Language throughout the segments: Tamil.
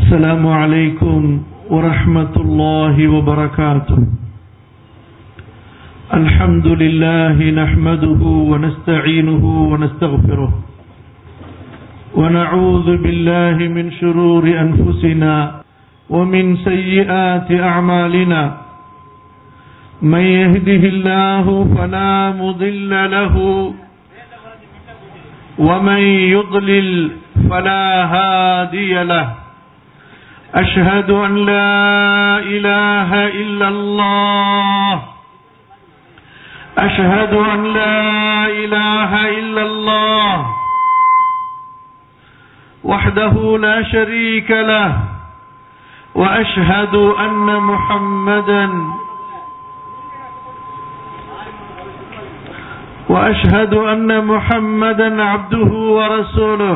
السلام عليكم ورحمة الله وبركاته الحمد لله نحمده ونستعينه ونستغفره ونعوذ بالله من شرور أنفسنا ومن سيئات أعمالنا من يهده الله فلا مضل له ومن يضلل فلا هادي له أشهد أن لا إله إلا الله أشهد أن لا إله إلا الله وحده لا شريك له وأشهد أن محمدا وأشهد أن محمدا عبده ورسوله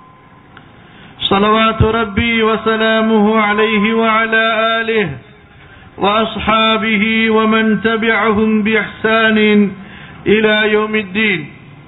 صلوات ربي وسلامه عليه وعلى آله وأصحابه ومن تبعهم بإحسان إلى يوم الدين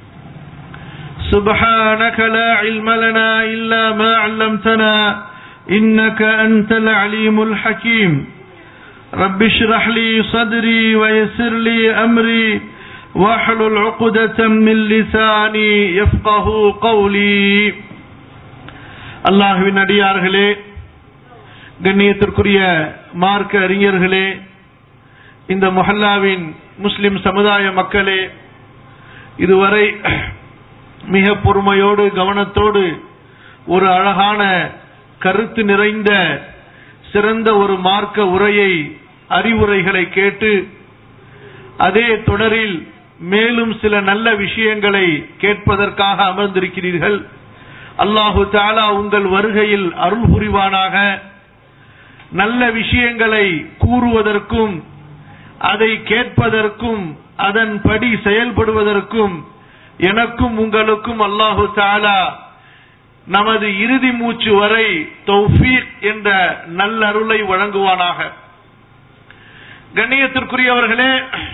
سبحانك لا علم لنا إلا ما علمتنا إنك أنت العليم الحكيم رب اشرح لي صدري ويسر لي أمري واحلل عقدة من لساني يفقه قولي அல்லாஹுவின் அடியார்களே கண்ணியத்திற்குரிய மார்க்க அறிஞர்களே இந்த மொஹல்லாவின் முஸ்லிம் சமுதாய மக்களே இதுவரை மிக பொறுமையோடு கவனத்தோடு ஒரு அழகான கருத்து நிறைந்த சிறந்த ஒரு மார்க்க உரையை அறிவுரைகளை கேட்டு அதே தொடரில் மேலும் சில நல்ல விஷயங்களை கேட்பதற்காக அமர்ந்திருக்கிறீர்கள் அல்லாஹு தாலா உங்கள் வருகையில் அருள் புரிவானாக நல்ல விஷயங்களை கூறுவதற்கும் அதை கேட்பதற்கும் அதன்படி செயல்படுவதற்கும் எனக்கும் உங்களுக்கும் அல்லாஹு தாலா நமது இறுதி மூச்சு வரை தௌஃபீக் என்ற நல்லருளை வழங்குவானாக கண்ணியத்திற்குரியவர்களே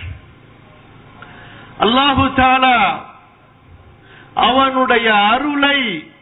அல்லாஹு தாலா அவனுடைய அருளை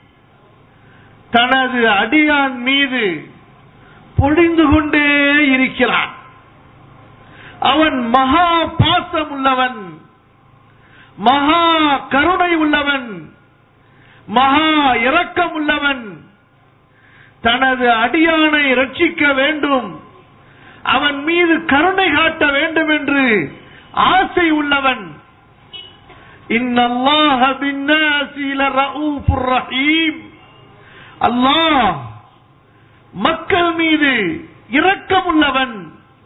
தனது அடியான் மீது பொழிந்து கொண்டே இருக்கிறான் அவன் மகா பாசம் உள்ளவன் மகா கருணை உள்ளவன் மகா இரக்கம் உள்ளவன் தனது அடியானை ரட்சிக்க வேண்டும் அவன் மீது கருணை காட்ட வேண்டும் என்று ஆசை உள்ளவன் இன்னல்லாஹ பின்னாசி லரஊஃபுர் ரஹீம் அல்லாஹ் மக்கள் மீது இரக்கம் உள்ளவன்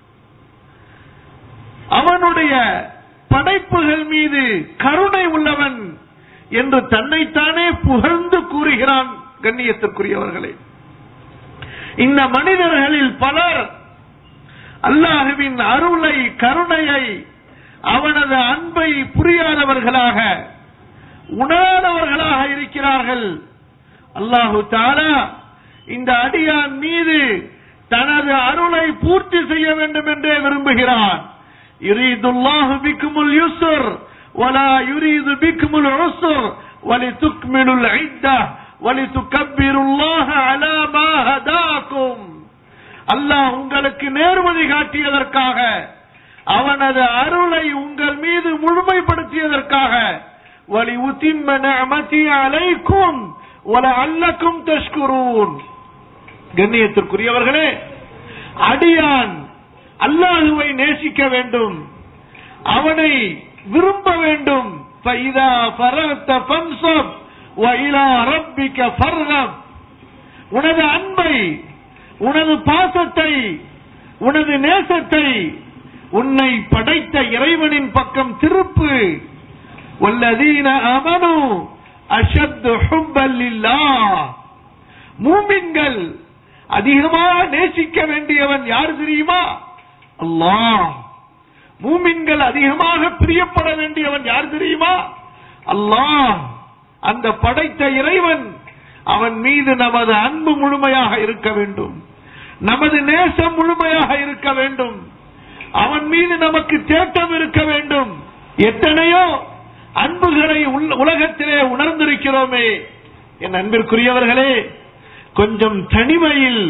அவனுடைய படைப்புகள் மீது கருணை உள்ளவன் என்று தன்னைத்தானே புகழ்ந்து கூறுகிறான் கண்ணியத்திற்குரியவர்களே இந்த மனிதர்களில் பலர் அல்லாஹுவின் அருளை கருணையை அவனது அன்பை புரியாதவர்களாக உணராதவர்களாக இருக்கிறார்கள் அல்லாஹு தாலா இந்த அடியான் மீது தனது அருளை பூர்த்தி செய்ய வேண்டும் என்றே விரும்புகிறான் யுரீதுல்லாஹு பிக்குமுல் யுஸ்ர் ولا يريد بكم العسر ولتكملوا العدة ولتكبروا الله على ما هداكم அல்லாஹ் உங்களுக்கு நேர்வழி காட்டியதற்காக அவனது அருளை உங்கள் மீது முழுமைப்படுத்தியதற்காக வலி உத்திம்ம நிஅமதி அலைக்கும் வலஅல்லக்கும் தஷ்குரூன் கண்ணியத்திற்குரியவர்களே அடியான் அல்லாஹுவை நேசிக்க வேண்டும் அவனை விரும்ப வேண்டும் فَإِذَا فَرَغْتَ فَانْصَبْ وَإِلَى رَبِّكَ فَارْغَبْ உனது அன்பை உனது பாசத்தை உனது நேசத்தை உன்னை படைத்த இறைவனின் பக்கம் திருப்பு வல்லதீன அமனு அஷத்து ஹுப்பல்லில்லா மூமின்கள் அதிகமாக நேசிக்க வேண்டியவன் யார் தெரியுமா அல்லாஹ் மூமின்கள் அதிகமாக பிரியப்பட வேண்டியவன் யார் தெரியுமா அல்லாஹ் அந்த படைத்த இறைவன் அவன் மீது நமது அன்பு முழுமையாக இருக்க வேண்டும் நமது நேசம் முழுமையாக இருக்க வேண்டும் அவன் மீது நமக்கு தேட்டம் இருக்க வேண்டும் எத்தனையோ அன்புகளை உள்ள- உலகத்திலே உணர்ந்திருக்கிறோமே என் அன்பிற்குரியவர்களே கொஞ்சம் தனிமையில்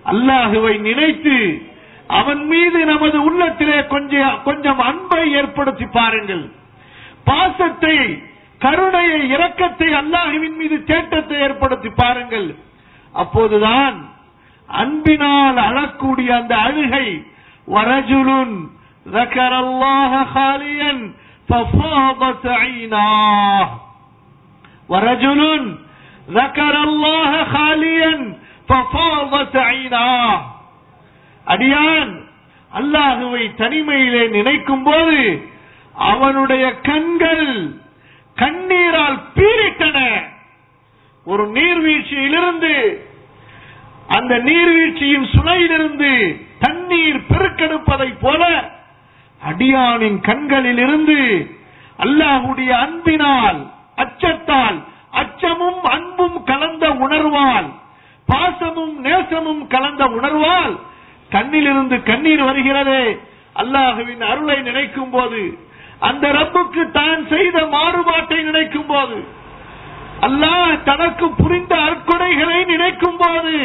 அல்லாஹுவை நினைத்து அவன் மீது நமது உள்ளத்திலே கொஞ்சம் கொஞ்சம் அன்பை ஏற்படுத்தி பாருங்கள் பாசத்தை கருணையை இரக்கத்தை அல்லாஹுவின் மீது தேட்டத்தை ஏற்படுத்தி பாருங்கள் அப்போதுதான் அன்பினால் அழக்கூடிய அந்த அழுகை வரஜுலுன் ذكر الله خاليا ففاضت عيناه ورجل ذكر الله خاليا ففاضت عيناه அடியான் அல்லாஹுவை தனிமையிலே நினைக்கும் போது அவனுடைய கண்கள் கண்ணீரால் பீரிட்டன ஒரு நீர்வீழ்ச்சியிலிருந்து அந்த நீர்வீழ்ச்சியின் சுனையிலிருந்து தண்ணீர் பெருக்கெடுப்பதை போல அடியானின் கண்களில் இருந்து அல்லாஹுடைய அன்பினால் அச்சத்தால் அச்சமும் அன்பும் கலந்த உணர்வால் பாசமும் நேசமும் கலந்த உணர்வால் கண்ணிலிருந்து கண்ணீர் வருகிறதே அல்லாஹுவின் அருளை நினைக்கும் போது அந்த ரப்புக்கு தான் செய்த மாறுபாட்டை நினைக்கும் போது அல்லாஹ் தனக்கு புரிந்த அற்கொடைகளை நினைக்கும் போது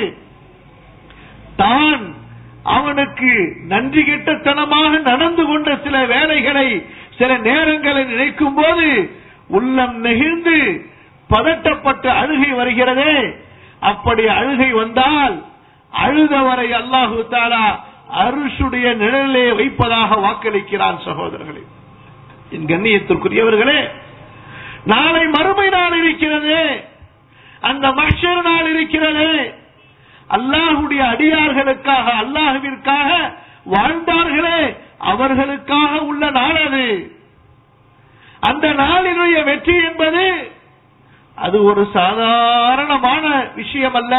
தான் அவனுக்கு நன்றி கெட்டத்தனமாக நடந்து கொண்ட சில வேலைகளை சில நேரங்களை நினைக்கும் போது உள்ளம் நெகிழ்ந்து பதட்டப்பட்டு அழுகை வருகிறதே அப்படி அழுகை வந்தால் அழுதவரை அல்லாஹு தாலா அருஷுடைய நிழலே வைப்பதாக வாக்களிக்கிறான் சகோதரர்களே என் கண்ணியத்திற்குரியவர்களே நாளை மறுமை நாள் இருக்கிறது அந்த மஷர் நாள் இருக்கிறது அல்லாஹுடைய அடியார்களுக்காக அல்லாஹுவிற்காக வாழ்ந்தார்களே அவர்களுக்காக உள்ள நாள் அது அந்த நாளினுடைய வெற்றி என்பது அது ஒரு சாதாரணமான விஷயம் அல்ல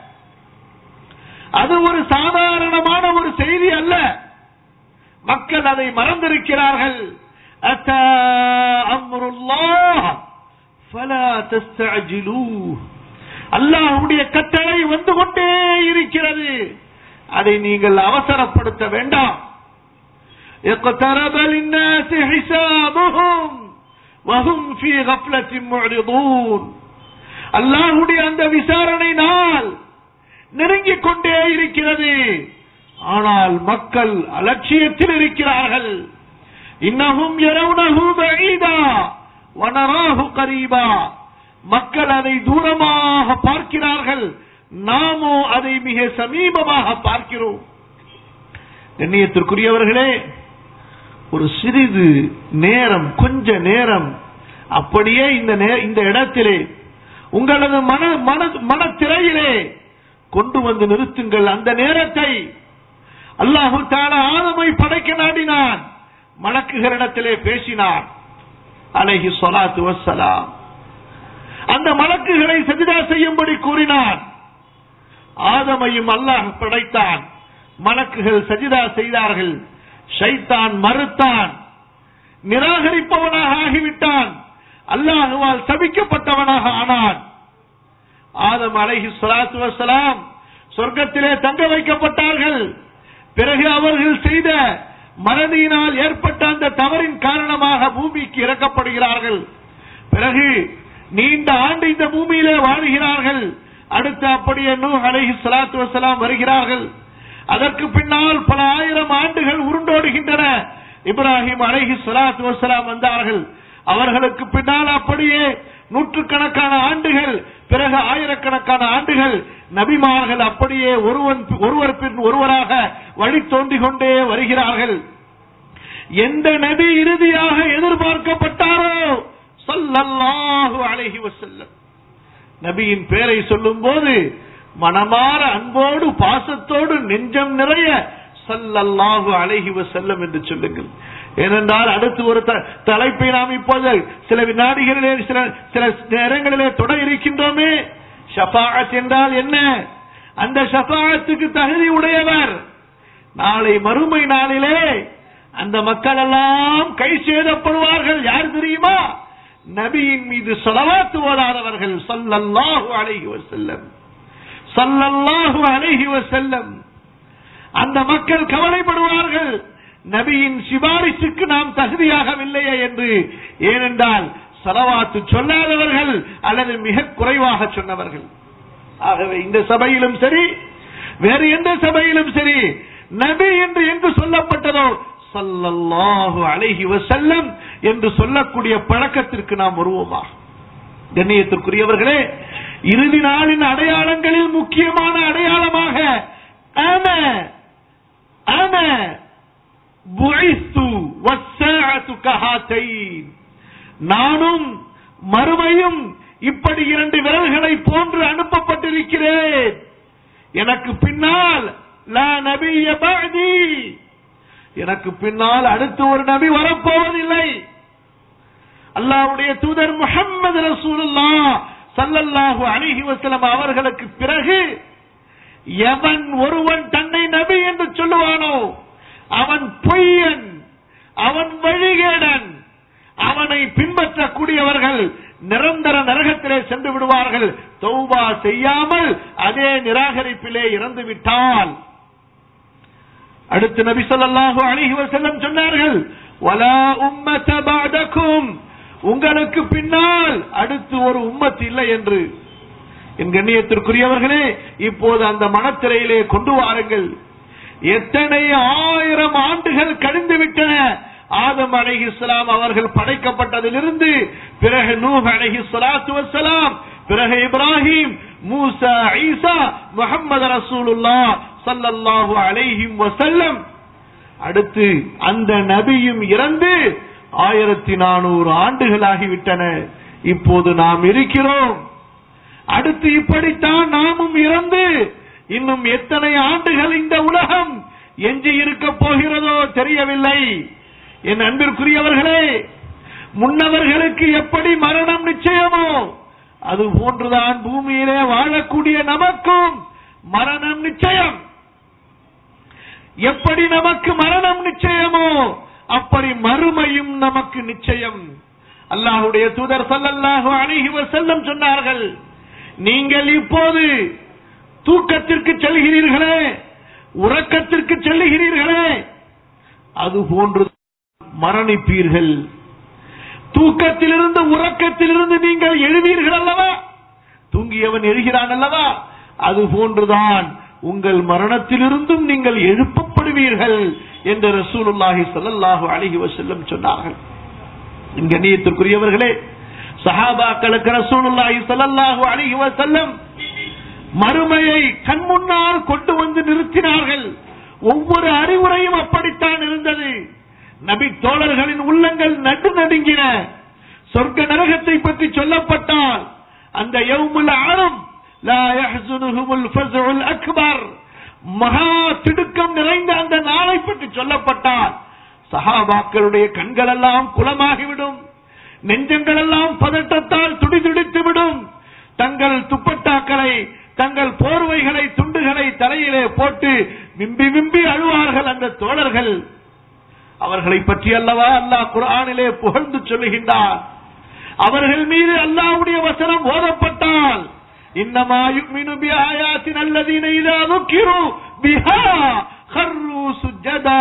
அது ஒரு சாதாரணமான ஒரு செய்தி அல்ல மக்கள் அதை மறந்திருக்கிறார்கள் அத்தா அம்ருல்லாஹ் ஃபலா தஸ்தஅஜிலூஹ் அல்லாஹ்வுடைய கட்டளை வந்து கொண்டே இருக்கிறது அதை நீங்கள் அவசரப்படுத்த வேண்டாம் اقترب للناس حسابهم وهم في غفلة معرضون அல்லாஹ்வுடைய அந்த விசாரணை நாள் நெருங்கிக் கொண்டே இருக்கிறது ஆனால் மக்கள் அலட்சியத்தில் இருக்கிறார்கள் இன்னமும் يرونه بعيدا ونراه قريبا மக்கள் அதை தூரமாக பார்க்கிறார்கள் நாமோ அதை மிக சமீபமாக பார்க்கிறோம் கண்ணியத்திற்குரியவர்களே ஒரு சிறிது நேரம் கொஞ்ச நேரம் அப்படியே இந்த நே- இந்த இடத்திலே உங்களது மன மன மனத்திரையிலே கொண்டு வந்து நிறுத்துங்கள் அந்த நேரத்தை அல்லாஹு தாலா ஆதமை படைக்க நாடினான் மலக்குகளிடத்திலே பேசினான் அலைஹி ஸலாத்து வஸ்ஸலாம் அந்த மலக்குகளை சஜிதா செய்யும்படி கூறினான் ஆதமையும் அல்லாஹ் படைத்தான் மலக்குகள் சஜிதா செய்தார்கள் ஷைத்தான் மறுத்தான் நிராகரிப்பவனாக ஆகிவிட்டான் அல்லாஹுவால் சபிக்கப்பட்டவனாக ஆனான் ஆதம் அலைஹி ஸலாத்து வஸ்ஸலாம் சொர்க்கத்திலே தங்க வைக்கப்பட்டார்கள் பிறகு அவர்கள் செய்த மறதியினால் ஏற்பட்ட அந்த தவறின் காரணமாக பூமிக்கு இறக்கப்படுகிறார்கள் பிறகு நீண்ட ஆண்டு இந்த பூமியிலே வாழுகிறார்கள் அடுத்து அப்படியே நூஹ் அலைஹி ஸலாத்து வஸலாம் வருகிறார்கள் அதற்கு பின்னால் பல ஆயிரம் ஆண்டுகள் உருண்டோடுகின்றன இப்ராஹிம் அலைஹி ஸலாத்து வஸலாம் வந்தார்கள் அவர்களுக்கு பின்னால் அப்படியே நூற்றுக்கணக்கான ஆண்டுகள் பிறகு ஆயிரக்கணக்கான ஆண்டுகள் நபிமார்கள் அப்படியே ஒருவன் ஒருவர் பின் ஒருவராக வழி தோன்றிக் கொண்டே வருகிறார்கள் எந்த நபி இறுதியாக எதிர்பார்க்கப்பட்டாரோ ஸல்லல்லாஹு அலைஹி வஸல்லம் நபியின் பெயரை சொல்லும் போது மனமாற அன்போடு பாசத்தோடு நெஞ்சம் நிறைய ஸல்லல்லாஹு அலைஹி வஸல்லம் என்று சொல்லுங்கள் ஏனென்றால் அடுத்து ஒரு த- தலைப்பை நாம் இப்போது சில வினாடிகளிலே சில சில நேரங்களிலே தொட இருக்கின்றோமே ஷஃபாஅத் என்றால் என்ன அந்த ஷஃபாஅத்துக்கு தகுதி உடையவர் நாளை மறுமை நாளிலே அந்த மக்கள் எல்லாம் கை சேதப்படுவார்கள் யார் தெரியுமா நபியின் மீது சொலவாத்து ஓதாதவர்கள் ஸல்லல்லாஹு அலைஹி வஸல்லம் ஸல்லல்லாஹு அலைஹி வஸல்லம் அந்த மக்கள் கவலைப்படுவார்கள் நபியின் சிபாரிசுக்கு நாம் தகுதியாகவில்லையே என்று ஏனென்றால் சலவாத்து சொல்லாதவர்கள் அல்லது மிக குறைவாக சொன்னவர்கள் ஆகவே இந்த சபையிலும் சரி வேறு எந்த சபையிலும் சரி நபி என்று எங்கு சொல்லப்பட்டதோ சல்லல்லாஹு அலைஹி வஸல்லம் என்று சொல்லக்கூடிய பழக்கத்திற்கு நாம் வருவோமா கண்ணியத்திற்குரியவர்களே இறுதி நாளின் அடையாளங்களில் முக்கியமான அடையாளமாக ஆன ஆன புஇஸ்து வஸ்ஸாஅத்து கஹாத்தைன் நானும் மறுமையும் இப்படி இரண்டு விரல்களை போன்று அனுப்பப்பட்டிருக்கிறேன் எனக்கு பின்னால் லா நபிய பஅதி எனக்கு பின்னால் அடுத்து ஒரு நபி வரப்போவதில்லை அல்லாஹ்வுடைய தூதர் முஹம்மது ரசூலுல்லாஹ் ஸல்லல்லாஹு அலைஹி வஸல்லம் அவர்களுக்கு பிறகு எவன் ஒருவன் தன்னை நபி என்று சொல்லுவானோ அவன் பொய்யன் அவன் வழிகேடன் அவனை பின்பற்றக்கூடியவர்கள் நிரந்தர நரகத்திலே சென்று விடுவார்கள் தௌபா செய்யாமல் அதே நிராகரிப்பிலே இறந்து விட்டால் அடுத்து நபி ஸல்லல்லாஹு அலைஹி வஸல்லம் சொன்னார்கள் வலா உம்மத பஅதக்கும் உங்களுக்கு பின்னால் அடுத்து ஒரு உம்மத் இல்லை என்று என் கண்ணியத்திற்குரியவர்களே இப்போது அந்த மனத்திரையிலே கொண்டு வாருங்கள் எத்தனை ஆயிரம் ஆண்டுகள் கழிந்து விட்டன ஆதம் அலைஹி இஸ்லாம் அவர்கள் படைக்கப்பட்டதிலிருந்து பிறகு நூஹ் அலைஹி ஸலாத்து வஸ்ஸலாம் பிறகு இப்ராஹிம் மூசா ஈசா முஹம்மது ரசூலுல்லாஹ் ஸல்லல்லாஹு அலைஹி வஸல்லம் அடுத்து அந்த நபியும் இறந்து ஆயிரத்தி நானூறு ஆண்டுகள் ஆகிவிட்டன இப்போது நாம் இருக்கிறோம் அடுத்து இப்படித்தான் நாமும் இறந்து இன்னும் எத்தனை ஆண்டுகள் இந்த உலகம் எஞ்சி இருக்க போகிறதோ தெரியவில்லை என் அன்பிற்குரியவர்களே முன்னவர்களுக்கு எப்படி மரணம் நிச்சயமோ அது போன்றுதான் பூமியிலே வாழக்கூடிய நமக்கும் மரணம் நிச்சயம் எப்படி நமக்கு மரணம் நிச்சயமோ அப்படி மறுமையும் நமக்கு நிச்சயம் அல்லாஹுடைய தூதர் ஸல்லல்லாஹு அலைஹி வஸல்லம் சொன்னார்கள் நீங்கள் இப்போது தூக்கத்திற்கு செல்கிறீர்களே உறக்கத்திற்கு செல்லுகிறீர்களே அது போன்று மரணிப்பீர்கள் தூக்கத்திலிருந்து உறக்கத்திலிருந்து நீங்கள் எழுவீர்கள் அல்லவா தூங்கியவன் எழுகிறான் அல்லவா அது போன்றுதான் உங்கள் மரணத்திலிருந்தும் நீங்கள் எழுப்பப்படுவீர்கள் என்று ரசூலுல்லாஹி ஸல்லல்லாஹு அலைஹி வஸல்லம் சொன்னார்கள் என் கண்ணியத்திற்குரியவர்களே சஹாபாக்களுக்கு ரசூலுல்லாஹி ஸல்லல்லாஹு அலைஹி வஸல்லம் மறுமையை கண் முன்னால் கொண்டு வந்து நிறுத்தினார்கள் ஒவ்வொரு அறிவுரையும் அப்படித்தான் இருந்தது நபி தோழர்களின் உள்ளங்கள் நடு நடுங்கின சொர்க்க நரகத்தை பற்றி சொல்லப்பட்டால் அந்த யௌமுல் ஆரம் லா யஹ்சுனுஹுமுல் ஃபஸ்உல் அக்பர் மகா திடுக்கம் நிறைந்த அந்த நாளை பற்றி சொல்லப்பட்டால் சஹாபாக்களுடைய கண்கள் எல்லாம் குளமாகிவிடும் நெஞ்சங்கள் எல்லாம் பதட்டத்தால் துடிதுடித்து விடும் தங்கள் துப்பட்டாக்களை தங்கள் போர்வைகளை துண்டுகளை தலையிலே போட்டு விம்பி விம்பி அழுவார்கள் அந்த தோழர்கள் அவர்களை பற்றி அல்லவா அல்லாஹ் குர்ஆனிலே புகழ்ந்து சொல்லுகின்றார் அவர்கள் மீது அல்லாஹ்வுடைய வசனம் ஓதப்பட்டால் இன்னமா யுமினு பி ஆயாத்தின் அல்லதீன இதா ذكروا பிஹா خروا سجدا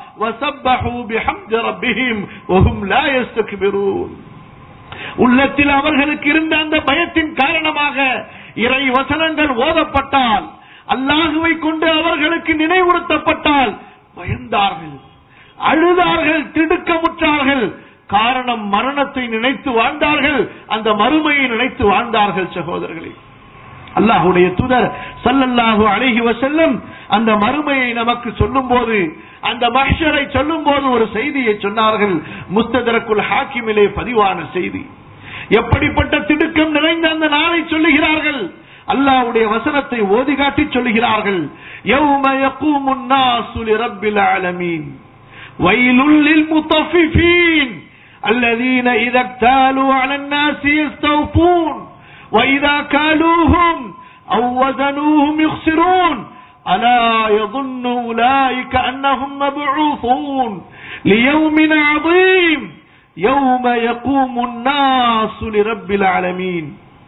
وسبحوا بحمد ربهم وهم لا يستكبرون உள்ளத்தில் அவர்களுக்கு இருந்த அந்த பயத்தின் காரணமாக இறை வசனங்கள் ஓதப்பட்டால் அல்லாஹுவை கொண்டு அவர்களுக்கு நினைவுறுத்தப்பட்டால் பயந்தார்கள் அழுதார்கள் திடுக்கமுற்றார்கள் காரணம் மரணத்தை நினைத்து வாழ்ந்தார்கள் அந்த மறுமையை நினைத்து வாழ்ந்தார்கள் சகோதரர்களே அல்லாஹுடைய தூதர் சல்லல்லாஹு அலைஹி வஸல்லம் அந்த மறுமையை நமக்கு சொல்லும் போது அந்த மஹ்ஷரை சொல்லும் போது ஒரு செய்தியை சொன்னார்கள் முஸ்ததரக்குல் ஹாக்கிமிலே பதிவான செய்தி எப்படிப்பட்ட திடுக்கம் நிறைந்த அந்த நாளை சொல்லுகிறார்கள் அல்லாஹ்வுடைய வசனத்தை ஓதி காட்டி சொல்லுகிறார்கள் யௌம யகூமுன் நாசு லிரப்பில் ஆலமீன் வயலுல் லில்முத்தஃபிஃபீன் الذين إذا اكتالوا على الناس يستوفون وإذا كالوهم أو وزنوهم يخسرون ألا يظن أولئك أنهم مبعوثون ليوم عظيم يوم يقوم الناس لرب العالمين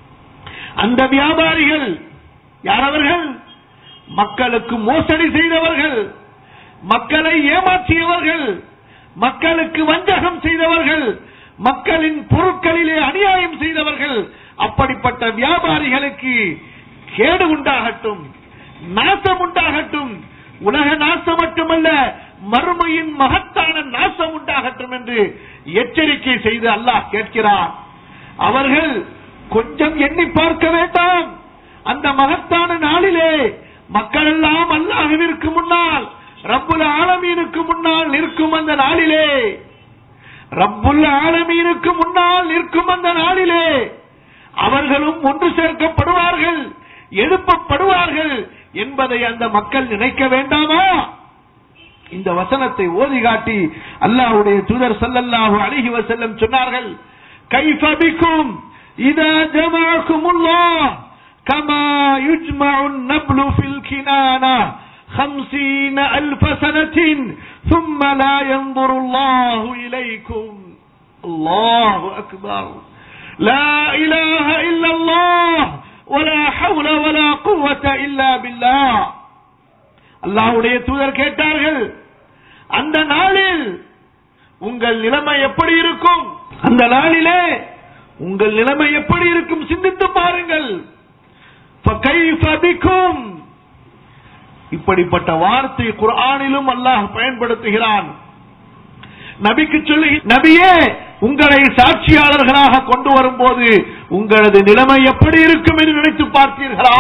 அந்த வியாபாரிகள் யார் அவர்கள் மக்களுக்கு மோசடி செய்தவர்கள் மக்களை ஏமாற்றியவர்கள் மக்களுக்கு வஞ்சகம் செய்தவர்கள் மக்களின் பொருட்களிலே அநியாயம் செய்தவர்கள் அப்படிப்பட்ட வியாபாரிகளுக்கு கேடு உண்டாகட்டும் நாசம் உண்டாகட்டும் உலக நாசம் மட்டுமல்ல மறுமையின் மகத்தான நாசம் உண்டாகட்டும் என்று எச்சரிக்கை செய்து அல்லாஹ் கேட்கிறார் அவர்கள் கொஞ்சம் எண்ணி பார்க்க வேண்டாம் அந்த மகத்தான நாளிலே மக்கள் எல்லாம் அல்லாஹுவிற்கு முன்னால் ரப்புல் ஆலமீனுக்கு முன்னால் நிற்கும் அந்த நாளிலே ரப்புல் ஆலமீனுக்கு முன்னால் நிற்கும் அந்த நாளிலே அவர்களும் ஒன்று சேர்க்கப்படுவார்கள் எழுப்பப்படுவார்கள் என்பதை அந்த மக்கள் நினைக்க வேண்டாமா இந்த வசனத்தை ஓதி காட்டி அல்லாஹ்வுடைய தூதர் ஸல்லல்லாஹு அலைஹி வஸல்லம் சொன்னார்கள் கைஃப பிக்கும் இதா ஜமஅக்குமுல்லாஹ் கமா யுஜ்மஉ النبل في الكنانة خمسين ألف سنة ثم لا ينظر الله إليكم الله أكبر لا إله إلا الله ولا حول ولا قوة إلا بالله அல்லாஹ்வுடைய தூதர் கேட்டார்கள் அந்த நாளில் உங்கள் நிலைமை எப்படி இருக்கும் அந்த நாளிலே உங்கள் நிலைமை எப்படி இருக்கும் சிந்தித்து பாருங்கள் فَكَيْفَ بِكُمْ இப்படிப்பட்ட வார்த்தை குர்ஆனிலும் அல்லாஹ் பயன்படுத்துகிறான் நபிக்கு சொல்லி நபியே உங்களை சாட்சியாளர்களாக கொண்டு வரும்போது உங்களது நிலைமை எப்படி இருக்கும் என்று நினைத்து பார்த்தீர்களா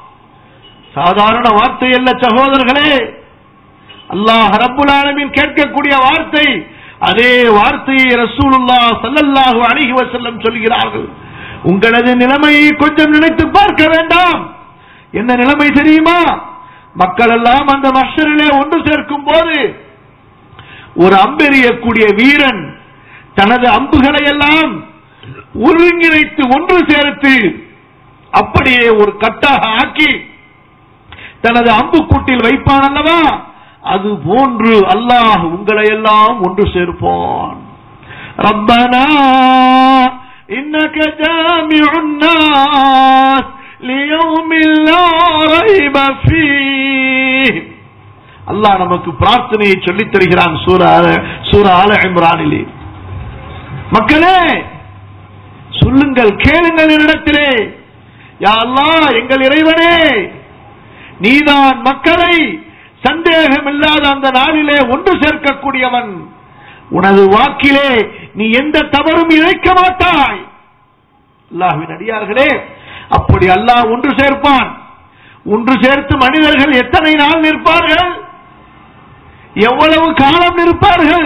சாதாரண வார்த்தை அல்ல சகோதரர்களே அல்லாஹ் ரப்புல் ஆலமீன் கேட்கக்கூடிய வார்த்தை அதே வார்த்தையை ரசூலுல்லாஹ் ஸல்லல்லாஹு அலைஹி வஸல்லம் சொல்கிறார்கள் உங்களது நிலைமையை கொஞ்சம் நினைத்து பார்க்க வேண்டாம் என்ன நிலைமை தெரியுமா மக்கள் எல்லாம் அந்த மஷரிலே ஒன்று சேர்க்கும் போது ஒரு அம்பெறியக்கூடிய வீரன் தனது அம்புகளை எல்லாம் ஒருங்கிணைத்து ஒன்று சேர்த்து அப்படியே ஒரு கட்டாக ஆக்கி தனது அம்புக்கூட்டில் வைப்பான் அல்லவா அது போன்று அல்லாஹ் உங்களை எல்லாம் ஒன்று சேர்ப்பான் ரப்பனா إنك جامع الناس ليوم لا ريب فيه அல்லாஹ் நமக்கு பிரார்த்தனையை சொல்லித் தருகிறான் சூரா சூரா ஆல இம்ரானிலே மக்களே சொல்லுங்கள் கேளுங்கள் என்னிடத்திலே யா அல்லாஹ் எங்கள் இறைவனே நீதான் மக்களை சந்தேகம் இல்லாத அந்த நாளிலே ஒன்று சேர்க்கக்கூடியவன் உனது வாக்கிலே நீ எந்த தவறும் இழைக்க மாட்டாய் அல்லாஹ்வின் அடியார்களே அப்படி அல்லாஹ் ஒன்று சேர்ப்பான் ஒன்று சேர்த்து மனிதர்கள் எத்தனை நாள் நிற்பார்கள் எவ்வளவு காலம் நிற்பார்கள்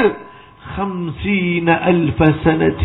خمسين ألف سنة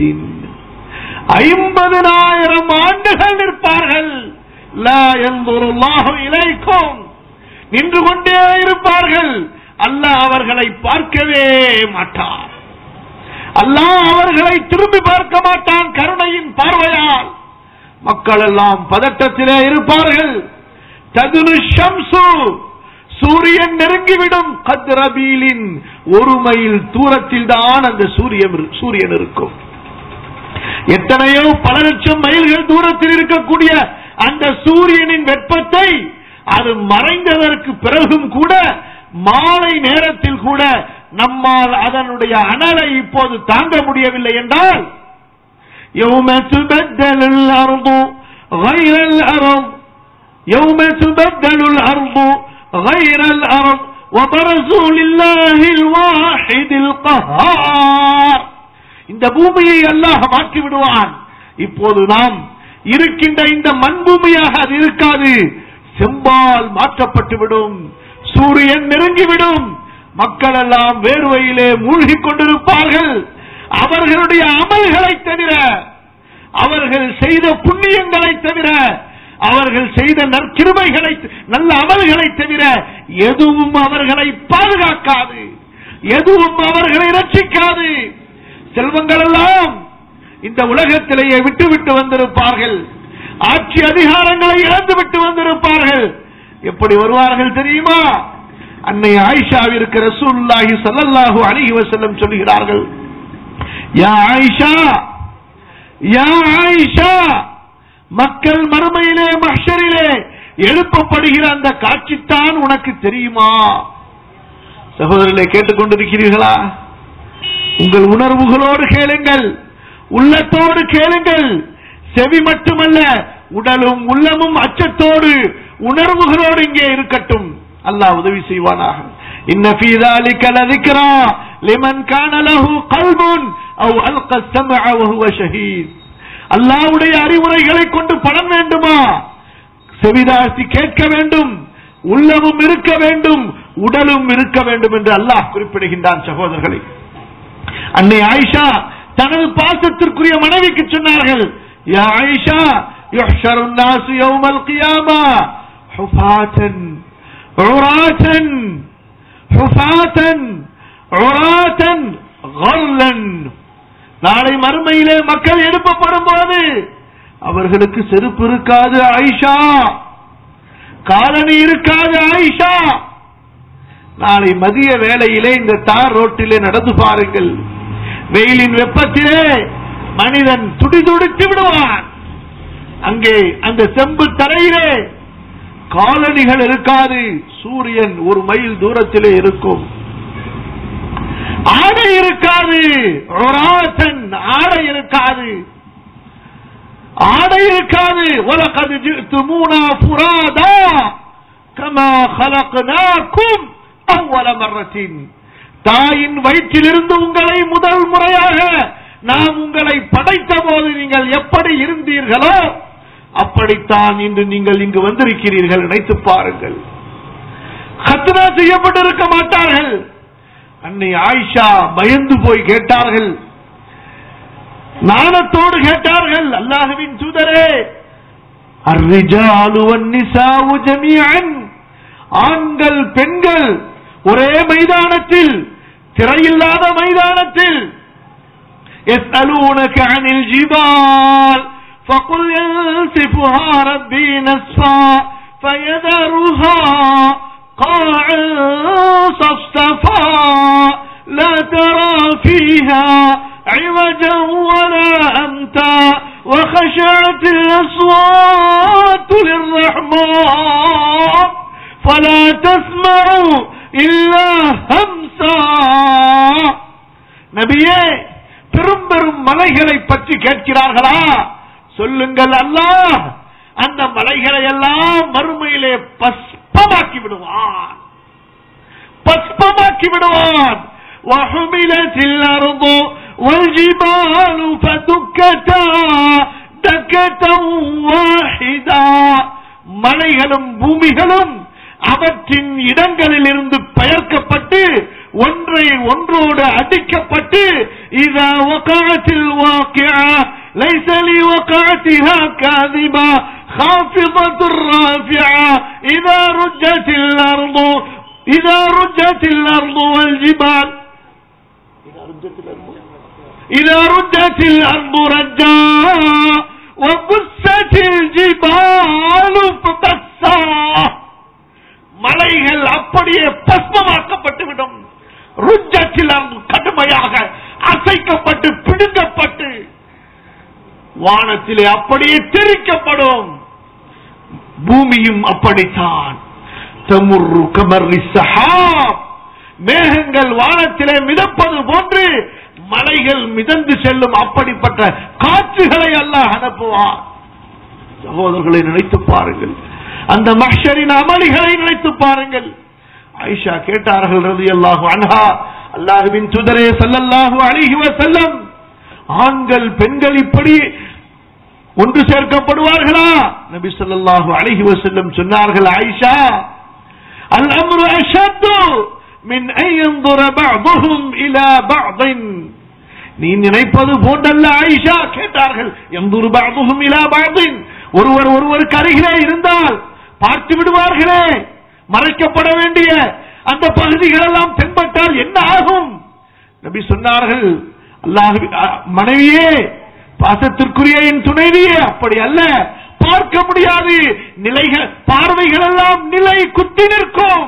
ஐம்பதனாயிரம் ஆண்டுகள் நிற்பார்கள் லா ينظر الله إليكم நின்று கொண்டே இருப்பார்கள் அல்லாஹ் அவர்களை பார்க்கவே மாட்டார் அல்லாஹ் அவர்களை திரும்பி பார்க்க மாட்டான் கருணையின் பார்வையால் மக்கள் எல்லாம் பதட்டத்திலே இருப்பார்கள் தகுனு ஷம்சு சூரியன் நெருங்கிவிடும் கத்ரபீலின் ஒரு மைல் தூரத்தில் தான் அந்த சூரியன் இரு- சூரியன் இருக்கும் எத்தனையோ பல லட்சம் மைல்கள் தூரத்தில் இருக்கக்கூடிய அந்த சூரியனின் வெப்பத்தை அது மறைந்ததற்கு பிறகும் கூட மாலை நேரத்தில் கூட நம்மால் அதனுடைய அனலை இப்போது தாங்க முடியவில்லை என்றால் يوم تبدل الأرض غير الأرض يوم تبدل الأرض غير الأرض وبرزوا لله الواحد القهار இந்த பூமியை அல்லாஹ் மாற்றி விடுவான் இப்போது நாம் இருக்கின்ற இந்த மண் பூமியாக அது இருக்காது செம்பால் மாற்றப்பட்டு விடும் சூரியன் நெருங்கிவிடும் மக்கள் எல்லாம் வேர்வையிலே மூழ்கிக் கொண்டிருப்பார்கள் அவர்களுடைய அமல்களை தவிர அவர்கள் செய்த புண்ணியங்களை தவிர அவர்கள் செய்த நற்கிருமைகளை நல்ல அமல்களை தவிர எதுவும் அவர்களை பாதுகாக்காது எதுவும் அவர்களை ரட்சிக்காது செல்வங்கள் எல்லாம் இந்த உலகத்திலேயே விட்டுவிட்டு வந்திருப்பார்கள் ஆட்சி அதிகாரங்களை இழந்து விட்டு வந்திருப்பார்கள் எப்படி வருவார்கள் தெரியுமா அன்னை ஆயிஷாவிற்கு ரசூலுல்லாஹி ஸல்லல்லாஹு அலைஹி வஸல்லம் சொல்கிறார்கள் யா ஆயிஷா யா ஆயிஷா மக்கள் மறுமையிலே மஹ்ஷரிலே எழுப்பப்படுகிற அந்த காட்சித்தான் உனக்கு தெரியுமா சகோதரர்களை கேட்டுக்கொண்டிருக்கிறீர்களா உங்கள் உணர்வுகளோடு கேளுங்கள் உள்ளத்தோடு கேளுங்கள் செவி மட்டுமல்ல உடலும் உள்ளமும் அச்சத்தோடு உணர்வுகளோடு இங்கே இருக்கட்டும் அல்லாஹ் உதவி செய்வானாக இன்ன ஃபீ ذلك لذكرى لمن كان له قلب او القى السمع وهو شهيد அல்லாஹ்வுடைய அறிவுரைகளை கொண்டு பணம் வேண்டுமா செவிதாசி கேட்க வேண்டும் உள்ளமும் இருக்க வேண்டும் உடலும் இருக்க வேண்டும் என்று அல்லாஹ் குறிப்பிடுகின்றான் சகோதரர்களை அன்னை ஆயிஷா தனது பாசத்திற்குரிய மனைவிக்கு சொன்னார்கள் யா ஆயிஷா يحشر الناس يوم القيامة حفاة عراة حفاة عراة غرلا நாளை மறுமையிலே மக்கள் எழுப்பப்படும் போது அவர்களுக்கு செருப்பு இருக்காது ஆயிஷா காலனி இருக்காது ஆயிஷா நாளை மதிய வேளையிலே இந்த தார் ரோட்டிலே நடந்து பாருங்கள் வெயிலின் வெப்பத்திலே மனிதன் துடிதுடித்து விடுவான் அங்கே அந்த செம்பு தரையிலே காலணிகள் இருக்காது சூரியன் ஒரு மைல் தூரத்திலே இருக்கும் ஆடை இருக்காது ஒராசன் ஆடை இருக்காது ஆடை இருக்காது உலகது ஜித்துமூனா புராதா கமா خلقناكم أول مرة தாயின் வயிற்றிலிருந்து உங்களை முதல் முறையாக நாம் உங்களை படைத்த போது நீங்கள் எப்படி இருந்தீர்களோ அப்படித்தான் இன்று நீங்கள் இங்கு வந்திருக்கிறீர்கள் நினைத்து பாருங்கள் ஹத்னா செய்யப்பட்டிருக்க மாட்டார்கள் அன்னை ஆயிஷா பயந்து போய் கேட்டார்கள் நாணத்தோடு கேட்டார்கள் அல்லாஹுவின் தூதரே الرجال والنساء جميعا ஆண்கள் பெண்கள் ஒரே மைதானத்தில் திரையில்லாத மைதானத்தில் يسألونك عن الجبال فقل ينسفها ربي نسفا فيذرها قاعا صفصفا لا ترى فيها عوجا ولا أمتا وخشعت الأصوات للرحمن فلا تسمع إلا همسا நபியே பெரும் பெரும் மலைகளை பற்றி கேட்கிறார்களா சொல்லுங்கள் அல்லாஹ் அந்த மலைகளை எல்லாம் மறுமையிலே பஸ்பமாக்கி விடுவான் பஸ்பமாக்கி விடுவான் وحملت الأرض والجبال فدكتا دكة واحدة மலைகளும் பூமிகளும் அவற்றின் இடங்களில் இருந்து பெயர்க்கப்பட்டு ஒன்றை ஒன்றோடு அடிக்கப்பட்டு இதா வகாத்தில் வாக்கியா ليس لوقعتها كاذبة خافضة رافعة إذا رجت الأرض إذا رجت الأرض والجبال إذا رجت الأرض إذا رجت الأرض رجا وبست الجبال فبسا மலைகள் அப்படியே பஸ்மமாக்கப்பட்டு விடும் ருஜத்தில் கடுமையாக அசைக்கப்பட்டு பிடுங்கப்பட்டு வானத்திலே அப்படியே தெரிக்கப்படும் பூமியும் அப்படித்தான் தமுர்ரு கமர்ரி சஹாப் மேகங்கள் வானத்திலே மிதப்பது போன்று மலைகள் மிதந்து செல்லும் அப்படிப்பட்ட காற்றுகளை அல்லாஹ் அனுப்புவார் சகோதரர்களை நினைத்து பாருங்கள் அந்த மஹ்ஷரின் அமளிகளை நினைத்து பாருங்கள் ஆயிஷா கேட்டார்கள் ரதி அல்லாஹு அன்ஹா அல்லாஹுவின் துதரே சல்லல்லாஹு அலைஹி வஸல்லம் ஆண்கள் பெண்கள் இப்படி ஒன்று சேர்க்கப்படுவார்களா நபி ஸல்லல்லாஹு அலைஹி வஸல்லம் சொன்னார்கள் ஆயிஷா அல் அம்ரு அஷத்து மின் அன் ينظر بعضهم الى بعض நீ நினைப்பது போன்றல்ல ஆயிஷா கேட்டார்கள் எந்தூர் பாதுகும் இலா பாதின் ஒருவர் ஒருவருக்கு அருகிலே இருந்தால் பார்த்து விடுவார்களே மறைக்கப்பட வேண்டிய அந்த பகுதிகள் எல்லாம் தென்பட்டால் என்ன ஆகும் நபி சொன்னார்கள் அல்லாஹ் மனைவியே பாசத்திற்குரிய என் துணைவியே அப்படி அல்ல பார்க்க முடியாது நிலைகள் பார்வைகள் எல்லாம் நிலை குத்தி நிற்கும்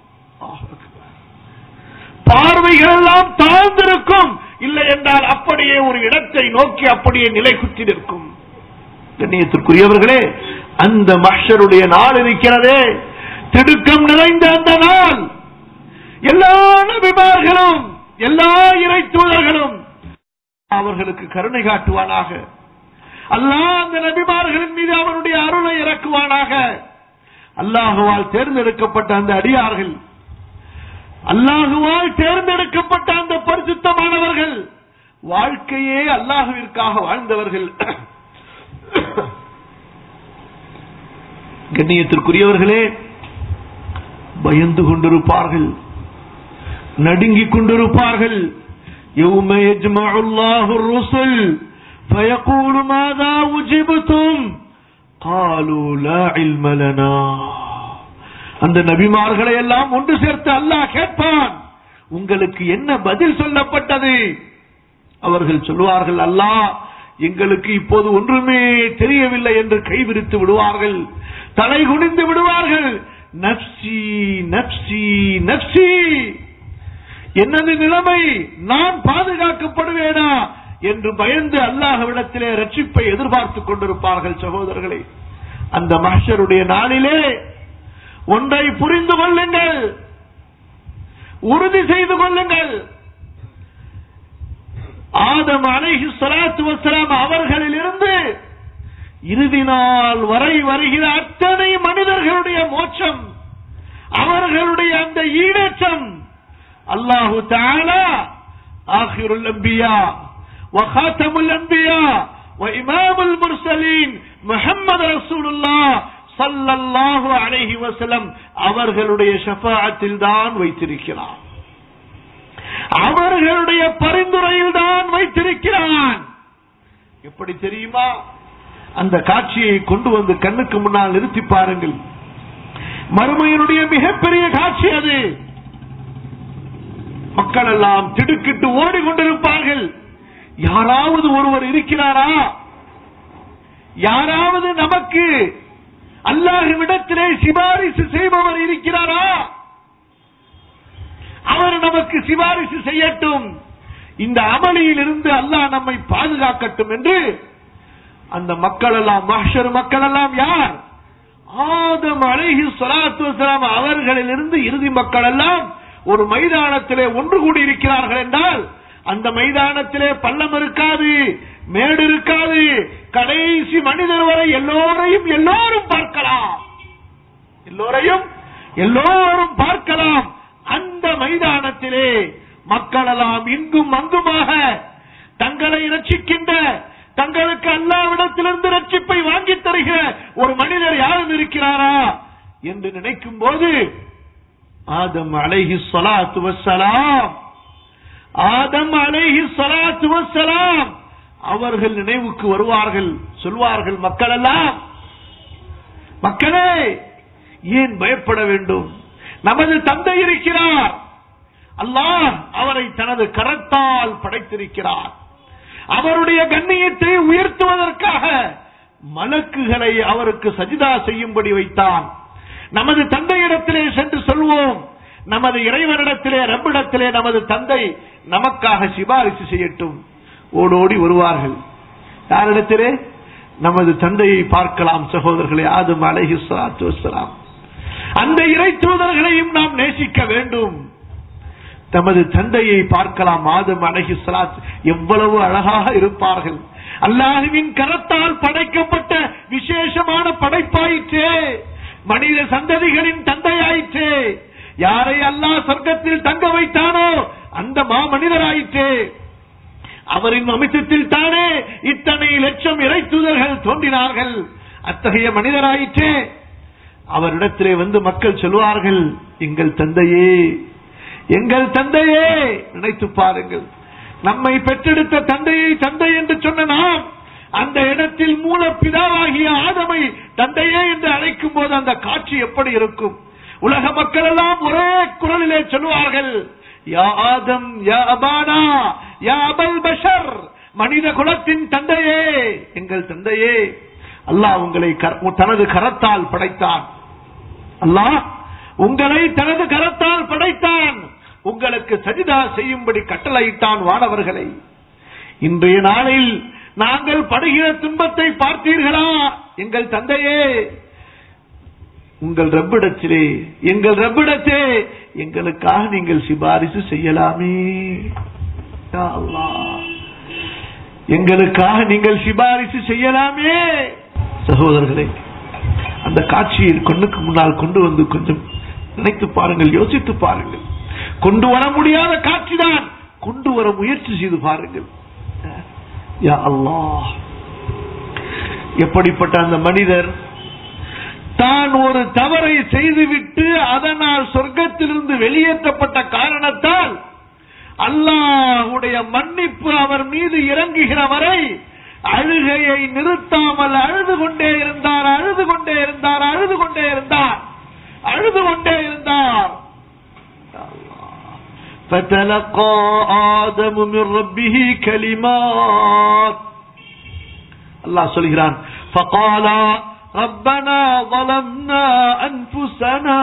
பார்வைகள் எல்லாம் தாழ்ந்திருக்கும் இல்லை என்றால் அப்படியே ஒரு இடத்தை நோக்கி அப்படியே நிலை குத்தி நிற்கும் கண்ணியத்திற்குரியவர்களே அந்த மஷருடைய நாள் இருக்கிறதே திடுக்கம் நிறைந்த அந்த நாள் எல்லா நபிமார்களும் எல்லா இறை தூதர்களும் அவர்களுக்கு கருணை காட்டுவானாக அல்லாஹ் அந்த நபிமார்களின் மீது அவனுடைய அருளை இறக்குவானாக அல்லாஹுவால் தேர்ந்தெடுக்கப்பட்ட அந்த அடியார்கள் அல்லாஹுவால் தேர்ந்தெடுக்கப்பட்ட அந்த பரிசுத்தமானவர்கள் வாழ்க்கையே அல்லாஹுவிற்காக வாழ்ந்தவர்கள் கண்ணியத்திற்குரியவர்களே பயந்து கொண்டிருப்பார்கள் நடுங்கிக் கொண்டிருப்பார்கள் يوم يجمع الله الرسل فيقول ماذا وجبتم قالوا لا علم لنا அந்த நபிமார்களை எல்லாம் ஒன்று சேர்த்து அல்லாஹ் கேட்பான் உங்களுக்கு என்ன பதில் சொல்லப்பட்டது அவர்கள் சொல்லுவார்கள் அல்லாஹ் எங்களுக்கு இப்போது ஒன்றுமே தெரியவில்லை என்று கைவிரித்து விடுவார்கள் தலை குனிந்து விடுவார்கள் நப்சி நப்சி நப்சி என்னது நிலைமை நான் பாதுகாக்கப்படுவேனா என்று பயந்து அல்லாஹ்விடத்திலே ரட்சிப்பை எதிர்பார்த்துக் கொண்டிருப்பார்கள் சகோதரர்களே அந்த மஹ்ஷருடைய நாளிலே ஒன்றை புரிந்து கொள்ளுங்கள் உறுதி செய்து கொள்ளுங்கள் ஆதம் அலைஹி ஸலாத்து வஸலாம் அவர்களிலிருந்து இறுதி நாள் வரை வருகிற அத்தனை மனிதர்களுடைய மோட்சம் அவர்களுடைய அந்த ஈடேற்றம் அல்லாஹு தஆலா ஆகிருல் அன்பியா وخاتم الانبياء وامام المرسلين محمد رسول الله சல்லல்லாஹு அலைஹி வஸல்லம் அவர்களுடைய ஷஃபாஅத்தில் தான் வைத்திருக்கிறான் அவர்களுடைய பரிந்துரையில் தான் வைத்திருக்கிறான் எப்படி தெரியுமா அந்த காட்சியை கொண்டு வந்து கண்ணுக்கு முன்னால் நிறுத்தி பாருங்கள் மறுமையினுடைய மிகப்பெரிய காட்சி அது மக்கள் எல்லாம் திடுக்கிட்டு ஓடிக்கொண்டிருப்பார்கள் யாராவது ஒருவர் இருக்கிறாரா யாராவது நமக்கு அல்லாஹ்விடத்திலே சிபாரிசு செய்பவர் இருக்கிறாரா அவர் நமக்கு சிபாரிசு செய்யட்டும் இந்த அமளியில் இருந்து அல்லாஹ் நம்மை பாதுகாக்கட்டும் என்று அந்த மக்கள் எல்லாம் மஹ்ஷர் மக்கள் எல்லாம் யார் ஆதம் அலைஹி ஸலாத்து வஸலாம் அவர்களிலிருந்து இறுதி மக்கள் எல்லாம் ஒரு மைதானத்திலே ஒன்று கூடி இருக்கிறார்கள் என்றால் அந்த மைதானத்திலே பள்ளம் இருக்காது மேடு இருக்காது கடைசி மனிதர் வரை எல்லோரையும் எல்லோரும் பார்க்கலாம் எல்லோரையும் எல்லோரும் பார்க்கலாம் அந்த மைதானத்திலே மக்களெல்லாம் இங்கும் அங்குமாக தங்களை ரட்சிக்கின்ற தங்களுக்கு அல்லாவிடத்திலிருந்து ரட்சிப்பை வாங்கித் தருகிற ஒரு மனிதர் யாரும் இருக்கிறாரா என்று நினைக்கும் போது ஆதம் அலைஹி ஸலாத்து வஸ்ஸலாம் ஆதம் அலைஹி ஸலாத்து வஸ்ஸலாம் அவர்கள் நினைவுக்கு வருவார்கள் சொல்வார்கள் மக்கள் எல்லாம் மக்களே ஏன் பயப்பட வேண்டும் நமது தந்தை இருக்கிறார் அல்லாஹ் அவரை தனது கரத்தால் படைத்திருக்கிறார் அவருடைய கண்ணியத்தை உயர்த்துவதற்காக மலக்குகளை அவருக்கு சஜிதா செய்யும்படி வைத்தான் நமது தந்தையிடத்திலே சென்று சொல்வோம் நமது இறைவனிடத்திலே ரப்பிடத்திலே நமது தந்தை நமக்காக சிபாரிசு செய்யட்டும் ஓடோடி வருவார்கள் யாரிடத்திலே நமது தந்தையை பார்க்கலாம் சகோதரர்களே ஆதம் அலைஹி ஸலாத்து வஸ்ஸலாம் அந்த இறை தூதர்களையும் நாம் நேசிக்க வேண்டும் தமது தந்தையை பார்க்கலாம் ஆதம் அழகி சலாத் எவ்வளவு அழகாக இருப்பார்கள் அல்லாஹுவின் கரத்தால் படைக்கப்பட்ட விசேஷமான படைப்பாயிற்றே மனித சந்ததிகளின் தந்தையாயிற்றே யாரை அல்லாஹ் சொர்க்கத்தில் தங்க வைத்தானோ அந்த மாமனிதராயிற்றே அவரின் அமித்தத்தில் தானே இத்தனை லட்சம் இறை தூதர்கள் தோன்றினார்கள் அத்தகைய மனிதராயிற்றே அவரிடத்திலே வந்து மக்கள் சொல்வார்கள் எங்கள் தந்தையே எங்கள் தந்தையே நினைத்து பாருங்கள் நம்மை பெற்றெடுத்த தந்தையை தந்தை என்று சொன்ன நாம் அந்த இடத்தில் மூல பிதாவாகிய ஆதமை தந்தையே என்று அழைக்கும் போது அந்த காட்சி எப்படி இருக்கும் உலக மக்கள் எல்லாம் ஒரே குரலிலே சொல்லுவார்கள் யா ஆதம் யா அபானா யா அபல் பஷர் மனித குலத்தின் தந்தையே எங்கள் தந்தையே அல்லாஹ் உங்களை கர- தனது கரத்தால் படைத்தான் அல்லாஹ் உங்களை தனது கரத்தால் படைத்தான் உங்களுக்கு சஜிதா செய்யும்படி கட்டளையிட்டான் வானவர்களை இன்றைய நாளில் நாங்கள் படுகிற துன்பத்தை பார்த்தீர்களா எங்கள் தந்தையே உங்கள் ரப்பிடத்திலே எங்கள் ரப்பிடத்தே எங்களுக்காக நீங்கள் சிபாரிசு செய்யலாமே யா அல்லாஹ். எங்களுக்காக நீங்கள் சிபாரிசு செய்யலாமே சகோதரர்களே அந்த காட்சியை கண்ணுக்கு முன்னால் கொண்டு வந்து கொஞ்சம் நினைத்து பாருங்கள் யோசித்து பாருங்கள் கொண்டு வர முடியாத காட்சிதான் கொண்டு வர முயற்சி செய்து பாருங்கள் யா அல்லாஹ் எப்படிப்பட்ட அந்த மனிதர் தான் ஒரு தவறை செய்துவிட்டு அதனால் சொர்க்கத்திலிருந்து வெளியேற்றப்பட்ட காரணத்தால் அல்லாஹுடைய மன்னிப்பு அவர் மீது இறங்குகிற வரை அழுகையை நிறுத்தாமல் அழுது கொண்டே இருந்தார் அழுது கொண்டே இருந்தார் அழுது கொண்டே இருந்தார் அழுது கொண்டே இருந்தார் فتلقى آدم من ربه كلمات الله சொல்கிறான் فقال ربنا ظلمنا أنفسنا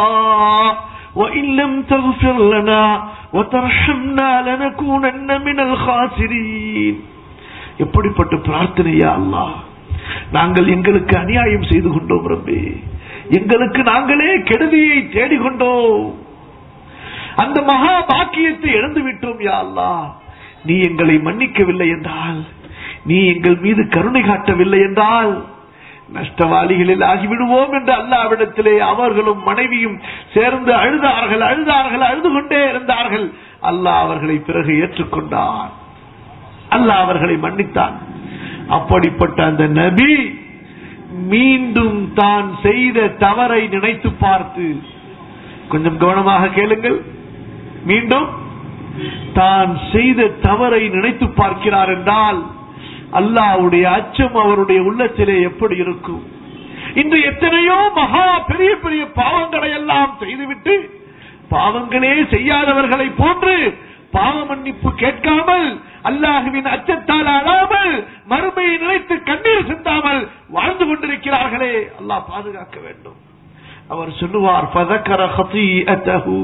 وإن لم تغفر لنا وترحمنا لنكونن من الخاسرين எப்படிப்பட்ட பிரார்த்தனையா அல்லாஹ் நாங்கள் எங்களுக்கு அநியாயம் செய்து கொண்டோம் ரப்பே எங்களுக்கு நாங்களே கெடுதியை தேடிக்கொண்டோம் அந்த மகா பாக்கியத்தை இழந்து விட்டோம் யா அல்லாஹ் நீ எங்களை மன்னிக்கவில்லை என்றால் நீ எங்கள் மீது கருணை காட்டவில்லை என்றால் நஷ்டவாளிகளில் ஆகிவிடுவோம் என்று அல்லாவிடத்திலே அவர்களும் மனைவியும் சேர்ந்து அழுதார்கள் அழுதார்கள் அழுது கொண்டே இருந்தார்கள் அல்லாஹ் அவர்களை பிறகு ஏற்றுக்கொண்டான் அல்லாஹ் அவர்களை மன்னித்தான் அப்படிப்பட்ட அந்த நபி மீண்டும் தான் செய்த தவறை நினைத்து பார்த்து கொஞ்சம் கவனமாக கேளுங்கள் மீண்டும் தான் செய்த தவறை நினைத்து பார்க்கிறார் என்றால் அல்லாவுடைய அச்சம் அவருடைய உள்ளத்திலே எப்படி இருக்கும் இன்று எத்தனையோ மகா பெரிய பெரிய பாவங்களை எல்லாம் செய்துவிட்டு பாவங்களே செய்யாதவர்களை போன்று பாவ மன்னிப்பு கேட்காமல் அல்லாஹுவின் அச்சத்தால் அழாமல் மறுமையை நினைத்து கண்ணீர் சிந்தாமல் வாழ்ந்து கொண்டிருக்கிறார்களே அல்லாஹ் பாதுகாக்க வேண்டும் அவர் சொல்லுவார் "ஃபதக்கர ஹதீஅத்தஹு."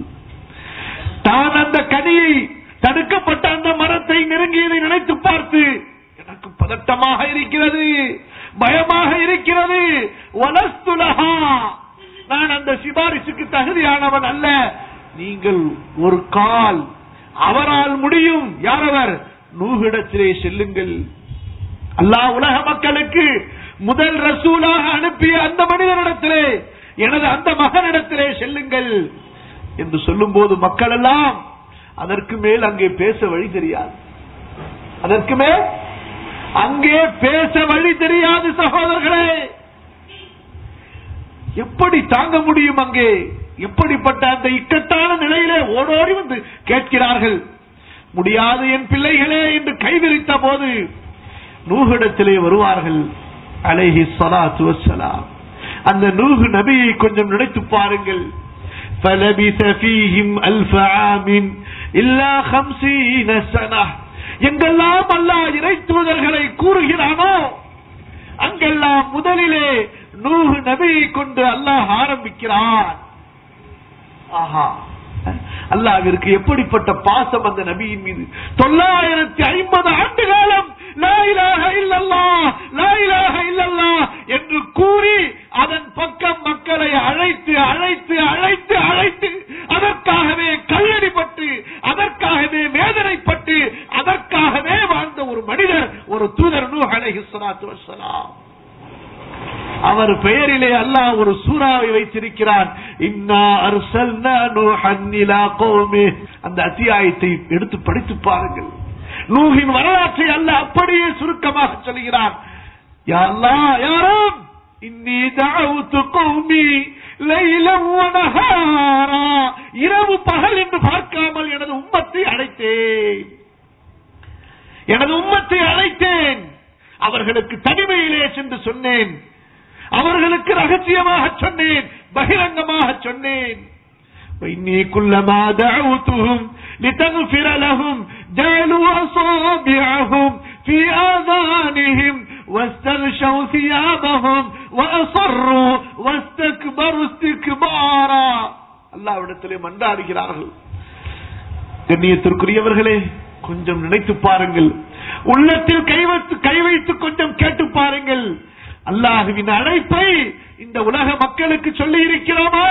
தான் அந்த கனியை தடுக்கப்பட்ட அந்த மரத்தை நெருங்கியதை நினைத்து பார்த்து எனக்கு பதட்டமாக இருக்கிறது பயமாக இருக்கிறது வலஸ்துலஹா நான் அந்த சிபாரிசுக்கு தகுதியானவன் அல்ல நீங்கள் ஒரு கால் அவரால் முடியும் யாரவர் நூகிடத்திலே செல்லுங்கள் அல்லாஹ் உலக மக்களுக்கு முதல் ரசூலாக அனுப்பிய அந்த மனிதனிடத்திலே எனது அந்த மகனிடத்திலே செல்லுங்கள் என்று சொல்லும் போது மக்கள் எல்லாம் அதற்கு மேல் அங்கே பேச வழி தெரியாது அதற்கு மேல் அங்கே பேச வழி தெரியாது சகோதரர்களே எப்படி தாங்க முடியும் அங்கே எப்படிப்பட்ட அந்த இக்கட்டான நிலையிலே ஓடோடி வந்து கேட்கிறார்கள் முடியாது என் பிள்ளைகளே என்று கைவிரித்த போது நூகிடத்திலே வருவார்கள் அலைஹி ஸலாத்து வஸ்ஸலாம் அந்த நூஹ் நபியை கொஞ்சம் நினைத்து பாருங்கள் فلبث فيهم ألف عام إلا خمسين سنة எங்கெல்லாம் அல்லாஹ் இறை தூதர்களை கூறுகிறானோ அங்கெல்லாம் முதலிலே நூஹ் நபியை கொண்டு அல்லாஹ் ஆரம்பிக்கிறான் ஆஹா அல்லாவிற்கு எப்படிப்பட்ட பாசம் அந்த நபியின் மீது தொள்ளாயிரத்தி ஐம்பது ஆண்டு காலம் லா இலாஹ இல்லல்லாஹ், லா இலாஹ இல்லல்லாஹ் என்று கூறி அதன் பக்கம் மக்களை அழைத்து அழைத்து அழைத்து அழைத்து அதற்காகவே கல்லடிப்பட்டு அதற்காகவே வேதனைப்பட்டு அதற்காகவே வாழ்ந்த ஒரு மனிதர் ஒரு தூதர் நூ அலைஹி ஸலாத்து வஸ்ஸலாம் அவர் பெயரிலே அல்லாஹ் ஒரு சூறாவை வைத்திருக்கிறான் இன்னா அர்சல்னா நூஹன் இலா கௌமி அந்த அத்தியாயத்தை எடுத்து படித்து பாருங்கள் நூஹின் வரலாற்றை அல்லாஹ் அப்படியே சுருக்கமாக சொல்கிறான் யா அல்லாஹ் யாரும் இன்னி தஅவுது கௌமி லைலம் வ நஹாரா இரவு பகல் என்று பார்க்காமல் எனது உம்மத்தை அழைத்தேன் எனது உம்மத்தை அழைத்தேன் அவர்களுக்கு தனிமையிலே சென்று சொன்னேன் அவர்களுக்கு ரகசியமாக சொன்னேன் பகிரங்கமாக சொன்னேன் وإني كلما دعوتهم لتغفر لهم جعلوا أصابعهم في آذانهم واستغشوا ثيابهم وأصروا واستكبروا استكبارا الله விடத்திலே மன்றாடுகிறார்கள் கண்ணியத்திற்குரியவர்களே கொஞ்சம் நினைத்து பாருங்கள் உள்ளத்தில் கை வைத்து கை வைத்து கொஞ்சம் கேட்டு பாருங்கள் அல்லாஹுவின் அழைப்பை இந்த உலக மக்களுக்கு சொல்லி இருக்கிறோமா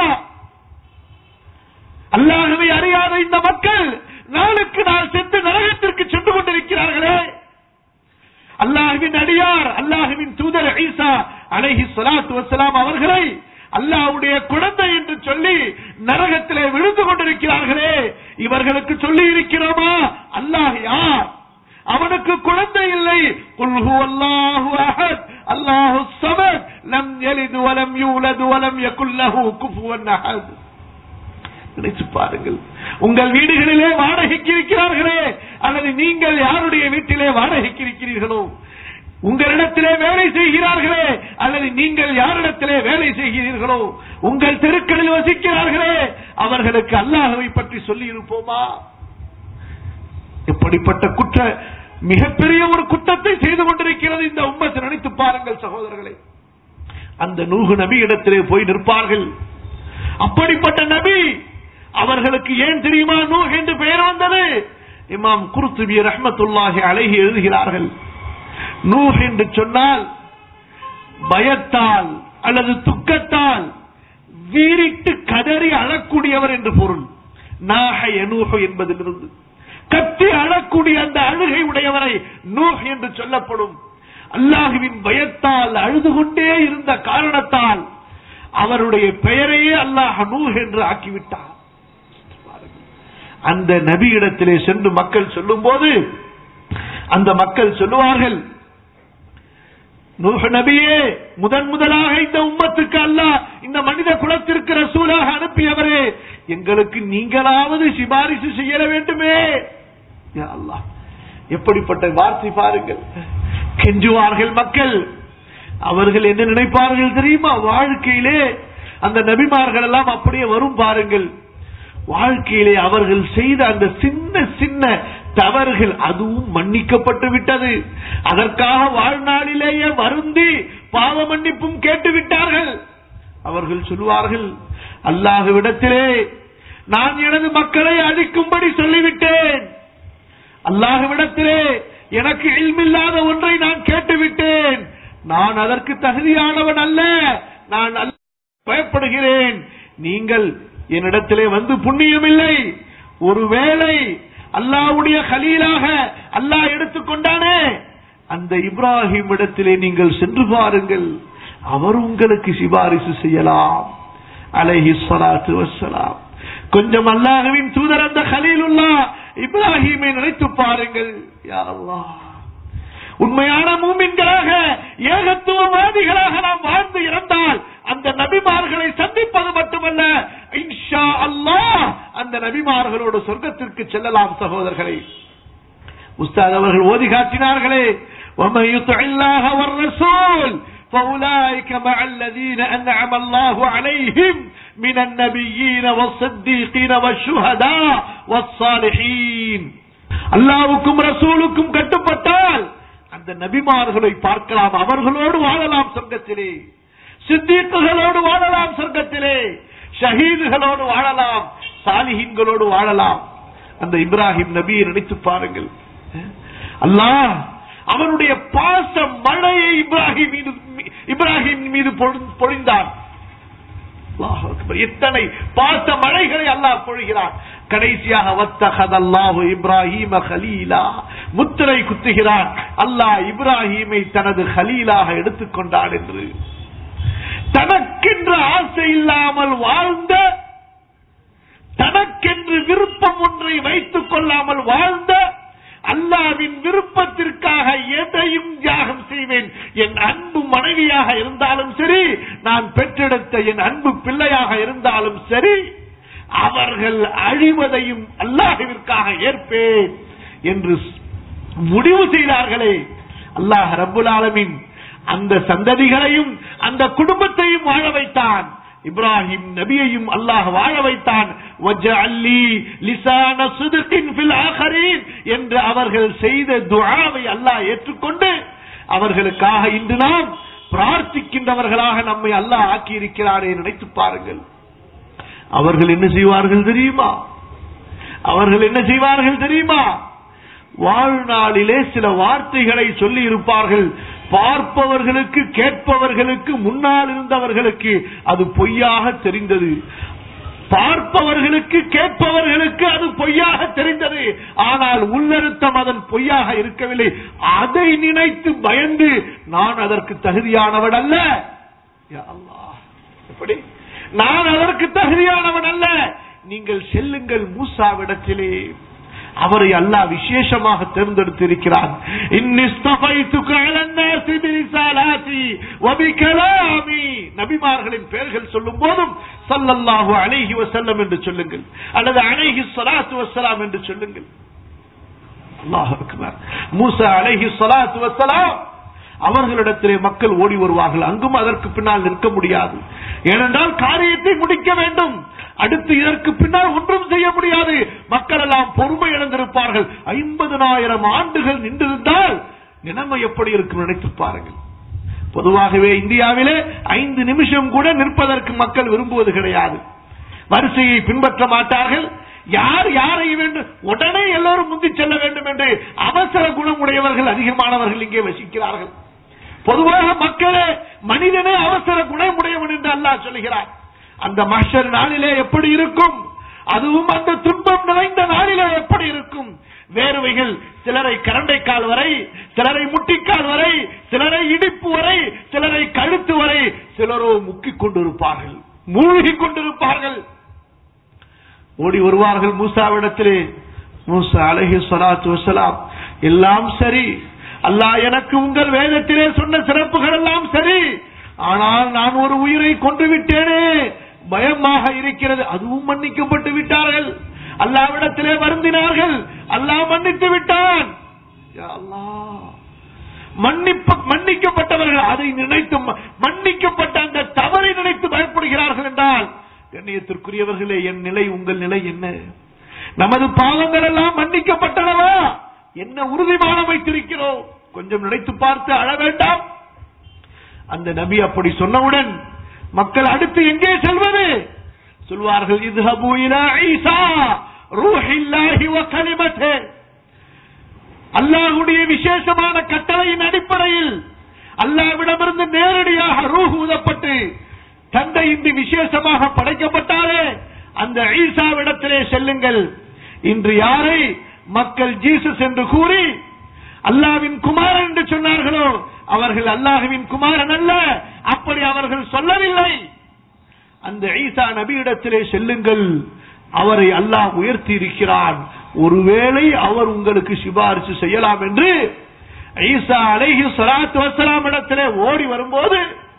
அல்லாஹுவை அறியாத இந்த மக்கள் நாளுக்கு நாள் சென்று நரகத்திற்கு சென்று கொண்டிருக்கிறார்களே அல்லாஹுவின் அடியார் அல்லாஹுவின் தூதர் ஈசா அலைஹி ஸலாத்து வஸ்ஸலாம் அவர்களை அல்லாஹ்வுடைய குழந்தை என்று சொல்லி நரகத்திலே விழுந்து கொண்டிருக்கிறார்களே இவர்களுக்கு சொல்லி இருக்கிறோமா அல்லாஹ் யார் அவனுக்கு குழந்தை இல்லை குல் ஹுவல்லாஹு அஹத் அல்லாஹு ஸமத் லம் யலிது வலம் யூலது வலம் யகுல் லஹு குஃபுவன் அஹத் நினைச்சு பாருங்கள் உங்கள் வீடுகளிலே வாடகைக்கு இருக்கிறார்களே அல்லது நீங்கள் யாருடைய வீட்டிலே வாடகைக்கு இருக்கிறீர்களோ உங்களிடத்திலே வேலை செய்கிறார்களே அல்லது நீங்கள் யாரிடத்திலே வேலை செய்கிறீர்களோ உங்கள் தெருக்களில் வசிக்கிறார்களே அவர்களுக்கு அல்லாஹவை பற்றி சொல்லி இருப்போமா எப்படிப்பட்ட குற்ற மிகப்பெரிய ஒரு குற்றத்தை செய்து கொண்டிருக்கிறது இந்த உம்மத்தை நினைத்து பாருங்கள் சகோதரர்களே அந்த நூகு நபி இடத்திலே போய் நிற்பார்கள் அப்படிப்பட்ட நபி அவர்களுக்கு ஏன் தெரியுமா நூஹ் என்று பெயர் வந்தது இமாம் குருத்துபி ரஹ்மத்துல்லாஹி அலைஹி எழுதுகிறார்கள் நூஹ் என்று சொன்னால் பயத்தால் அல்லது துக்கத்தால் வீறிட்டு கதறி அழக்கூடியவர் என்று பொருள் நாக எனூஹ என்பதிலிருந்து கத்தி அழக்கூடிய அந்த அழுகை உடையவரை நூஹ் என்று சொல்லப்படும் அல்லாஹுவின் பயத்தால் அழுது கொண்டே இருந்த காரணத்தால் அவருடைய பெயரையே அல்லாஹ் நூஹ் என்று ஆக்கிவிட்டார் அந்த நபியிடத்திலே சென்று மக்கள் சொல்லும் போது அந்த மக்கள் சொல்லுவார்கள் நூஹ் நபியே முதன் முதலாக இந்த உம்மத்துக்கு அல்லாஹ் இந்த மனித குலத்திற்கு ரசூலாக அனுப்பியவரே எங்களுக்கு நீங்களாவது சிபாரிசு செய்ய வேண்டுமே யா அல்லாஹ் எப்படிப்பட்ட வார்த்தை பாருங்கள் கெஞ்சுவார்கள் மக்கள் அவர்கள் என்ன நினைப்பார்கள் தெரியுமா வாழ்க்கையிலே அந்த நபிமார்கள் எல்லாம் அப்படியே வரும் பாருங்கள் வாழ்க்கையிலே அவர்கள் செய்த அந்த சின்ன சின்ன தவறுகள் அதுவும் மன்னிக்கப்பட்டு விட்டது அதற்காக வாழ்நாளிலேயே வருந்தி பாவ மன்னிப்பும் கேட்டு விட்டார்கள் அவர்கள் சொல்லுவார்கள் அல்லாஹுவிடத்திலே நான் எனது மக்களை அழிக்கும்படி சொல்லிவிட்டேன் அல்லாஹுவிடத்திலே எனக்கு இல்மில்லாத ஒன்றை நான் கேட்டுவிட்டேன் நான் அதற்கு தகுதியானவன் அல்ல நான் அல்ல பயப்படுகிறேன் நீங்கள் என்னிடத்திலே வந்து புண்ணியம் இல்லை ஒருவேளை அல்லாவுடைய கலீலாக அல்லாஹ் எடுத்துக்கொண்டானே அந்த இப்ராஹிம் இடத்திலே நீங்கள் சென்று பாருங்கள் அவர் உங்களுக்கு சிபாரிசு செய்யலாம் அலைஹி ஸலாத்து வஸ்ஸலாம் கொஞ்சம் அல்லாஹ்வின் தூதர் அந்த கலீலுல்லா இப்ராஹிமை நினைத்து பாருங்கள் யா அல்லாஹ் உண்மையான மூமின்களாக ஏகத்துவவாதிகளாக நாம் வாழ்ந்து இறந்தால் அந்த நபிமார்களை சந்திப்பது மட்டுமல்ல இன்ஷா அல்லாஹ் அந்த நபிமார்களோடு சொர்க்கத்திற்கு செல்லலாம் சகோதரர்களே உஸ்தாத் அவர்கள் ஓதி காட்டினார்களே وَمَن يُطِعِ اللَّهَ وَالرَّسُولَ فَأُولَئِكَ مَعَ الَّذِينَ أَنْعَمَ اللَّهُ عَلَيْهِمْ مِنَ النَّبِيِّينَ وَالصِّدِّيقِينَ وَالشُّهَدَاءِ وَالصَّالِحِينَ அல்லாவுக்கும் ரசூலுக்கும் கட்டுப்பட்டால் அந்த நபிமார்களை பார்க்கலாம் அவர்களோடு வாழலாம் சொர்க்கத்திலே சித்தீக்குகளோடு வாழலாம் சொர்க்கத்திலே ஷஹீதுகளோடு வாழலாம் சாலிஹீன்களோடு வாழலாம் அந்த இப்ராஹிம் நபியை நினைத்து பாருங்கள் அல்லாஹ் அவனுடைய பாச மழையை இப்ராஹிம் மீது இப்ராஹிம் மீது பொழு- பொழிந்தான் அல்லாஹ் அக்பர். எத்தனை பாச மழைகளை அல்லாஹ் பொழிகிறான் கடைசியாக வத்தகத் அல்லாஹு இப்ராஹிம கலீலா முத்திரை குத்துகிறான் அல்லாஹ் இப்ராஹீமை தனது கலீலாக எடுத்துக்கொண்டான் என்று தனக்கென்று ஆசை இல்லாமல் வாழ்ந்த தனக்கென்று விருப்பம் ஒன்றை வைத்துக் கொள்ளாமல் வாழ்ந்த அல்லாவின் விருப்பத்திற்காக எதையும் தியாகம் செய்வேன் என் அன்பு மனைவியாக இருந்தாலும் சரி நான் பெற்றெடுத்த என் அன்பு பிள்ளையாக இருந்தாலும் சரி அவர்கள் அழிவதையும் அல்லாஹுவிற்காக ஏற்பேன் என்று முடிவு செய்தார்களே அல்லாஹ் ரப்புல் ஆலமீன் அந்த சந்ததிகளையும் அந்த குடும்பத்தையும் வாழ வைத்தான் இப்ராஹிம் நபியையும் அல்லாஹ் வாழ வைத்தான் وَاجْعَلْ لِي لِسَانَ صِدْقٍ فِي الْآخِرِينَ என்று அவர்கள் செய்த துஆவை அல்லாஹ் ஏற்றுக்கொண்டு அவர்களுக்காக இன்று நாம் பிரார்த்திக்கின்றவர்களாக நம்மை அல்லாஹ் ஆக்கி இருக்கிறாரே நினைத்து பாருங்கள் அவர்கள் என்ன செய்வார்கள் தெரியுமா அவர்கள் என்ன செய்வார்கள் தெரியுமா வாழ்நாளிலே சில வார்த்தைகளை சொல்லி இருப்பார்கள் பார்ப்பவர்களுக்கு கேட்பவர்களுக்கு முன்னால் இருந்தவர்களுக்கு அது பொய்யாக தெரிந்தது பார்ப்பவர்களுக்கு கேட்பவர்களுக்கு அது பொய்யாக தெரிந்தது ஆனால் உள்ளருத்தம் அதன் பொய்யாக இருக்கவில்லை அதை நினைத்து பயந்து நான் அதற்கு தகுதியானவன் அல்ல யா அல்லாஹ். எப்படி நான் அதற்கு தகுதியானவன் அல்ல நீங்கள் செல்லுங்கள் மூசாவிடத்திலே அவரை அல்லாஹ் விசேஷமாக தேர்ந்தெடுத்திருக்கிறான் இன்னிஸ்தஃபைத்துக அலன்னாசி பிரிசாலாத்தி வபிகலாமி நபிமார்களின் பெயர்கள் சொல்லும் போதும் ஸல்லல்லாஹு அலைஹி வஸல்லம் என்று சொல்லுங்கள் அல்லது அலைஹி ஸலாத்து வஸ்ஸலாம் என்று சொல்லுங்கள் அல்லாஹ் அக்பர் மூசா அலைஹி ஸலாத்து வஸ்ஸலாம் அவர்களிடத்திலே மக்கள் ஓடி வருவார்கள் அங்கும் அதற்கு பின்னால் நிற்க முடியாது ஏனென்றால் காரியத்தை முடிக்க வேண்டும் அடுத்து இதற்கு பின்னால் ஒன்றும் செய்ய முடியாது மக்கள் எல்லாம் பொறுமை இழந்திருப்பார்கள் ஐம்பதனாயிரம் ஆண்டுகள் நின்றிருந்தால் நிலைமை எப்படி இருக்கும் நினைத்து பாருங்கள் பொதுவாகவே இந்தியாவிலே ஐந்து நிமிஷம் கூட நிற்பதற்கு மக்கள் விரும்புவது கிடையாது வரிசையை பின்பற்ற மாட்டார்கள் யார் யாரை வேண்டும் உடனே எல்லோரும் முந்தி செல்ல வேண்டும் என்று அவசர குணமுடையவர்கள் அதிகமானவர்கள் இங்கே வசிக்கிறார்கள் பொதுவாக மக்களே மனிதனே அவசர குணமுடையவன் என்று அல்லாஹ் சொல்கிறார் அந்த மஷர் நாளிலே எப்படி இருக்கும் அதுவும் அந்த துன்பம் நிறைந்த நாளிலே எப்படி இருக்கும் வேறுவைகள் சிலரை கரண்டைக்கால் வரை சிலரை முட்டிக்கால் வரை சிலரை இடிப்பு வரை சிலரை கழுத்து வரை சிலரோ முக்கிக் கொண்டிருப்பார்கள் மூழ்கிக் கொண்டிருப்பார்கள் ஓடி வருவார்கள் மூசாவிடத்திலே மூசா அலஹி சலாத்து வசலாம் எல்லாம் சரி அல்லாஹ் எனக்கு உங்கள் வேதத்திலே சொன்ன சிறப்புகள் எல்லாம் சரி ஆனால் நான் ஒரு உயிரை கொண்டு விட்டேனே பயமாக இருக்கிறது அதுவும் மன்னிக்கப்பட்டு விட்டார்கள் அல்லாவிடத்திலே வருந்தினார்கள் அல்லாஹ் மன்னித்து விட்டான் யா அல்லாஹ் மன்னிப்ப மன்னிக்கப்பட்டவர்கள் அதை நினைத்து ம- மன்னிக்கப்பட்ட அந்த தவறை நினைத்து பயப்படுகிறார்கள் என்றால் கண்ணியத்திற்குரியவர்களே என் நிலை உங்கள் நிலை என்ன நமது பாவங்கள் எல்லாம் மன்னிக்கப்பட்டனவா என்ன உறுதிமானம் வைத்திருக்கிறோம் கொஞ்சம் நினைத்து பார்த்து அழ வேண்டாம் அந்த நபி அப்படி சொன்னவுடன் மக்கள் அடுத்து எங்கே செல்வது சொல்வார்கள் இத்ஹபு இலா ஈசா ரூஹில்லாஹி வ கலிமத்தே அல்லாஹுடைய விசேஷமான கட்டளையின் அடிப்படையில் அல்லாவிடமிருந்து நேரடியாக ரூஹ் ஊதப்பட்டு தந்தை இன்று விசேஷமாக படைக்கப்பட்டாலே அந்த ஈசாவிடத்திலே செல்லுங்கள் இன்று யாரை மக்கள் ஜீசஸ் என்று கூறி அல்லாவின் குமாரன் என்று சொன்னார்களோ அவர்கள் அல்லாஹுவின் குமாரன் அல்ல அப்படி அவர்கள் சொல்லவில்லை அந்த ஈசா நபியிடத்திலே செல்லுங்கள் அவரை அல்லாஹ் உயர்த்தி இருக்கிறான் ஒருவேளை அவர் உங்களுக்கு சிபாரிசு செய்யலாம் என்று ஈசா அலைஹி ஸலாத்து வஸலாம் இடத்திலே ஓடி வரும்போது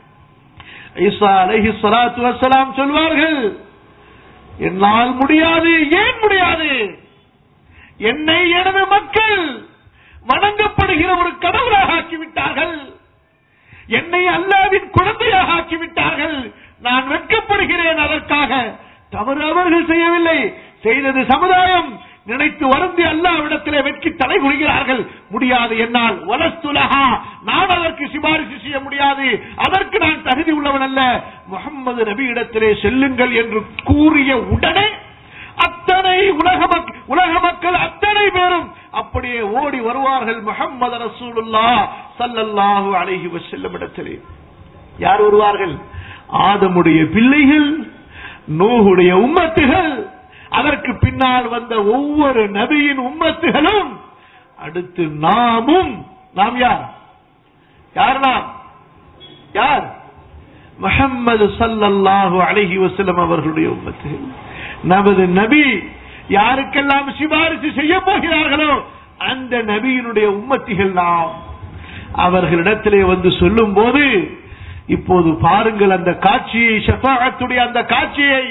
ஈசா அலைஹி ஸலாத்து வஸலாம் சொல்வார்கள் என்னால் முடியாது ஏன் முடியாது என்னை எனது மக்கள் வணங்கப்படுகிற ஒரு கடவுளாக ஆக்கிவிட்டார்கள் என்னை அல்லாவின் குழந்தையாக ஆக்கிவிட்டார்கள் நான் வெட்கப்படுகிறேன் அதற்காக தவறு அவர்கள் செய்யவில்லை செய்தது சமுதாயம் நினைத்து வருந்தி அல்லாவிடத்திலே வெட்கி தலை குனிகிறார்கள் முடியாது என்னால் வலஸ்துலகா நான் அதற்கு சிபாரிசு செய்ய முடியாது அதற்கு நான் தகுதி உள்ளவன் அல்ல முகம்மது நபி இடத்திலே செல்லுங்கள் என்று கூறிய உடனே அத்தனை உலக மக்- உலக மக்கள் அத்தனை பேரும் அப்படியே ஓடி வருவார்கள் முகம்மது ரசூலுல்லா ஸல்லல்லாஹு அலைஹி வஸல்லம் இடத்திலே யார் வருவார்கள் ஆதமுடைய பிள்ளைகள் நூகுடைய உம்மத்துகள் அதற்கு பின்னால் வந்த ஒவ்வொரு நபியின் உம்மத்துகளும் அடுத்து நாமும் நாம் யார் யார் நாம் யார் முஹம்மது ஸல்லல்லாஹு அலைஹி வஸல்லம் அவர்களுடைய உம்மத்துகள் நமது நபி யாருக்கெல்லாம் சிபாரிசு செய்ய போகிறார்களோ அந்த நபியினுடைய உம்மத்திகள் நாம் அவர்களிடத்திலே வந்து சொல்லும் போது இப்போது பாருங்கள் அந்த காட்சியை ஷஃபாஅத்துடைய அந்த காட்சியை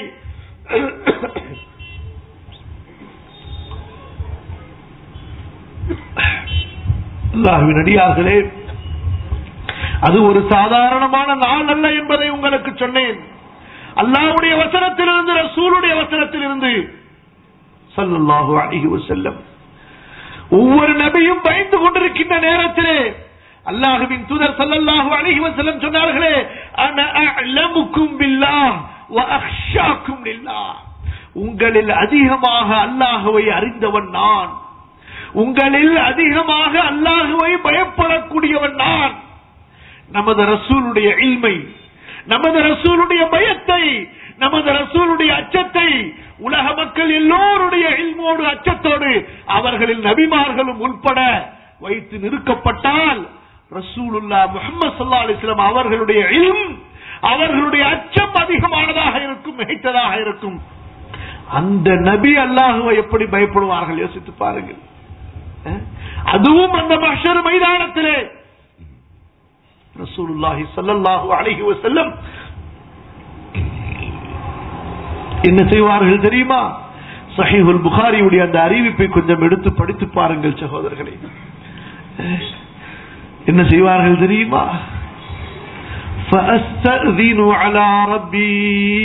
அல்லாஹ்வின் அடியார்களே அது ஒரு சாதாரணமான நாள் அல்ல என்பதை உங்களுக்கு சொன்னேன் அல்லாஹ்வுடைய வசனத்திலிருந்து ரசூலுடைய வசனத்திலிருந்து ஸல்லல்லாஹு அலைஹி வஸல்லம் ஒவ்வொரு நபியும் பயந்து கொண்டிருக்கின்ற நேரத்திலே அல்லாஹுவின் தூதர் ஸல்லல்லாஹு அலைஹி வஸல்லம் சொன்னார்களே அன அஅலமுக்கும் பில்லாஹ் வ அக்ஷாக்கும் லில்லாஹ் உங்களில் அதிகமாக அல்லாஹுவை அறிந்தவன் நான் உங்களில் அதிகமாக அல்லாஹுவை பயப்படக்கூடியவன் நான் நமது ரசூலுடைய இல்மை நமது ரசூலுடைய பயத்தை நமது ரசூலுடைய அச்சத்தை உலக மக்கள் எல்லோருடைய இல்மோடு அச்சத்தோடு அவர்களில் நபிமார்களும் உட்பட வைத்து நிறுக்கப்பட்டால் ரசூலுல்லா முகமது சல்லா அலிஸ்லாம் அவர்களுடைய இல்ம் அவர்களுடைய அச்சம் அதிகமானதாக இருக்கும் மிகைத்ததாக இருக்கும் அந்த நபி அல்லாஹுவை எப்படி பயப்படுவார்கள் யோசித்து பாருங்கள் அஹ்? அதுவும் அந்த மஷர் மைதானத்திலே ரசூலுல்லாஹி ஸல்லல்லாஹு அலைஹி வஸல்லம் என்ன செய்வார்கள் தெரியுமா சஹீஹுல் புகாரியுடைய அந்த அறிவிப்பை கொஞ்சம் எடுத்து படித்து பாருங்கள் சகோதரர்களே அஹ், என்ன செய்வார்கள் தெரியுமா فأستأذن على ربي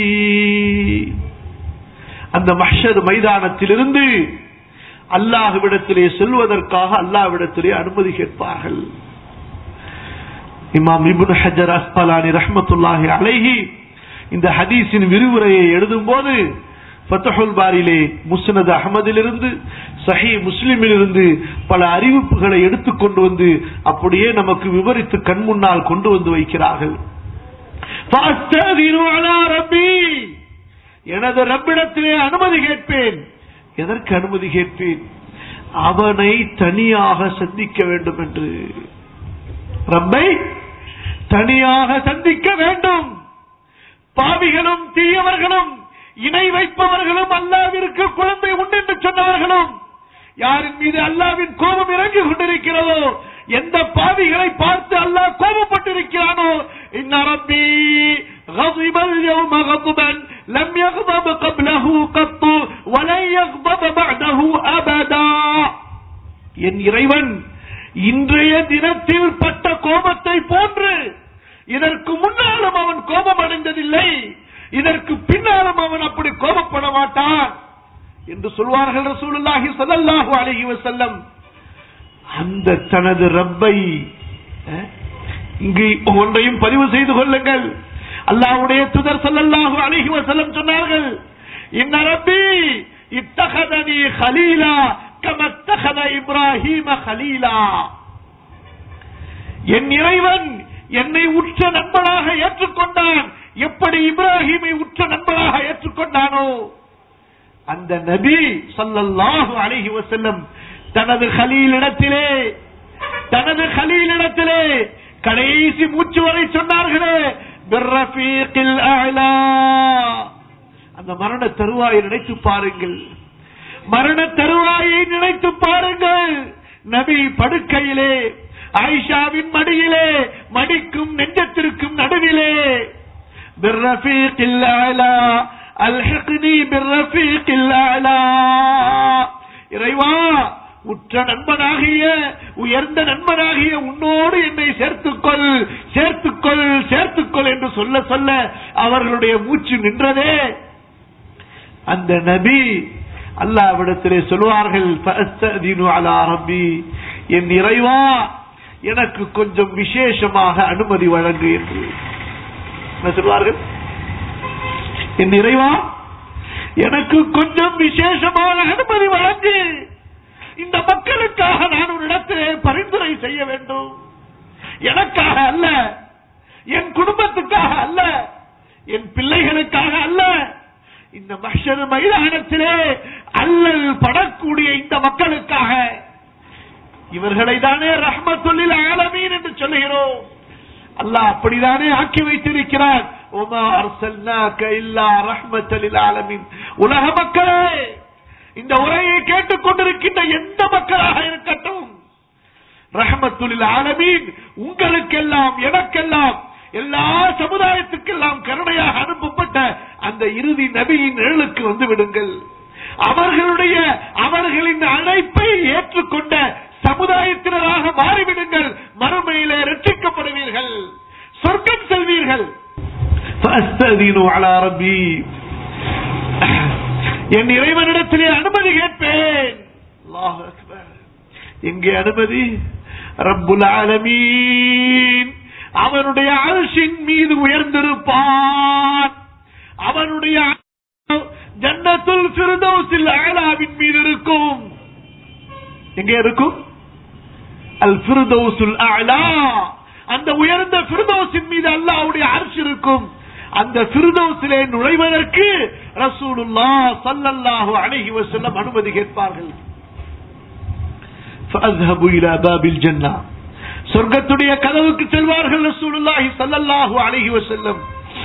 அந்த மஹ்ஷர் மைதானத்திலிருந்து அல்லாஹ்விடத்திலே செல்வதற்காக அல்லாஹ்விடத்திலே அனுமதி கேட்பார்கள் இமாம் இப்னு ஹஜர் அஸ்பலானி ரஹ்மத்துல்லாஹி அலைஹி இந்த ஹதீஸின் விரிவுரையை எழுதும்போது ஃபத்தஹுல் பாரிலே முஸ்னத் அகமதிலிருந்து சஹி முஸ்லிமிலிருந்து பல அறிவிப்புகளை எடுத்துக்கொண்டு வந்து அப்படியே நமக்கு விவரித்து கண் முன்னால் கொண்டு வந்து வைக்கிறார்கள் فَأَسْتَأْذِنُ عَلَى رَبِّي எனது ரப்பிடத்திலே அனுமதி கேட்பேன் எதற்கு அனுமதி கேட்பேன் அவனை தனியாக சந்திக்க வேண்டும் என்று ரப்பை தனியாக சந்திக்க வேண்டும் பாவிகளும் தீயவர்களும் இணை வைப்பவர்களும் அல்லாவிற்கு குழந்தை உண்டு என்று சொன்னவர்களும் யாரின் மீது அல்லாவின் கோபம் இறங்கி கொண்டிருக்கிறதோ எந்த பாவிகளை பார்த்து அல்லாஹ் கோபப்பட்டிருக்கிறானோ இன்ன ரப்பி غضب اليوم غضبا لم يغضب قبله قط ولن يغضب بعده أبدا என் இறைவன் இன்றைய தினத்தில் பட்ட கோபத்தை போன்று இதற்கு முன்னாலும் அவன் கோபம் அடைந்ததில்லை இதற்கு பின்னாலும் அவன் அப்படி கோபப்பட மாட்டான் என்று சொல்வார்கள் ரசூலுல்லாஹி ஸல்லல்லாஹு அலைஹி வஸல்லம் அந்த தனது ரப்பை அஹ், இங்கு ஒன்றையும் பதிவு செய்து கொள்ளுங்கள் அல்லாஹ்வுடைய துதர் ஸல்லல்லாஹு அலைஹி வஸல்லம் சொன்னார்கள் இன்ன ரப்பி இத்தகதனி கலீலா கம இத்தகத இப்ராஹீம கலீலா என் இறைவன் என்னை உற்ற நண்பனாக ஏற்றுக்கொண்டான் எப்படி இப்ராஹிமை உற்ற நண்பனாக ஏற்றுக்கொண்டானோ அந்த நபி ஸல்லல்லாஹு அலைஹி வஸல்லம் தனது கலீலிடத்திலே தனது கலீலிடத்திலே கடைசி மூச்சு வரை சொன்னார்களே பிர்ரஃபீக்கில் அலா அந்த மரண தருவாயை நினைத்து பாருங்கள் மரண தருவாயை நினைத்து பாருங்கள் நபி படுக்கையிலே ஆயிஷாவின் மடியிலே மடிக்கும் நெஞ்சத்திற்கும் நடுவிலே பிர்ரஃபீக்கில் அலா அல்ஹிக்னி பிர்ரஃபீக்கில் அலா இறைவா உற்ற நண்பனாகிய உயர்ந்த நண்பனாகிய உன்னோடு என்னை சேர்த்துக்கொள் சேர்த்துக்கொள் சேர்த்துக்கொள் என்று சொல்ல சொல்ல அவர்களுடைய மூச்சு நின்றதே அந்த நபி அல்லாவிடத்திலே சொல்வார்கள் "ஃபஅஸ்தஅதினு அலா ரப்பி என் இறைவா எனக்கு கொஞ்சம் விசேஷமாக அனுமதி வழங்கு என்று என்ன சொல்வார்கள் என் இறைவா எனக்கு கொஞ்சம் விசேஷமான அனுமதி வழங்கு இந்த மக்களுக்காக நான் ஒரு இடத்திலே பரிந்துரை செய்ய வேண்டும் எனக்காக அல்ல என் குடும்பத்துக்காக அல்ல என் பிள்ளைகளுக்காக அல்ல இந்த மஷர் மைதானத்திலே அல்லல் படக்கூடிய இந்த மக்களுக்காக இவர்களை தானே ரஹ்மத்துல்லில் ஆலமீன் என்று சொல்லுகிறோம் அல்லாஹ் அப்படிதானே ஆக்கி வைத்திருக்கிறார் உமா அர்சல்னாக இல்லா ரஹ்மத்தலில் ஆலமீன் உலக மக்களே இந்த உரையை கேட்டுக் கொண்டிருக்கின்ற எந்த மக்களாக இருக்கட்டும் ரஹமத்துலில் ஆலமீன் உங்களுக்கெல்லாம் எனக்கெல்லாம் எல்லா சமுதாயத்துக்கெல்லாம் கருணையாக அனுப்பப்பட்ட அந்த இறுதி நபியின் நிழலுக்கு வந்து விடுங்கள் அவர்களுடைய அவர்களின் அழைப்பை ஏற்றுக்கொண்ட சமுதாயத்தினராக மாறிவிடுங்கள் மறுமையிலே ரட்சிக்கப்படுவீர்கள் சொர்க்கம் செல்வீர்கள் فأستأذن على ربي என் இறைவனிடத்திலே அனுமதி கேட்பேன் அல்லாஹ் அக்பர் எங்கே அனுமதி ரப்புல் ஆலமீன் அவனுடைய அரிசின் மீது உயர்ந்திருப்பான் அவனுடைய ஜன்னத்துல் ஃபிர்தௌஸில் அலாவின் மீது இருக்கும் எங்கே இருக்கும் அல் ஃபிர்தௌஸுல் அலா அந்த உயர்ந்த ஃபிர்தௌஸின் மீது அல்லாஹ்வுடைய அரிசி இருக்கும் அந்த ஃபிர்தௌஸிலே நுழைவதற்கு ரசூலுல்லாஹ் ஸல்லல்லாஹு அலைஹி வஸல்லம் அனுமதி கேட்பார்கள் فاذهبوا الى باب الجنه சொர்க்கத்துடைய கதவுக்கு செல்வார்கள் ரசூலுல்லாஹி ஸல்லல்லாஹு அலைஹி வஸல்லம்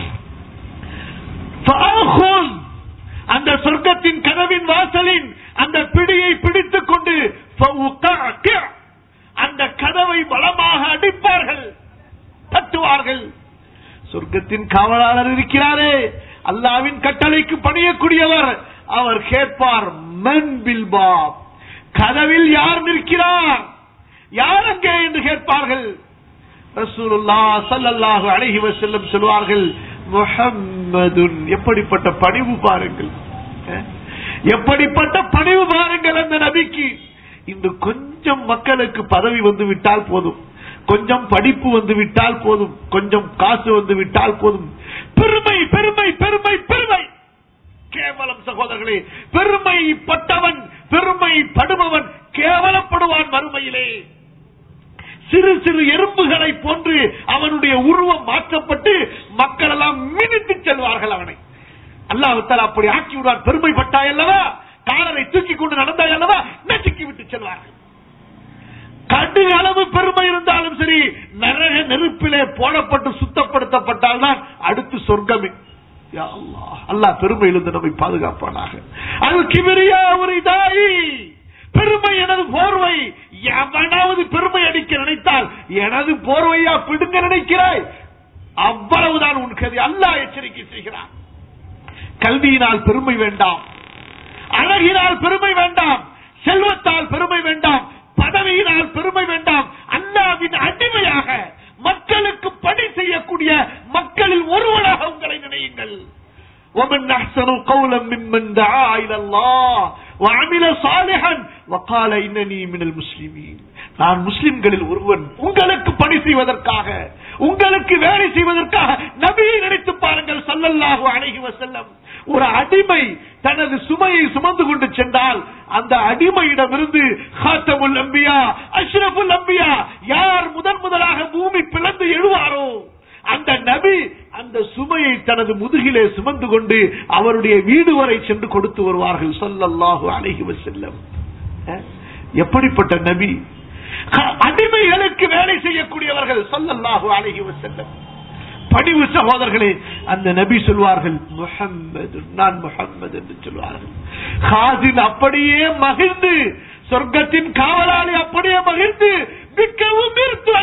فآخذ அந்த சொர்க்கத்தின் கதவின் வாசலின் அந்த பிடியை பிடித்துக் கொண்டு فأوقعك அந்த கதவை பலமாக அடிப்பார்கள் தட்டுவார்கள் சொர்க்கத்தின் காவலாளர் இருக்கிறாரே அல்லாவின் கட்டளைக்கு பணியக்கூடியவர் அவர் கேட்பார் மன் பில்பாப் கதவில் யார் நிற்கிறார் யார் அங்கே என்று கேட்பார்கள் ரசூலுல்லா ஸல்லல்லாஹு அலைஹி வஸல்லம் சொல்வார்கள் முஹம்மதுன் எப்படிப்பட்ட பணிவு பாருங்கள் அஹ்? எப்படிப்பட்ட பணிவு பாருங்கள் அந்த நபிக்கு இன்று கொஞ்சம் மக்களுக்கு பதவி வந்து விட்டால் போதும் கொஞ்சம் படிப்பு வந்து விட்டால் போதும் கொஞ்சம் காசு வந்து விட்டால் போதும் பெருமை பெருமை பெருமை பெருமை கேவலம் சகோதரர்களே பெருமை பட்டவன் பெருமை படுபவன் கேவலப்படுவான் மறுமையிலே சிறு சிறு எறும்புகளை போன்று அவனுடைய உருவம் மாற்றப்பட்டு மக்கள் எல்லாம் மினித்து செல்வார்கள் அவனை அல்லாஹால அப்படி ஆக்கி விடுவார் பெருமைப்பட்டாய் அல்லவா காலரை தூக்கி கொண்டு நடந்தாய் அல்லவா நசுக்கி விட்டு செல்வார்கள் கடு அளவு பெருமை இருந்தாலும் சரி நரக நெருப்பிலே போடப்பட்டு சுத்தப்படுத்தப்பட்டால் தான் அடுத்து சொர்க்கமே யா அல்லாஹ். அல்லாஹ் பெருமையிலிருந்து நம்மை பாதுகாப்பானாக அது கிபிரியா ஒரு இதாயி பெருமை எனது போர்வை எவனாவது பெருமை அடிக்க நினைத்தால் எனது போர்வையா பிடுங்க நினைக்கிறாய் அவ்வளவுதான் உன் கதை அல்லாஹ் எச்சரிக்கை செய்கிறான் கல்வியினால் பெருமை வேண்டாம் அழகினால் பெருமை வேண்டாம் செல்வத்தால் பெருமை வேண்டாம் பதவியினால் பெருமை வேண்டாம் அல்லாவின் அடிமையாக மக்களுக்கு பணி செய்யக்கூடிய மக்களில் ஒருவனாக உங்களை நினையுங்கள் ومن أحسن قولا ممن دعا إلى الله وعمل صالحا وقال إنني من المسلمين நான் முஸ்லிம்களில் ஒருவன் உங்களுக்கு பணி செய்வதற்காக உங்களுக்கு வேலை செய்வதற்காக நபியை நினைத்து பாருங்கள் சல்லல்லாஹு அலைஹி வஸல்லம் ஒரு அடிமை தனது சுமையை சுமந்து கொண்டு சென்றால் அந்த அடிமையிடமிருந்து ஹாத்தமுல் அம்பியா அஷ்ரஃபுல் அம்பியா யார் முதன் முதலாக பூமி பிளந்து எழுவாரோ அந்த நபி அந்த சுமையை தனது முதுகிலே சுமந்து கொண்டு அவருடைய வீடு வரை சென்று கொடுத்து வருவார்கள் சொல்லல்லாஹு அலைஹி வஸல்லம் அஹ், எப்படிப்பட்ட நபி அ- அடிமைகளுக்கு வேலை செய்யக்கூடியவர்கள் சொல்லல்லாஹு அலைஹி வஸல்லம் பணிவு சகோதரர்களே அந்த நபி சொல்வார்கள் முஹம்மது நான் முஹம்மது என்று சொல்வார்கள் ஹாசின் அப்படியே மகிழ்ந்து சொர்க்கத்தின் காவலாளி அப்படியே மகிழ்ந்து மிகவும்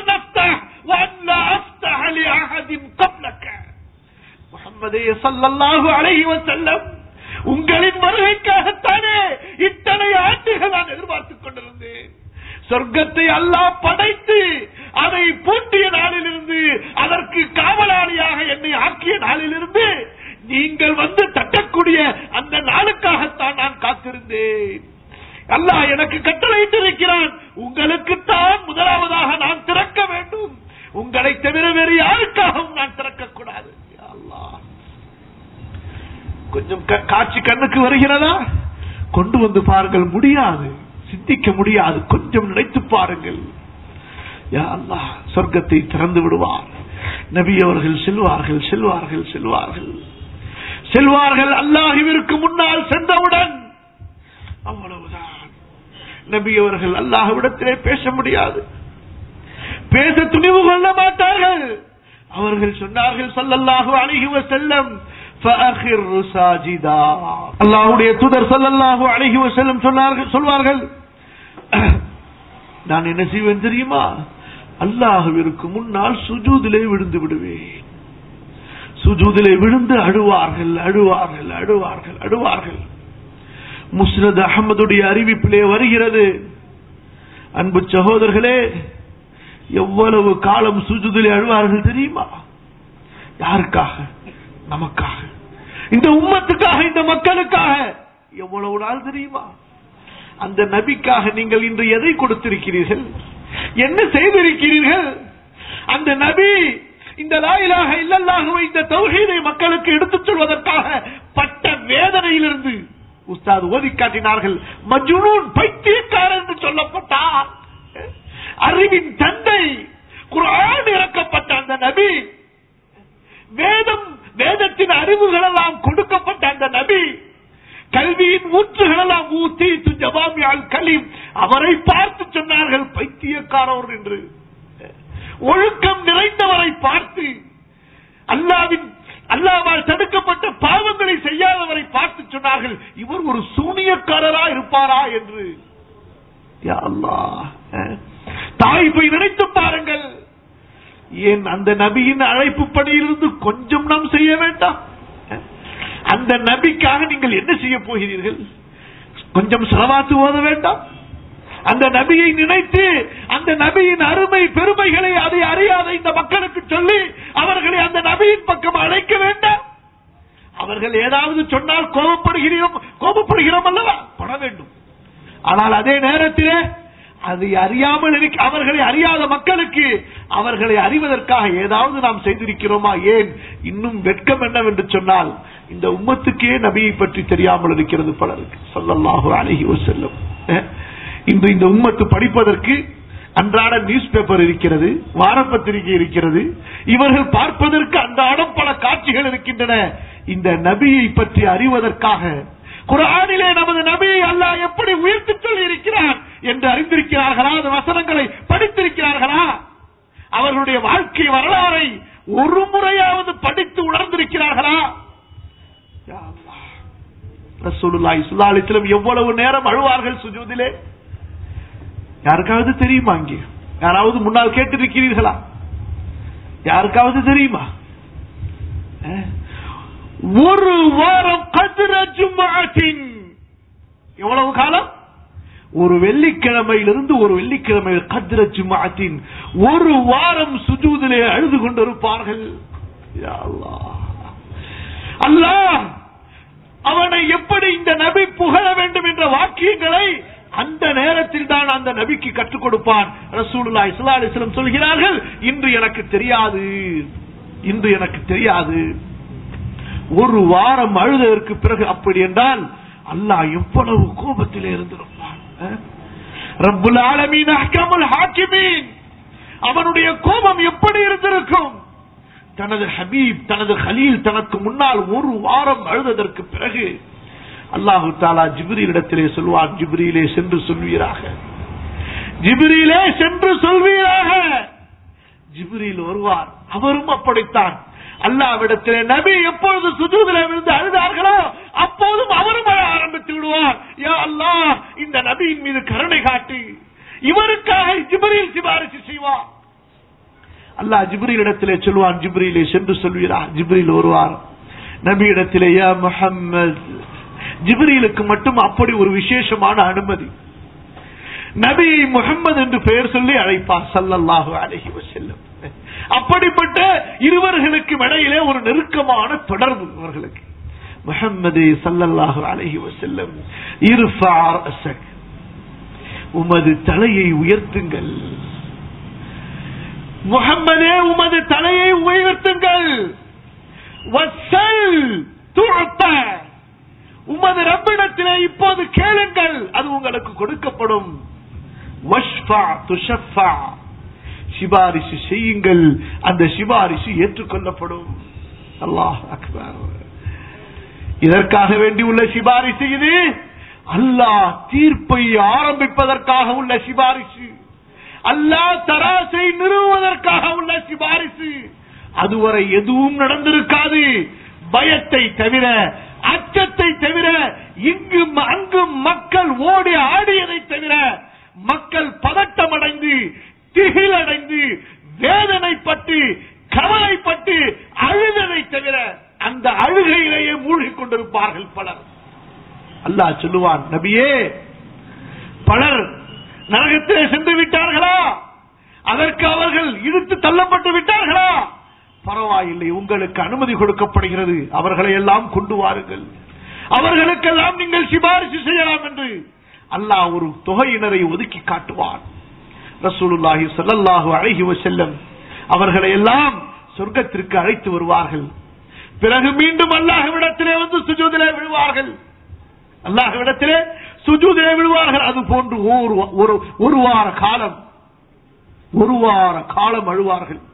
முகம்மதே சல்லல்லாஹு அலைஹி வஸல்லம் உங்களின் வருகைக்காகத்தானே இத்தனை ஆண்டுகள் நான் எதிர்பார்த்துக் கொண்டிருந்தேன் சொர்க்கத்தை அல்லாஹ் படைத்து அதை பூட்டிய நாளிலிருந்து அதற்கு காவலாளியாக என்னை ஆக்கிய நாளிலிருந்து நீங்கள் வந்து தட்டக்கூடிய அந்த நாளுக்காகத்தான் நான் காத்திருந்தேன் அல்லாஹ் எனக்கு கட்டளையிட்டிருக்கிறான் உங்களுக்குத்தான் முதலாவதாக நான் திறக்க வேண்டும் உங்களை தவிர வேறு யாருக்காகவும் நான் திறக்கக்கூடாது யா அல்லாஹ் கொஞ்சம் க- காட்சி கண்ணுக்கு வருகிறதா கொண்டு வந்து பாருங்கள் முடியாது சிந்திக்க முடியாது கொஞ்சம் நினைத்து பாருங்கள் யா அல்லாஹ் சொர்க்கத்தை திறந்து விடுவார் நபி அவர்கள் செல்வார்கள் செல்வார்கள் செல்வார்கள் செல்வார்கள் அல்லாஹுவிற்கு முன்னால் சென்றவுடன் அவ்வளவுதான் நபி அவர்கள் அல்லாஹ்விடத்திலே பேச முடியாது பேச துணிவு கொள்ள மாட்டார்கள் அவர்கள் சொன்னார்கள் ஸல்லல்லாஹு அலைஹி வஸல்லம் ஃபஅഖிர் சாஜிதா அல்லாஹ்வுடைய தூதர் ஸல்லல்லாஹு அலைஹி வஸல்லம் சொன்னார்கள் சொல்வார்கள் நான் என்ன செய்வேன் தெரியுமா அல்லாஹ்விற்கு முன்னால் சுஜூதிலே விழுந்து விடுவேன் சுஜூதிலே விழுந்து அழுவார்கள் அழுவார்கள் அழுவார்கள் அழுவார்கள் முஸ்னத் அகமதுடைய அறிவிப்பிலே வருகிறது அன்பு சகோதரர்களே எவ்வளவு காலம் சுஜுதிலே அழுவார்கள் தெரியுமா யாருக்காக நமக்காக இந்த உம்மத்துக்காக இந்த மக்களுக்காக எவ்வளவு நாள் தெரியுமா அந்த நபிக்காக நீங்கள் இன்று எதை கொடுத்திருக்கிறீர்கள் என்ன செய்திருக்கிறீர்கள் அந்த நபி இந்த லாயிலாக இல்லல்லாகவே இந்த தௌஹீதை மக்களுக்கு எடுத்துச் சொல்வதற்காக பட்ட வேதனையிலிருந்து உஸ்தாத் ஓதி காட்டினார்கள் மஜ்னூன் பைத்தியக்காரன் என்று சொல்லப்பட்டார் அறிவின் தந்தை குர்ஆன் இறக்கப்பட்ட அந்த நபி வேதம் வேதத்தின் அறிவுகள் எல்லாம் கொடுக்கப்பட்ட அந்த நபி கல்வியின் ஊற்றுகள் எல்லாம் ஊத்தி ஜபாமியால் கலீம் அவரை பார்த்து சொன்னார்கள் பைத்தியக்காரர் என்று ஒழுக்கம் நிறைந்தவரை பார்த்து அல்லாவின் அல்லாவால் தடுக்கப்பட்ட பாவங்களை செய்யாதவரை பார்த்து சொன்னார்கள் இவர் ஒரு சூனியக்காரரா இருப்பாரா என்று யா அல்லாஹ். அஹ். தாய் போய் நினைத்து பாருங்கள் ஏன் அந்த நபியின் அழைப்பு பணியிலிருந்து கொஞ்சம் நாம் செய்ய வேண்டாம் அஹ். அந்த நபிக்காக நீங்கள் என்ன செய்ய போகிறீர்கள் கொஞ்சம் செலவாத்து ஓத வேண்டாம் அந்த நபியை நினைத்து அந்த நபியின் அருமை பெருமைகளை அதை அறியாத இந்த மக்களுக்கு சொல்லி அவர்களை அந்த நபியின் பக்கம் அழைக்க வேண்டாம் அவர்கள் ஏதாவது சொன்னால் கோபப்படுகிறோம் கோபப்படுகிறோம் அல்லவா பட வேண்டும் ஆனால் அதே நேரத்திலே அதை அறியாமல் இருக்க அவர்களை அறியாத மக்களுக்கு அவர்களை அறிவதற்காக ஏதாவது நாம் செய்திருக்கிறோமா ஏன் இன்னும் வெட்கம் என்னவென்று சொன்னால் இந்த உம்மத்துக்கே நபியை பற்றி தெரியாமல் இருக்கிறது பலருக்கு சொல்லல்லாஹு அழகி செல்லும் இன்று இந்த உம்மத்து படிப்பதற்கு அன்றாட நியூஸ் பேப்பர் இருக்கிறது வாரப்பத்திரிகை இருக்கிறது இவர்கள் பார்ப்பதற்கு அன்றாடம் பல காட்சிகள் இருக்கின்றன இந்த நபியை பற்றி அறிவதற்காக குரானிலே நமது நபியை அல்லாஹ் எப்படி உயர்த்தி சொல்லி இருக்கிறார் என்று அறிந்திருக்கிறார்களா அந்த வசனங்களை படித்திருக்கிறார்களா அவர்களுடைய வாழ்க்கை வரலாறை ஒரு முறையாவது படித்து உணர்ந்திருக்கிறார்களா யா அல்லாஹ். ரசூலுல்லாஹி ஸல்லல்லாஹு அலைஹி வஸல்லம் எவ்வளவு நேரம் அழுவார்கள் சுஜூதிலே யாருக்காவது தெரியுமா இங்கே யாராவது முன்னால் கேட்டிருக்கிறீர்களா யாருக்காவது தெரியுமா அஹ்? ஒரு வாரம் கதிர ஜும்மாத்தின் எவ்வளவு காலம் ஒரு வெள்ளிக்கிழமையிலிருந்து ஒரு வெள்ளிக்கிழமை கதிர ஜும்மாத்தின் ஒரு வாரம் சுஜூதிலே அழுது கொண்டிருப்பார்கள் யா அல்லாஹ். அல்லாஹ் அவனை எப்படி இந்த நபி புகழ வேண்டும் என்ற வாக்கியங்களை அந்த நேரத்தில் தான் அந்த நபிக்கு கற்றுக் கொடுப்பான் ரசூலுல்லா இஸ்லா அலிஸ்லம் சொல்கிறார்கள் இன்று எனக்கு தெரியாது இன்று எனக்கு தெரியாது ஒரு வாரம் அழுததற்கு பிறகு அப்படி என்றால் அல்லாஹ் எவ்வளவு கோபத்திலே இருந்திருப்பான் அஹ்? ரப்புல் ஆலமீன் அஹ்கமுல் ஹாக்கிமீன் அவனுடைய கோபம் எப்படி இருந்திருக்கும் தனது ஹபீப் தனது ஹலீல் தனக்கு முன்னால் ஒரு வாரம் அழுததற்கு பிறகு அல்லாஹு தாலா ஜிப்ரீலிடத்திலே சொல்வார் ஜிப்ரீலே சென்று சொல்வீராக ஜிப்ரீலே சென்று சொல்வீராக ஜிப்ரீல் வருவார் அவரும் அப்படித்தான் அல்லாவிடத்திலே நபி எப்பொழுது சுஜூதிலே விழுந்து அழுதார்களோ அப்போதும் அவரும் அழ ஆரம்பித்து விடுவார் யா அல்லாஹ் இந்த நபியின் மீது கருணை காட்டி இவருக்காக ஜிப்ரீல் சிபாரிசு செய்வார் அல்லாஹ் ஜிப்ரீல் இடத்திலே சொல்வான் ஜிப்ரீலே சென்று சொல்வீரா ஜிப்ரீல் வருவார் நபி இடத்திலே யா முஹம்மத் ஜிப்ரீலுக்கு மட்டும் அப்படி ஒரு விசேஷமான அனுமதி நபி முகம்மது என்று பெயர் சொல்லி அழைப்பார் சல்லல்லாஹு அலைஹி வஸல்லம் அப்படிப்பட்ட இருவர்களுக்கு இடையிலே ஒரு நெருக்கமான தொடர்பு இவர்களுக்கு முஹம்மது சல்லல்லாஹு அலைஹி வஸல்லம் இர்ஃபா ரஅஸக் உமது தலையை உயர்த்துங்கள் முகம்மதே உமது தலையை உயர்த்துங்கள் வஸ்ஸல் துஅத்த. உமது ரப்பிடத்திலே இப்போது கேளுங்கள் அது உங்களுக்கு கொடுக்கப்படும் வஷ்ஃபா துஷஃபா. சிபாரிசு செய்யுங்கள் அந்த சிபாரிசு ஏற்றுக்கொள்ளப்படும் அல்லாஹ் அக்பர் இதற்காக வேண்டி உள்ள சிபாரிசு இது அல்லாஹ் தீர்ப்பை ஆரம்பிப்பதற்காக உள்ள சிபாரிசு அல்லாஹ் தராசை நிறுவுவதற்காக உள்ள சிபாரிசு அதுவரை எதுவும் நடந்திருக்காது பயத்தை தவிர அச்சத்தை தவிர இங்கும் அங்கும் மக்கள் ஓடி ஆடியதை தவிர மக்கள் பதட்டமடைந்து திகிலடைந்து வேதனைப்பட்டு கவலைப்பட்டு அழுததை தவிர அந்த அழுகையிலேயே மூழ்கிக் கொண்டிருப்பார்கள் பலர் அல்லாஹ் சொல்லுவான் நபியே பலர் நரகத்திலே சென்று விட்டார்களா அதற்கு அவர்கள் இழுத்து தள்ளப்பட்டு விட்டார்களா பரவாயில்லை உங்களுக்கு அனுமதி கொடுக்கப்படுகிறது அவர்களை எல்லாம் கொண்டு வாருங்கள் அவர்களுக்கெல்லாம் நீங்கள் சிபாரிசு செய்யலாம் என்று அல்லாஹ் ஒரு தொகையினரை ஒதுக்கி காட்டுவான் ரசூலுல்லாஹி ஸல்லல்லாஹு அலைஹி வஸல்லம் அவர்களை எல்லாம் சொர்க்கத்திற்கு அழைத்து வருவார்கள் பிறகு மீண்டும் அல்லாஹ்விடத்திலே வந்து சுஜூதிலே விழுவார்கள் அல்லாஹ்விடத்திலே சுஜூதிலே விழுவார்கள் அது போன்று ஒரு ஒரு ஒரு வார காலம் ஒரு வார காலம் அழுவார்கள்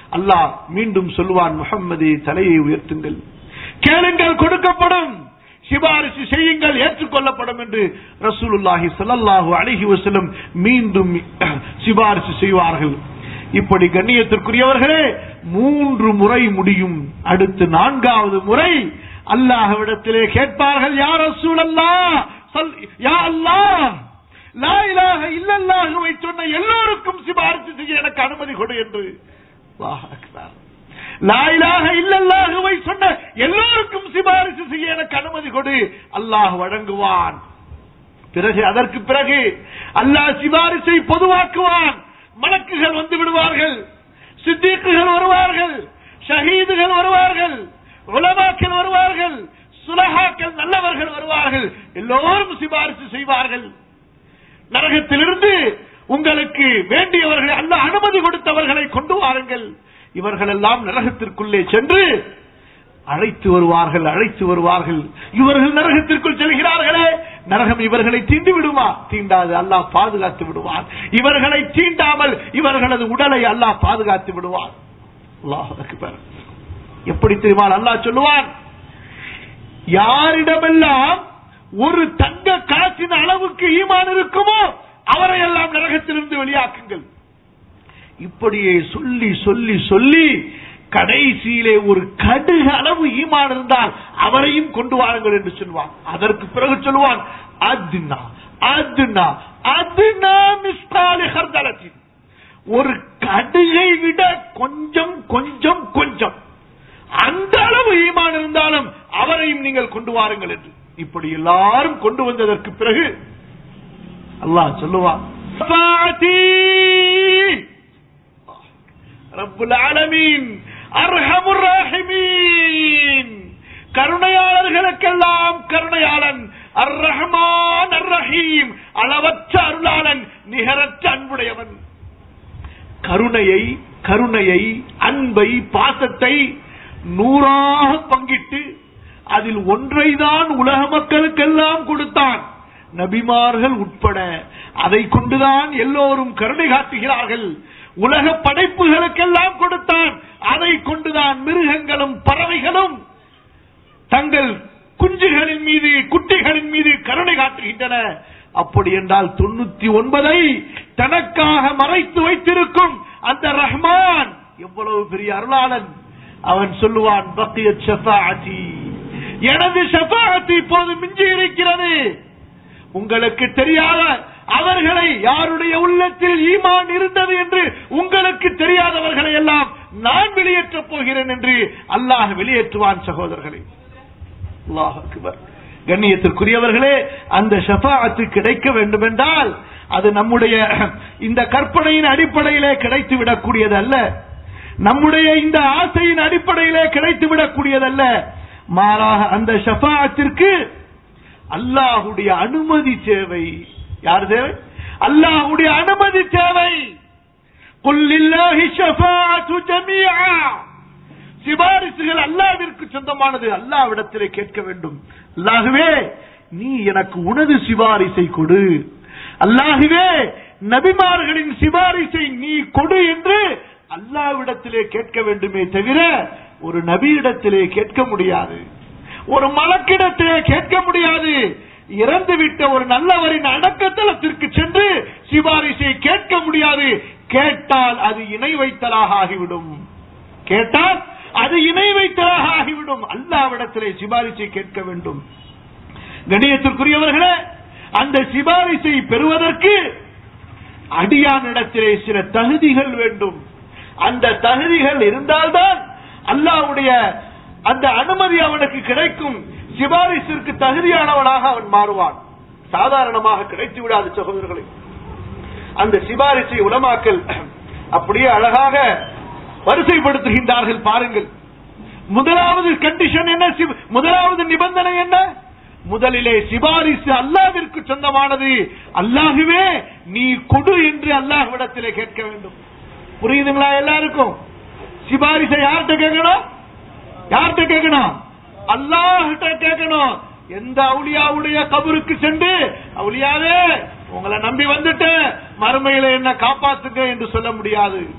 அல்லாஹ் மீண்டும் சொல்வான் முகம்மது தலையை உயர்த்துங்கள் கேளுங்கள் கொடுக்கப்படும் சிபாரிசு செய்யுங்கள் ஏற்றுக்கொள்ளப்படும் என்று ரசூலுல்லாஹி ஸல்லல்லாஹு அலைஹி வஸல்லம் மீண்டும் சிபாரிசு செய்வார்கள் இப்படி கண்ணியத்திற்குரியவர்களே மூன்று முறை முடியும் அடுத்து நான்காவது முறை அல்லாஹ்விடத்திலே கேட்பார்கள் யார் ரசூலல்லா யா அல்லாஹ் லா இலாஹ இல்லல்லாஹுவை சொன்ன எல்லோருக்கும் சிபாரிசு செய்ய எனக்கு அனுமதி கொடு என்று அல்லாஹ் அக்பர் லா இலாஹ இல்லல்லாஹுவை சொன்ன எல்லோருக்கும் சிபாரிசு செய்ய எனக்கு அனுமதி கொடு அல்லாஹ் வழங்குவான் பிறகு அதற்கு பிறகு அல்லாஹ் சிபாரிசை பொதுவாக்குவான் மலக்குகள் வந்து விடுவார்கள் சித்திக்குகள் வருவார்கள் ஷஹீதுகள் வருவார்கள் உலமாக்கள் வருவார்கள் சுலகாக்கள் நல்லவர்கள் வருவார்கள் எல்லோரும் சிபாரிசு செய்வார்கள் நரகத்திலிருந்து உங்களுக்கு வேண்டியவர்களை அல்ல அனுமதி கொடுத்தவர்களை கொண்டு வாருங்கள் இவர்கள் எல்லாம் நரகத்திற்குள்ளே சென்று அழைத்து வருவார்கள் அழைத்து வருவார்கள் இவர்கள் நரகத்திற்குள் செல்கிறார்களே நரகம் இவர்களை தீண்டு விடுமா தீண்டாது அல்லாஹ் பாதுகாத்து விடுவான் இவர்களை தீண்டாமல் இவர்களது உடலை அல்லாஹ் பாதுகாத்து விடுவான் அல்லாஹ் அக்பர். எப்படி தெரியுமா அல்லாஹ் சொல்லுவான் யாரிடமெல்லாம் ஒரு தங்க காசின் அளவுக்கு ஈமான் இருக்குமோ அவரை எல்லாம் நரகத்திலிருந்து வெளியாக்குங்கள் இப்படியே சொல்லி சொல்லி சொல்லி கடைசியிலே ஒரு கடுகு அளவு ஈமான் இருந்தால் அவரையும் கொண்டு வாருங்கள் என்று சொல்வான் அதற்கு பிறகு சொல்லுவான் அதுனா அதுனா அதுனா மிஸ்காலி ஹர்தலத்தின் ஒரு கடுகை விட கொஞ்சம் கொஞ்சம் கொஞ்சம் அந்த அளவு ஈமான் இருந்தாலும் அவரையும் நீங்கள் கொண்டு வாருங்கள் என்று இப்படி எல்லாரும் கொண்டு வந்ததற்கு பிறகு அல்லாஹ் சொல்லுவான் "ஷஃபாஅத்தி." ரப்புல் ஆலமீன் அர்ஹமுர் ராஹிமீன் கருணையாளர்களுக்கெல்லாம் கருணையாளன் அர் ரஹ்மான் அர் ரஹீம் அளவற்ற அருளாளன் நிகரற்ற அன்புடையவன் கருணையை கருணையை அன்பை பாசத்தை நூறாக பங்கிட்டு அதில் ஒன்றைதான் உலக மக்களுக்கெல்லாம் கொடுத்தான் நபிமார்கள் உட்பட அதை கொண்டுதான் எல்லோரும் கருணை காட்டுகிறார்கள் உலக படைப்புகளுக்கெல்லாம் கொடுத்தான் அதை கொண்டுதான் மிருகங்களும் பறவைகளும் தங்கள் குஞ்சுகளின் மீது குட்டிகளின் மீது கருணை காட்டுகின்றன அப்படி என்றால் தொண்ணூத்தி ஒன்பதை தனக்காக மறைத்து வைத்திருக்கும் அந்த ரஹ்மான் எவ்வளவு பெரிய அருளாளன் அவன் சொல்லுவான் பக்கியத் ஷஃபாஅத்தி எனது ஷஃபாஅத் இப்போது மிஞ்சி இருக்கிறது உங்களுக்கு தெரியாத அவர்களை யாருடைய உள்ளத்தில் ஈமான் இருந்தது என்று உங்களுக்கு தெரியாதவர்களை எல்லாம் நான் வெளியேற்றப் போகிறேன் என்று அல்லாஹ் வெளியேற்றுவான் சகோதரர்களை அல்லாஹ் அக்பர். கண்ணியத்திற்குரியவர்களே அந்த ஷஃபாஅத்து கிடைக்க வேண்டும் என்றால் அது நம்முடைய இந்த கற்பனையின் அடிப்படையிலே கிடைத்து விடக்கூடியது அல்ல நம்முடைய இந்த ஆசையின் அடிப்படையிலே கிடைத்து விடக்கூடியதல்ல மாறாக அந்த ஷஃபாஅத்திற்கு அல்லாஹுடைய அனுமதி தேவை யார் தேவை அல்லாஹுடைய அனுமதி தேவை قل لله الشفاعة جميعا சிபாரிசுகள் அல்லாவிற்கு சொந்தமானது அல்லாவிடத்திலே கேட்க வேண்டும் அல்லாஹுவே நீ எனக்கு உனது சிபாரிசை கொடு அல்லாஹுவே நபிமார்களின் சிபாரிசை நீ கொடு என்று அல்லாவிடத்திலே கேட்க வேண்டுமே தவிர ஒரு நபியிடத்திலே கேட்க முடியாது ஒரு மலக்கிடத்திலே கேட்க முடியாது இறந்துவிட்ட ஒரு நல்லவரின் அடக்கத்தலத்திற்கு சென்று சிபாரிசை கேட்க முடியாது கேட்டால் அது இணை வைத்தலாக ஆகிவிடும் கேட்டால் அது இணை வைத்தலாக ஆகிவிடும் அல்லாவிடத்திலே சிபாரிசை கேட்க வேண்டும் கணியத்திற்குரியவர்களே அந்த சிபாரிசை பெறுவதற்கு அடியானிடத்திலே சில தகுதிகள் வேண்டும் அந்த தகுதிகள் இருந்தால்தான் அல்லாவுடைய அந்த அனுமதி அவனுக்கு கிடைக்கும் சிபாரிசிற்கு தகுதியானவனாக அவன் மாறுவான் சாதாரணமாக கிடைத்து விடாது சகோதரர்களை அந்த சிபாரிசை உலமாக்கல் அப்படியே அழகாக வரிசைப்படுத்துகின்றார்கள் பாருங்கள் முதலாவது கண்டிஷன் என்ன சி- முதலாவது நிபந்தனை என்ன முதலிலே சிபாரிசு அல்லாவிற்கு சொந்தமானது அல்லாஹுவே நீ கொடு என்று அல்லாஹ்விடத்திலே கேட்க வேண்டும் புரியுதுங்களா எல்லாருக்கும் சிபாரிசை யார்கிட்ட கேட்கணும் யார்கிட்ட கேட்கணும் அல்லாஹ்கிட்ட கேட்கணும் எந்த அவுளியாவுடைய கபருக்கு சென்று அவுளியாவே உங்களை நம்பி வந்துட்டு மறுமையில என்ன காப்பாத்துங்க என்று சொல்ல முடியாது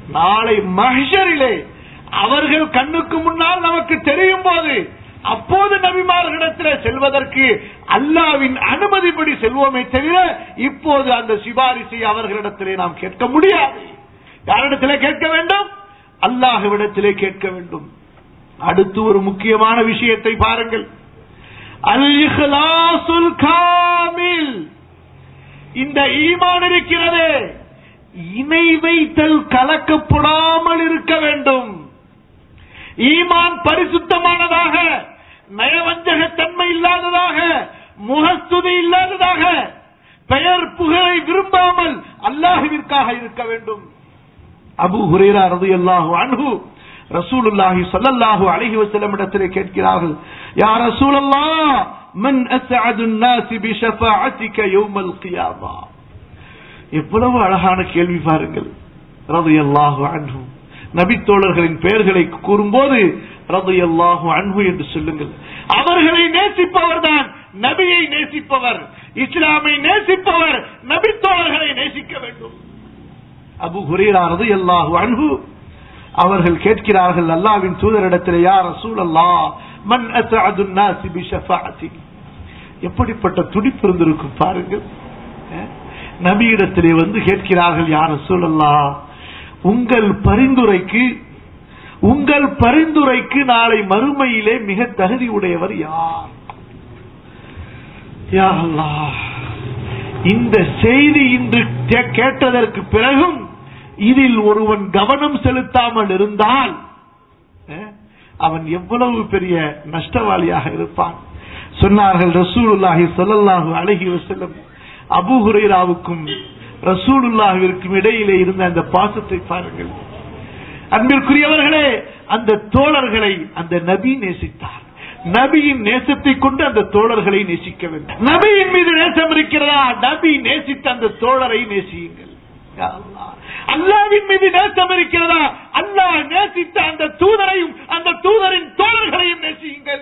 நாளை மஹ்ஷரிலே அவர்கள் கண்ணுக்கு முன்னால் நமக்கு தெரியும் போது அப்போது நபிமார்களிடத்தில் செல்வதற்கு அல்லாவின் அனுமதிப்படி செல்வோமே தவிர இப்போது அந்த சிபாரிசை அவர்களிடத்திலே நாம் கேட்க முடியாது யாரிடத்திலே கேட்க வேண்டும் அல்லாஹ்விடத்திலே கேட்க வேண்டும் அடுத்து ஒரு முக்கியமான விஷயத்தை பாருங்கள் அல் இஹ்லாசுல் காமில் இந்த ஈமான் இருக்கிறதே இணை வைத்தல் கலக்கப்படாமல் இருக்க வேண்டும் ஈமான் பரிசுத்தமானதாக நயவஞ்சகத்தன்மை இல்லாததாக முகஸ்துதி இல்லாததாக பெயர் புகழை விரும்பாமல் அல்லாஹுவிற்காக இருக்க வேண்டும் அபு ஹுரேரா ரலியல்லாஹு அன்ஹு ரசூலுல்லாஹி ஸல்லல்லாஹு அலைஹி வஸல்லம் இடத்திலே கேட்கிறார்கள் யா ரசூலல்லாஹ் மன் அஸ்அது الناس بشفاعتك يوم القيامه எவ்வளவு அழகான கேள்வி பாருங்கள் ரலியல்லாஹு அன்ஹு நபி தோழர்களின் பெயர்களை கூறும்போது ரலியல்லாஹு அன்ஹு என்று சொல்லுங்கள் அவர்களை நேசிப்பவர் தான் நபியை நேசிப்பவர் இஸ்லாமை நேசிப்பவர் நபி தோழர்களை நேசிக்க வேண்டும் அபு ஹுரேரா ரலியல்லாஹு அன்ஹு அவர்கள் கேட்கிறார்கள் அல்லாவின் தூதரிடத்தில் யார் ரசூல் அல்லா மன் அஸ்அது الناس بشفاعتك எப்படிப்பட்ட துடிப்பு இருந்திருக்கும் பாருங்கள் அஹ், நபியிடத்திலே வந்து கேட்கிறார்கள் யார் ரசூல் அல்லா உங்கள் பரிந்துரைக்கு உங்கள் பரிந்துரைக்கு நாளை மறுமையிலே மிக தகுதி உடையவர் யார் யா அல்லாஹ் இந்த செய்தி இன்று கே- கேட்டதற்கு பிறகும் இதில் ஒருவன் கவனம் செலுத்தாமல் இருந்தால் அஹ், அவன் எவ்வளவு பெரிய நஷ்டவாளியாக இருப்பான் சொன்னார்கள் ரசூலுல்லாஹி ஸல்லல்லாஹு அலைஹி வஸல்லம் அபூ ஹுரைராவுக்கும் ரசூலுல்லாஹிற்கும் இடையிலே இருந்த அந்த பாசத்தை பாருங்கள் அன்பிற்குரியவர்களே அந்த தோழர்களை அந்த நபி நேசித்தார் நபியின் நேசத்தை கொண்டு அந்த தோழர்களை நேசிக்க வேண்டும் நபியின் மீது நேசம் இருக்கிறதா நபி நேசித்த அந்த தோழரை நேசியுங்கள் யா அல்லாஹ். அல்லாவின் மீது நேசம் இருக்கிறதா அல்லாஹ் நேசித்த அந்த தூதரையும் அந்த தூதரின் தோழர்களையும் நேசியுங்கள்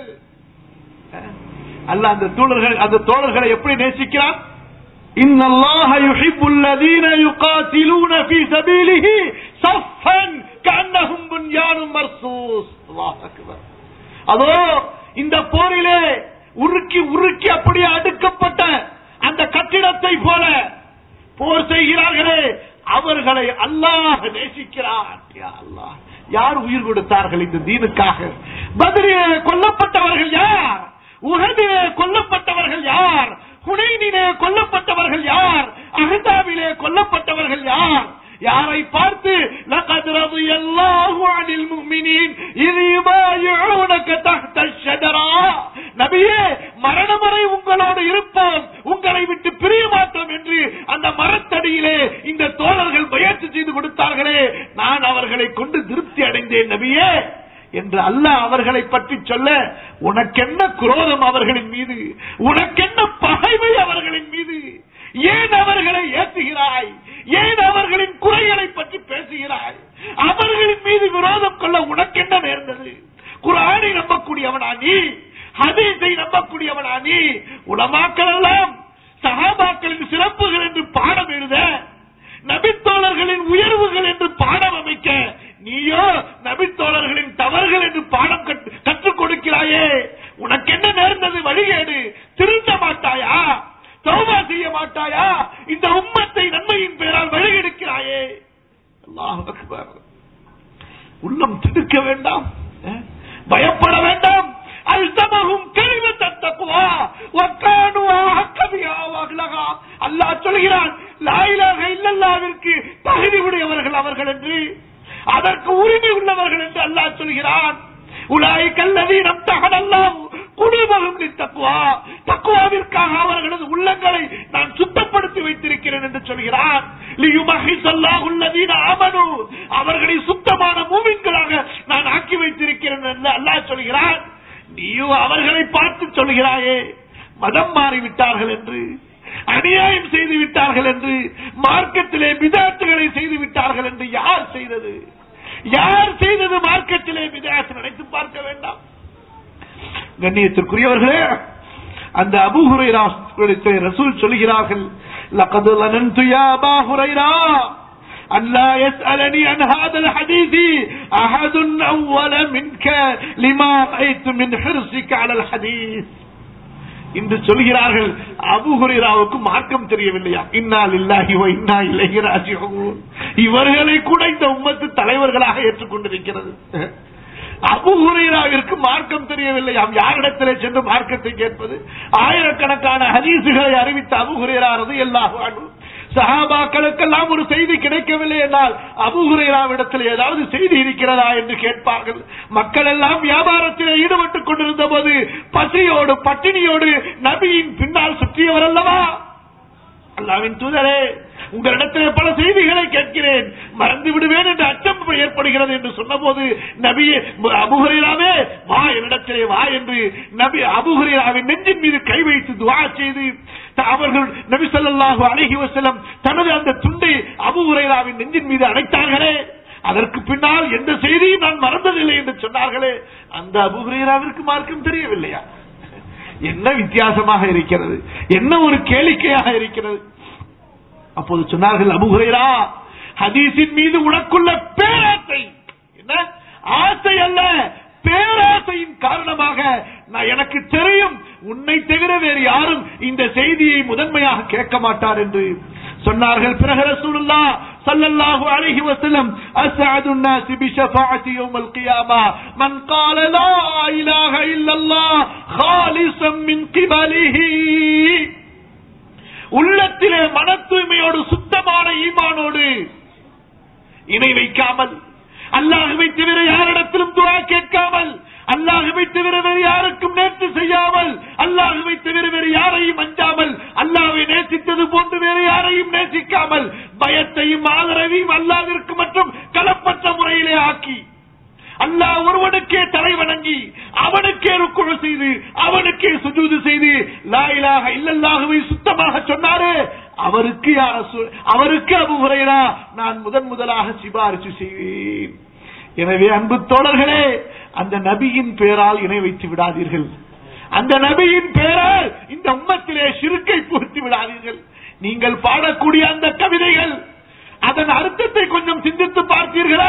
அல்லாஹ் அந்த தோழர்கள் அந்த தோழர்களை எப்படி நேசிக்கிறான் إن الله يحب الذين يقاتلون في سبيله صفا كأنهم بنيان مرصوص الله أكبر அதோ இந்த போரிலே உருக்கி உருக்கி அப்படியே அடுக்கப்பட்ட அந்த கட்டிடத்தை போல போர் செய்கிறார்களே அவர்களை அல்லாஹ் நேசிக்கிறான் யா அல்லாஹ் யார் உயிர் கொடுத்தார்கள் இந்த தீனுக்காக பதிலே கொல்லப்பட்டவர்கள் யார் உகதிலே கொல்லப்பட்டவர்கள் யார் ஹுனைனிலே கொல்லப்பட்டவர்கள் யார் அகதாவிலே கொல்லப்பட்டவர்கள் யார் யாரை பார்த்து لقد رضي الله عن المؤمنين إذ يبايعونك تحت الشجرة நபியே மரணம் வரை உங்களோடு இருப்போம் உங்களை விட்டு பிரிய மாட்டோம் என்று அந்த மரத்தடியிலே இந்த தோழர்கள் முயற்சி செய்து கொடுத்தார்களே நான் அவர்களை கொண்டு திருப்தி அடைந்தேன் நபியே என்று அல்லாஹ் அவர்களை பற்றி சொல்ல உனக்கென்ன குரோதம் அவர்களின் மீது உனக்கென்ன பகைமை அவர்களின் மீது ஏன் அவர்களை ஏற்றுகிறாய் ஏன் அவர்களின் குறைகளை பற்றி பேசுகிறாய் அவர்களின் மீது விரோதம் கொள்ள உனக்கென்ன நேர்ந்தது குரானை நம்பக்கூடியவனா நீ ஹதீஸை நம்பக்கூடியவனா நீ உலமாக்கள் எல்லாம் சகாபாக்களின் சிறப்புகள் என்று பாடம் எழுத நபித்தோழர்களின் உயர்வுகள் என்று பாடம் அமைக்க நீயோ நபித்தோழர்களின் தவறுகள் என்று பாடம் கற்று- கற்றுக் கொடுக்கிறாயே உனக்கு என்ன நேர்ந்தது வழிகேடு திருந்த மாட்டாயா தௌபா செய்ய மாட்டாயா இந்த உம்மத்தை நன்மையின் பெயரால் வழிகெடுக்கிறாயே அல்லாஹ் அக்பர் உள்ளம் திடுக்க வேண்டாம் அஹ்? பயப்பட வேண்டாம் அல்தமகும் கழிவு தத்தக்குவா ஒக்கானு அக்கபியா வகலகா அல்லாஹ் சொல்கிறான் லாயிலாக இல்லல்லாவிற்கு தகுதி உடையவர்கள் அவர்கள் என்று அதற்கு உரிமை உள்ளவர்கள் என்று அல்லாஹ் சொல்கிறான் உலாய் கல்லதி நம் தகடல்லாம் குடிமகம் தக்குவா தக்குவாவிற்காக அவர்களது உள்ளங்களை நான் சுத்தப்படுத்தி வைத்திருக்கிறேன் என்று சொல்கிறான் லியுமஹிஸல்லாஹு அல்லதீன ஆமனு அவர்களை சுத்தமான மூமின்களாக நான் ஆக்கி வைத்திருக்கிறேன் என்று அல்லாஹ் சொல்கிறான் நீயும் அவர்களை பார்த்து சொல்கிறாயே மதம் மாறிவிட்டார்கள் என்று அநியாயம் செய்து விட்டார்கள் என்று மார்க்கத்திலே விதாத்துகளை செய்து விட்டார்கள் என்று யார் செய்தது யார் செய்தது மார்க்கத்திலே விதாத்து நினைத்து பார்க்க வேண்டாம் கண்ணியத்திற்குரியவர்களே அந்த அபு ஹுரைரா ரசூல் சொல்கிறார்கள் لقد ظننت يا أبا هريرة أن لا يسألني عن هذا الحديث أحد أول منك لما رأيت من حرصك على الحديث என்று சொல்கிறார்கள் அபுஹுரேராவுக்கு மார்க்கம் தெரியவில்லையா இன்னா லில்லாஹி வ இன்னா இலைஹி ராஜிஊன் இவர்களை கூட இந்த உம்மத்து தலைவர்களாக ஏற்றுக்கொண்டிருக்கிறது அபுஹுரேராவிற்கு மார்க்கம் தெரியவில்லையாம் யாரிடத்திலே சென்று மார்க்கத்தை கேட்பது ஆயிரக்கணக்கான ஹதீசுகளை அறிவித்த அபுஹுரேரானது எல்லாரும் சஹாபாக்களுக்கெல்லாம் ஒரு செய்தி கிடைக்கவில்லை என்றால் அபுஹுரேராவிடத்தில் ஏதாவது செய்தி இருக்கிறதா என்று கேட்பார்கள் மக்கள் எல்லாம் வியாபாரத்தில் ஈடுபட்டுக் கொண்டிருந்த போது பசியோடு பட்டினியோடு நபியின் பின்னால் சுற்றியவர் அல்லவா அல்லாவின் தூதரே உங்களிடத்திலே பல செய்திகளை கேட்கிறேன் மறந்து விடுவேன் என்று அச்சம் ஏற்படுகிறது என்று சொன்னபோது நபியே அபுஹரீராவே வா என்னிடத்திலே வா என்று நபி அபுஹரீராவின் நெஞ்சின் மீது கை வைத்து துவா செய்து த- அவர்கள் நபி ஸல்லல்லாஹு அலைஹி வஸல்லம் தனது அந்த துண்டை அபுஹுரைராவின் நெஞ்சின் மீது அடைத்தார்களே அதற்கு பின்னால் எந்த செய்தியும் நான் மறந்ததில்லை என்று சொன்னார்களே அந்த அபுஹுரைராவிற்கு மார்க்கம் தெரியவில்லையா என்ன வித்தியாசமாக இருக்கிறது என்ன ஒரு கேளிக்கையாக இருக்கிறது அப்போது சொன்னார்கள் அபுஹுரைரா ஹதீஸின் மீது உனக்குள்ள பேராசை என்ன ஆசை அல்ல பேராசையின் காரணமாக நான் எனக்கு தெரியும் உன்னை தவிர வேறு யாரும் இந்த செய்தியை முதன்மையாக கேட்க மாட்டார் என்று சொன்னார்கள் பிறகு ரசூலுல்லா ஸல்லல்லாஹு அலைஹி வஸல்லம் அஸ்அது الناس بشفاعة يوم القيامة من قال لا إله إلا الله خالصا من قبله உள்ளத்திலே மன தூய்மையோடு சுத்தமான ஈமானோடு இணை வைக்காமல் அல்லாஹுவை தவிர யாரிடத்திலும் துவா கேட்காமல் அல்லாஹுவை தவிர வேறு யாருக்கும் நேர்த்து செய்யாமல் அல்லாஹுவை தவிர வேறு யாரையும் அஞ்சாமல் அல்லாஹ்வை நேசித்தது போன்று வேறு யாரையும் நேசிக்காமல் பயத்தையும் ஆதரவையும் அல்லாவிற்கு மற்றும் களப்பற்ற முறையிலே ஆக்கி அல்லாஹ் ஒருவனுக்கே தலை வணங்கி அவனுக்கே ருக்குழு செய்து அவனுக்கே சுஜூது செய்து லா இலாஹ இல்லல்லாஹுவை சுத்தமாக சொன்னாரு அவருக்கு யார சு- அவருக்கு அபு ஹுரைரா நான் முதன் முதலாக சிபாரிசு செய்வேன் எனவே அன்பு தோழர்களே அந்த நபியின் பெயரால் இணை வைத்து விடாதீர்கள் அந்த நபியின் பெயரால் இந்த உம்மத்திலே சிறுக்கை புகுத்தி விடாதீர்கள் நீங்கள் பாடக்கூடிய அந்த கவிதைகள் அதன் அர்த்தத்தை கொஞ்சம் சிந்தித்து பார்த்தீர்களா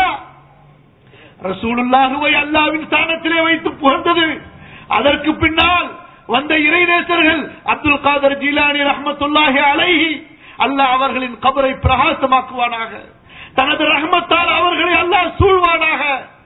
ரசூலுல்லாஹுவை அல்லாவின் ஸ்தானத்திலே வைத்து புகழ்ந்தது அதற்கு பின்னால் வந்த இறைநேசர்கள் அப்துல் காதர் ஜீலானி ரஹ்மத்துல்லாஹி அலைஹி அல்லாஹ் அவர்களின் கபரை பிரகாசமாக்குவானாக தனது ரஹ்மத்தால் அவர்களை அல்லாஹ் சூழ்வானாக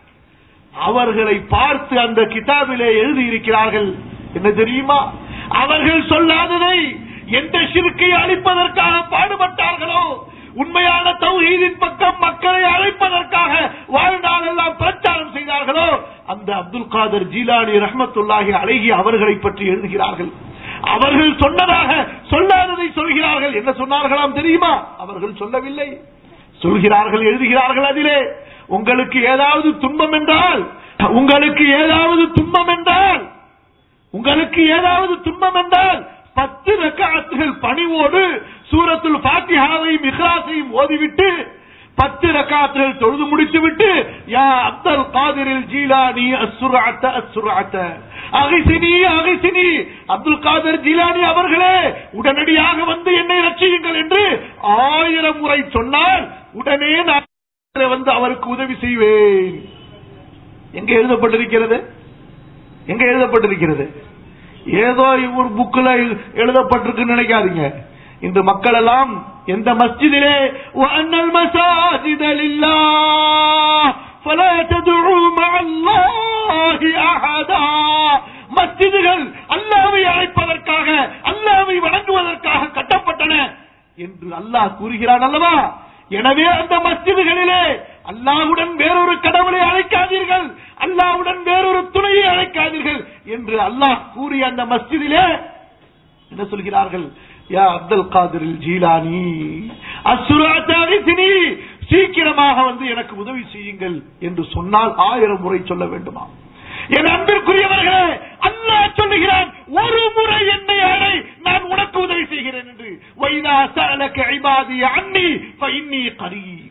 அவர்களை பார்த்து அந்த கிதாபிலே எழுதியிருக்கிறார்கள் என்ன தெரியுமா அவர்கள் சொல்லாததை எந்த சிறுக்கை அழிப்பதற்காக பாடுபட்டார்களோ உண்மையான தௌஹீதின் பக்கம் மக்களை அழைப்பதற்காக வாழ்நாளெல்லாம் பிரச்சாரம் செய்தார்களோ அந்த அப்துல் காதர் ஜீலானி ரஹ்மத்துல்லாஹி அழகி அவர்களை பற்றி எழுதுகிறார்கள் அவர்கள் சொன்னதாக சொல்லாததை சொல்கிறார்கள் என்ன சொன்னார்களாம் தெரியுமா அவர்கள் சொல்லவில்லை சொல்கிறார்கள் எழுதுகிறார்கள் அதிலே உங்களுக்கு ஏதாவது துன்பம் என்றால் உங்களுக்கு ஏதாவது துன்பம் என்றால் உங்களுக்கு ஏதாவது துன்பம் என்றால் பத்து ரக்காத்துகள் பணிவோடு சூரத்துல் பாத்தியாவையும் இஹ்லாஸையும் ஓதிவிட்டு பத்து ரக்காத்துகள் தொழுது முடித்துவிட்டு யா அப்துல் காதிரில் ஜீலானி அசுராத்த அசுராத்த அகைசினி அகைசினி அப்துல் காதர் ஜீலானி அவர்களே உடனடியாக வந்து என்னை ரட்சியுங்கள் என்று ஆயிரம் முறை சொன்னால் உடனே நான் வந்து அவருக்கு உதவி செய்வேன் எங்க எழுதப்பட்டிருக்கிறது எங்க எழுதப்பட்டிருக்கிறது ஏதோ ஒரு புக்ல எழுதப்பட்டிருக்குன்னு நினைக்காதீங்க இந்த மக்கள் எல்லாம் எந்த மஸ்ஜிதிலே وَأَنَّ الْمَسَاجِدَ لِلَّهِ فَلَا تَدْعُوا مَعَ اللَّهِ أَحَدًا மஸ்ஜிதுகள் அல்லாவை அழைப்பதற்காக அல்லாவை வணங்குவதற்காக கட்டப்பட்டன என்று அல்லாஹ் கூறுகிறான் அல்லவா எனவே அந்த மஸ்ஜிதுகளிலே அல்லாஹ்வுடன் வேறொரு கடவுளை அழைக்காதீர்கள் அல்லாஹ்வுடன் வேறொரு துணையை அழைக்காதீர்கள் என்று அல்லாஹ் கூறிய அந்த மஸ்ஜிதிலே என்ன சொல்கிறார்கள் யா அப்துல் காதிர் ஜீலானி அசுராத்தாரிசினி சீக்கிரமாக வந்து எனக்கு உதவி செய்யுங்கள் என்று சொன்னால் ஆயிரம் முறை சொல்ல வேண்டுமா என் அன்பிற்குரியவர்களே அல்லாஹ் சொல்லுகிறான் ஒரு முறை என்னை அழை நான் உனக்கு உதவி செய்கிறேன் என்று வைதா சஅலக இபாதி அன்னி ஃபஇன்னி கரீப்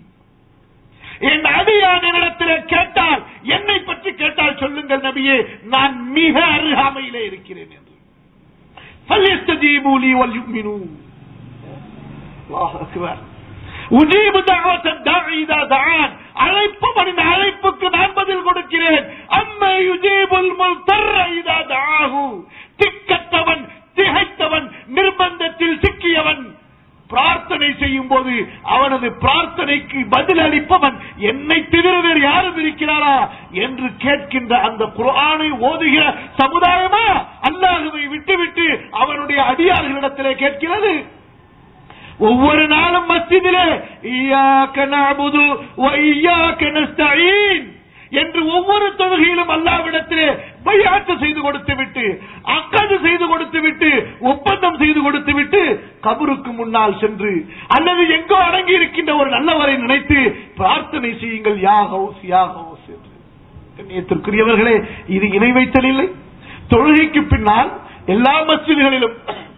என் அடியான் என்னிடத்தில் கேட்டால் என்னை பற்றி கேட்டால் சொல்லுங்கள் நபியே நான் மிக அருகாமையிலே இருக்கிறேன் என்று فَلْيَسْتَجِيبُوا لِي وَلْيُؤْمِنُوا. அல்லாஹ் அக்பர். உஜீபு தஅவத்தத் தாஇ இதா தஆன் அழைப்பவனின் அழைப்புக்கு நான் பதில் கொடுக்கிறேன் அம்மா யுஜீபுல் முல்தர்ர இதா தஆஹு திக்கற்றவன் திகைத்தவன் நிர்பந்தத்தில் சிக்கியவன் பிரார்த்தனை செய்யும் போது அவனது பிரார்த்தனைக்கு பதில் அளிப்பவன் என்னை தவிர வேறு யாரும் இருக்கிறாரா என்று கேட்கின்ற அந்த குர்ஆனை ஓதுகிற சமுதாயமா அல்லாஹுவை விட்டுவிட்டு அவனுடைய அடியார்களிடத்திலே கேட்கிறது ஒவ்வொரு நாளும் மஸ்ஜிதிலே இய்யாக நஅபுது வ இய்யாக நஸ்தஈன் என்று ஒவ்வொரு தொழுகையிலும் அல்லாவிடத்திலே பையாட்டு செய்து கொடுத்து விட்டு அக்கது செய்து கொடுத்து விட்டு ஒப்பந்தம் செய்து கொடுத்து விட்டு கபருக்கு முன்னால் சென்று அல்லது எங்கோ அடங்கி இருக்கின்ற ஒரு நல்லவரை நினைத்து பிரார்த்தனை செய்யுங்கள் யா ஹவுஸ் யா ஹவுஸ் என்று கண்ணியத்திற்குரியவர்களே இது இணை வைத்தல் இல்லை தொழுகைக்கு பின்னால் எல்லா மஸ்ஜிதுகளிலும்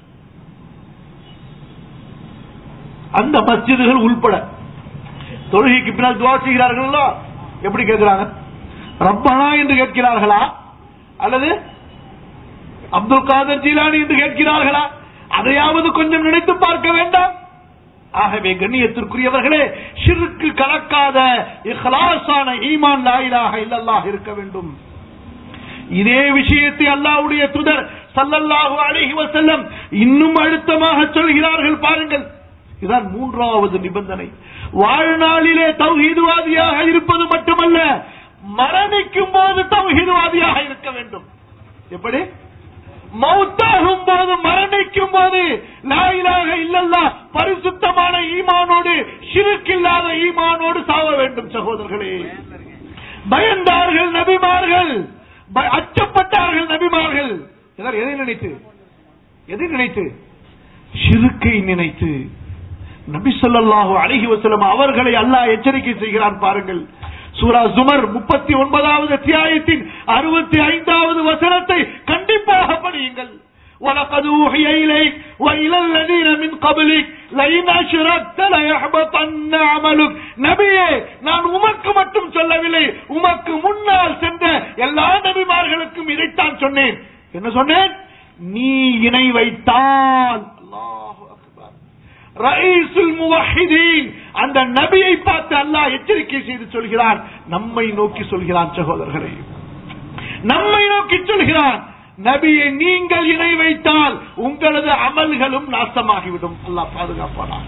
அந்த மஸ்ஜிதுகள் உள்பட தொழுகைக்கு பின்னால் துவா செய்கிறார்களா எப்படி கேட்கிறாங்க ரப்பனா என்று கேட்கிறார்களா அல்லது அப்துல் காதர் ஜீலானி என்று கேட்கிறார்களா அதையாவது கொஞ்சம் நினைத்து பார்க்க வேண்டாம் ஆகவே கண்ணியத்திற்குரியவர்களே ஷிருக்கு கலக்காத இஹ்லாஸான ஈமான் லாயிலாக இல்லல்லாஹ் இருக்க வேண்டும் இதே விஷயத்தை அல்லாஹ்வுடைய தூதர் ஸல்லல்லாஹு அலைஹி வஸல்லம் இன்னும் அழுத்தமாக சொல்கிறார்கள் பாருங்கள் இதுதான் மூன்றாவது நிபந்தனை வாழ்நாளிலே தௌஹீதுவாதியாக இருப்பது மட்டுமல்ல மரணிக்கும் போது தௌஹீதுவாதியாக இருக்க வேண்டும் எப்படி மௌத்தாகும் போது மரணிக்கும் போது லாயிலாக இல்லல்லா பரிசுத்தமான ஈமானோடு ஷிருக்கில்லாத ஈமானோடு சாவ வேண்டும் சகோதரர்களே பயந்தார்கள் நபிமார்கள் ப- அச்சப்பட்டார்கள் நபிமார்கள் எல்லாரும் எதை நினைத்து எதை நினைத்து ஷிருக்கை நினைத்து நபி ஸல்லல்லாஹு அலைஹி வஸல்லம் அவர்களை அல்லாஹ் எச்சரிக்கை செய்கிறான் பாருங்கள் சூரா ஜுமர் முப்பத்தி ஒன்பதாவது அத்தியாயத்தின் அறுபத்தி ஐந்தாவது வசனத்தை கண்டிப்பாக படியுங்கள் وَلَقَدْ أُوحِيَ إِلَيْكَ وَإِلَى الَّذِينَ مِنْ قَبْلِكَ لَئِنْ أَشْرَكْتَ لَيَحْبَطَنَّ عَمَلُكَ நபியே நான் உமக்கு மட்டும் சொல்லவில்லை உமக்கு முன்னால் சென்ற எல்லா நபிமார்களுக்கும் இதைத்தான் சொன்னேன் என்ன சொன்னேன் நீ இணை வைத்தால் அல்லாஹு அக்பர் ரயீசுல் முவஹிதீன் அந்த நபியை பார்த்து அல்லாஹ் எச்சரிக்கை செய்து சொல்கிறான் நம்மை நோக்கி சொல்கிறான் சகோதரர்களே நம்மை நோக்கி சொல்கிறான் நபியை நீங்கள் இணை வைத்தால் உங்களது அமல்களும் நாசமாகிவிடும் அல்லாஹ் பாதுகாப்பானார்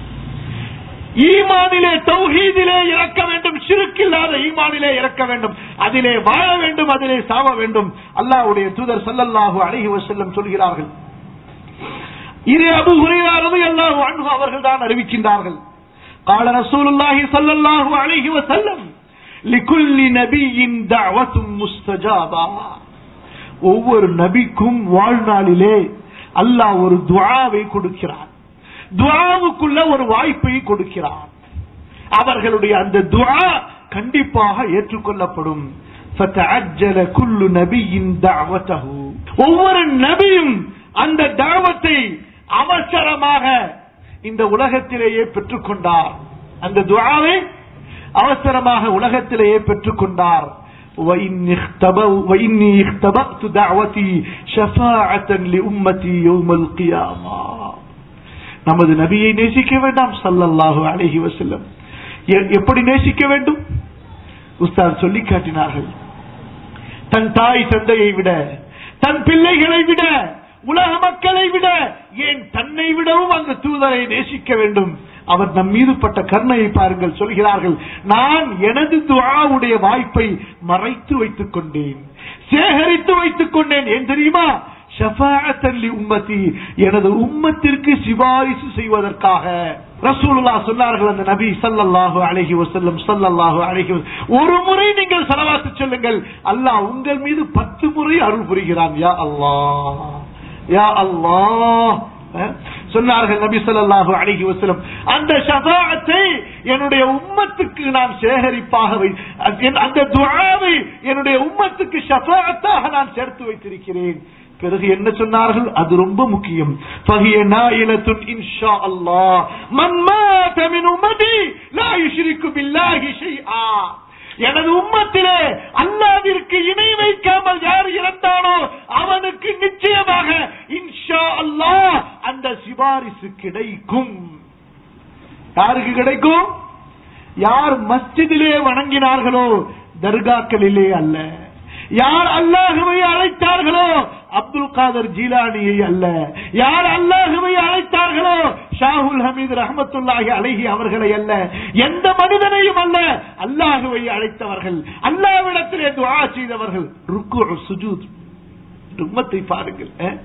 ஈமானிலே தௌஹீதிலே இறக்க வேண்டும் சிறுக்கில்லாத ஈமானிலே இறக்க வேண்டும் அதிலே வாழ வேண்டும் அதிலே சாவ வேண்டும் அல்லாஹ்வுடைய தூதர் ஸல்லல்லாஹு அலைஹி வஸல்லம் சொல்கிறார்கள் இது அபு ஹுரைரா ரலியல்லாஹு அன்ஹு அவர்கள் தான் அறிவிக்கின்றார்கள் قال رسول الله صلى الله عليه وسلم لكل نبي دعوة مستجابة ஒவ்வொரு நபிக்கும் வாழ்நாளிலே அல்லாஹ் ஒரு துஆவை கொடுக்கிறான் துஆவுக்குள்ள ஒரு வாய்ப்பை கொடுக்கிறான் அவர்களுடைய அந்த துஆ கண்டிப்பாக ஏற்றுக்கொள்ளப்படும் فَتَعَجَّلَ كُلُّ نَبِيٍّ دَعْوَتَهُ ஒவ்வொரு நபியும் அந்த தாவத்தை அவசரமாக இந்த உலகத்திலேயே பெற்றுக்கொண்டார் அந்த துஆவை அவசரமாக உலகத்திலேயே பெற்றுக்கொண்டார் وإني اختبأ- وإني اختبأت دعوتي شفاعة لأمتي يوم القيامة நமது நபியை நேசிக்க வேண்டாம் சல்லல்லாஹு அலைஹி வஸல்லம் எ- எப்படி நேசிக்க வேண்டும் உஸ்தாத் சொல்லி காட்டினார்கள் தன் தாய் தந்தையை விட தன் பிள்ளைகளை விட உலக மக்களை விட ஏன் தன்னை விடவும் அந்த தூதரை நேசிக்க வேண்டும் அவர் நம் மீது பட்ட கருணையை பாருங்கள் சொல்கிறார்கள் நான் எனது துஆவுடைய வாய்ப்பை மறைத்து வைத்துக் கொண்டேன் சேகரித்து வைத்துக் கொண்டேன் ஏன் தெரியுமா ஷஃபாஅத்தன் லி உம்மத்தி எனது உம்மத்திற்கு சிபாரிசு செய்வதற்காக ரசூலுல்லாஹ் சொன்னார்கள் அந்த நபி ஸல்லல்லாஹு அலைஹி வஸல்லம் ஸல்லல்லாஹு அலைஹி வஸல்லம் ஒரு முறை நீங்கள் ஸலவாத்து சொல்லுங்கள் அல்லாஹ் உங்கள் மீது பத்து முறை அருள் புரிகிறான் யா அல்லாஹ் யா அல்லாஹ் அஹ், சொன்னார்கள் நபி ஸல்லல்லாஹு அலைஹி வஸல்லம் அந்த ஷஃபாஅத்தை என்னுடைய உம்மத்துக்கு நான் சேகரிப்பாக வை என் அந்த துஆவை என்னுடைய உம்மத்துக்கு ஷஃபாஅத்தாக நான் சேர்த்து வைத்திருக்கிறேன் பிறகு என்ன சொன்னார்கள் அது ரொம்ப முக்கியம் فهي نائلة إن شاء الله من مات من أمتي لا يشرك بالله شيئا எனது உம்மத்திலே அல்லாவிற்கு இணை வைக்காமல் யார் இறந்தானோ அவனுக்கு நிச்சயமாக இன்ஷா அல்லாஹ் அந்த சிபாரிசு கிடைக்கும் யாருக்கு கிடைக்கும் யார் மஸ்ஜிதிலே வணங்கினார்களோ தர்காக்களிலே அல்ல யார் அல்லாஹுவை அழைத்தார்களோ அப்துல் காதர் ஜீலானியை அல்ல யார் அல்லாஹுவை அழைத்தார்களோ ஷாகுல் ஹமீது ரஹமத்துல்லாஹி அழகி அவர்களை அல்ல எந்த மனிதனையும் அல்ல அல்லாஹுவை அழைத்தவர்கள் அல்லாவிடத்திலே துஆ செய்தவர்கள் ருக்கு சுஜூத் உம்மத்தை பாருங்கள் அஹ்.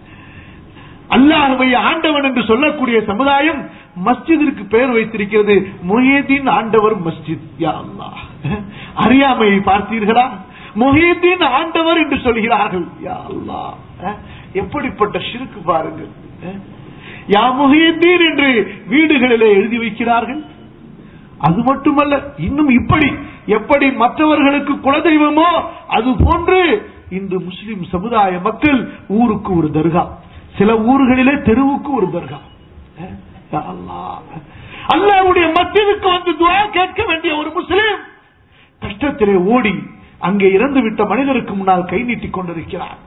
அல்லாஹுவை ஆண்டவன் என்று சொல்லக்கூடிய சமுதாயம் மஸ்ஜிதிற்கு பெயர் வைத்திருக்கிறது முஹியதீன் ஆண்டவர் மஸ்ஜித் யா அல்லாஹ் அறியாமையை பார்த்தீர்களா முஹியதீன் ஆண்டவர் என்று சொல்கிறார்கள் யா அல்லாஹ் அஹ், எப்படிப்பட்ட ஷிருக்கு பாருங்கள் அஹ். யா முஹியதீன் என்று வீடுகளிலே எழுதி வைக்கிறார்கள் அது மட்டுமல்ல இன்னும் இப்படி எப்படி மற்றவர்களுக்கு குலதெய்வமோ அது போன்று இன்று முஸ்லிம் சமுதாய மக்கள் ஊருக்கு ஒரு தர்கா சில ஊர்களிலே தெருவுக்கு ஒரு தர்கா அஹ், யா அல்லாஹ். அல்லாஹ்வுடைய மத்தியதுக்கு வந்து துஆ கேட்க வேண்டிய ஒரு முஸ்லிம் கஷ்டத்திலே ஓடி அங்கே இறந்து விட்ட மனிதருக்கு முன்னால் கை நீட்டிக் கொண்டிருக்கிறார்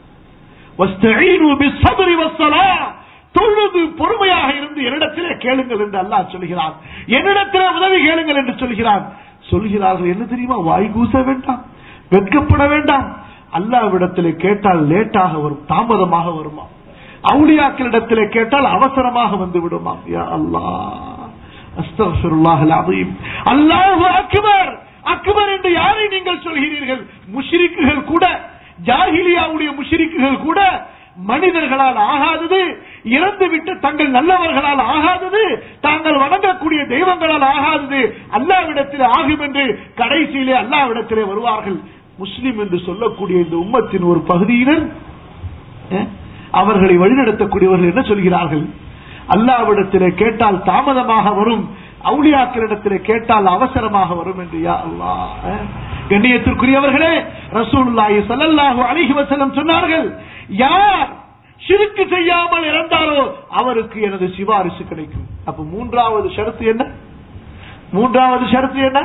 வஸ்தஈனு பிஸ்ஸப்ரி வஸ்ஸலாஹ். தொழுது பொறுமையாக இருந்து என்னிடத்திலே கேளுங்கள் என்று அல்லாஹ் சொல்கிறான் என்னிடத்திலே உதவி கேளுங்கள் என்று சொல்கிறான் சொல்கிறார்கள் என்ன தெரியுமா வாய் கூச வேண்டாம் வெட்கப்பட வேண்டாம் அல்லாவிடத்திலே கேட்டால் லேட்டாக வரும் தாமதமாக வருமா அவுளியாக்களிடத்திலே கேட்டால் அவசரமாக வந்து விடுமாம் யா அல்லாஹ் அஸ்தக்ஃபிருல்லாஹ் அலீம் அல்லாஹு அக்பர் அக்பர் என்று யாரை நீங்கள் சொல்கிறீர்கள் முஷ்ரிக்குகள் கூட ஜாஹிலியாவுடைய முஷ்ரிக்குகள் கூட மனிதர்களால் ஆகாதது இறந்துவிட்டு தங்கள் நல்லவர்களால் ஆகாதது தாங்கள் வணங்கக்கூடிய தெய்வங்களால் ஆகாதது அல்லாவிடத்தில் ஆகும் என்று கடைசியிலே அல்லாவிடத்திலே வருவார்கள் முஸ்லிம் என்று சொல்லக்கூடிய இந்த உம்மத்தின் ஒரு பகுதியினர் அஹ், அவர்களை வழிநடத்தக்கூடியவர்கள் என்ன சொல்கிறார்கள் அல்லாவிடத்திலே கேட்டால் தாமதமாக வரும் அவுளியாக்களிடத்திலே கேட்டால் அவசரமாக வரும் என்று யா அல்லாஹ் அஹ். கண்ணியத்திற்குரியவர்களே ரசூலுல்லாஹி ஸல்லல்லாஹு அலைஹி வஸல்லம் சொன்னார்கள் யார் ஷிர்க் செய்யாமல் இறந்தாரோ அவருக்கு எனது சிபாரிசு கிடைக்கும் அப்ப மூன்றாவது ஷரத்து என்ன மூன்றாவது ஷரத்து என்ன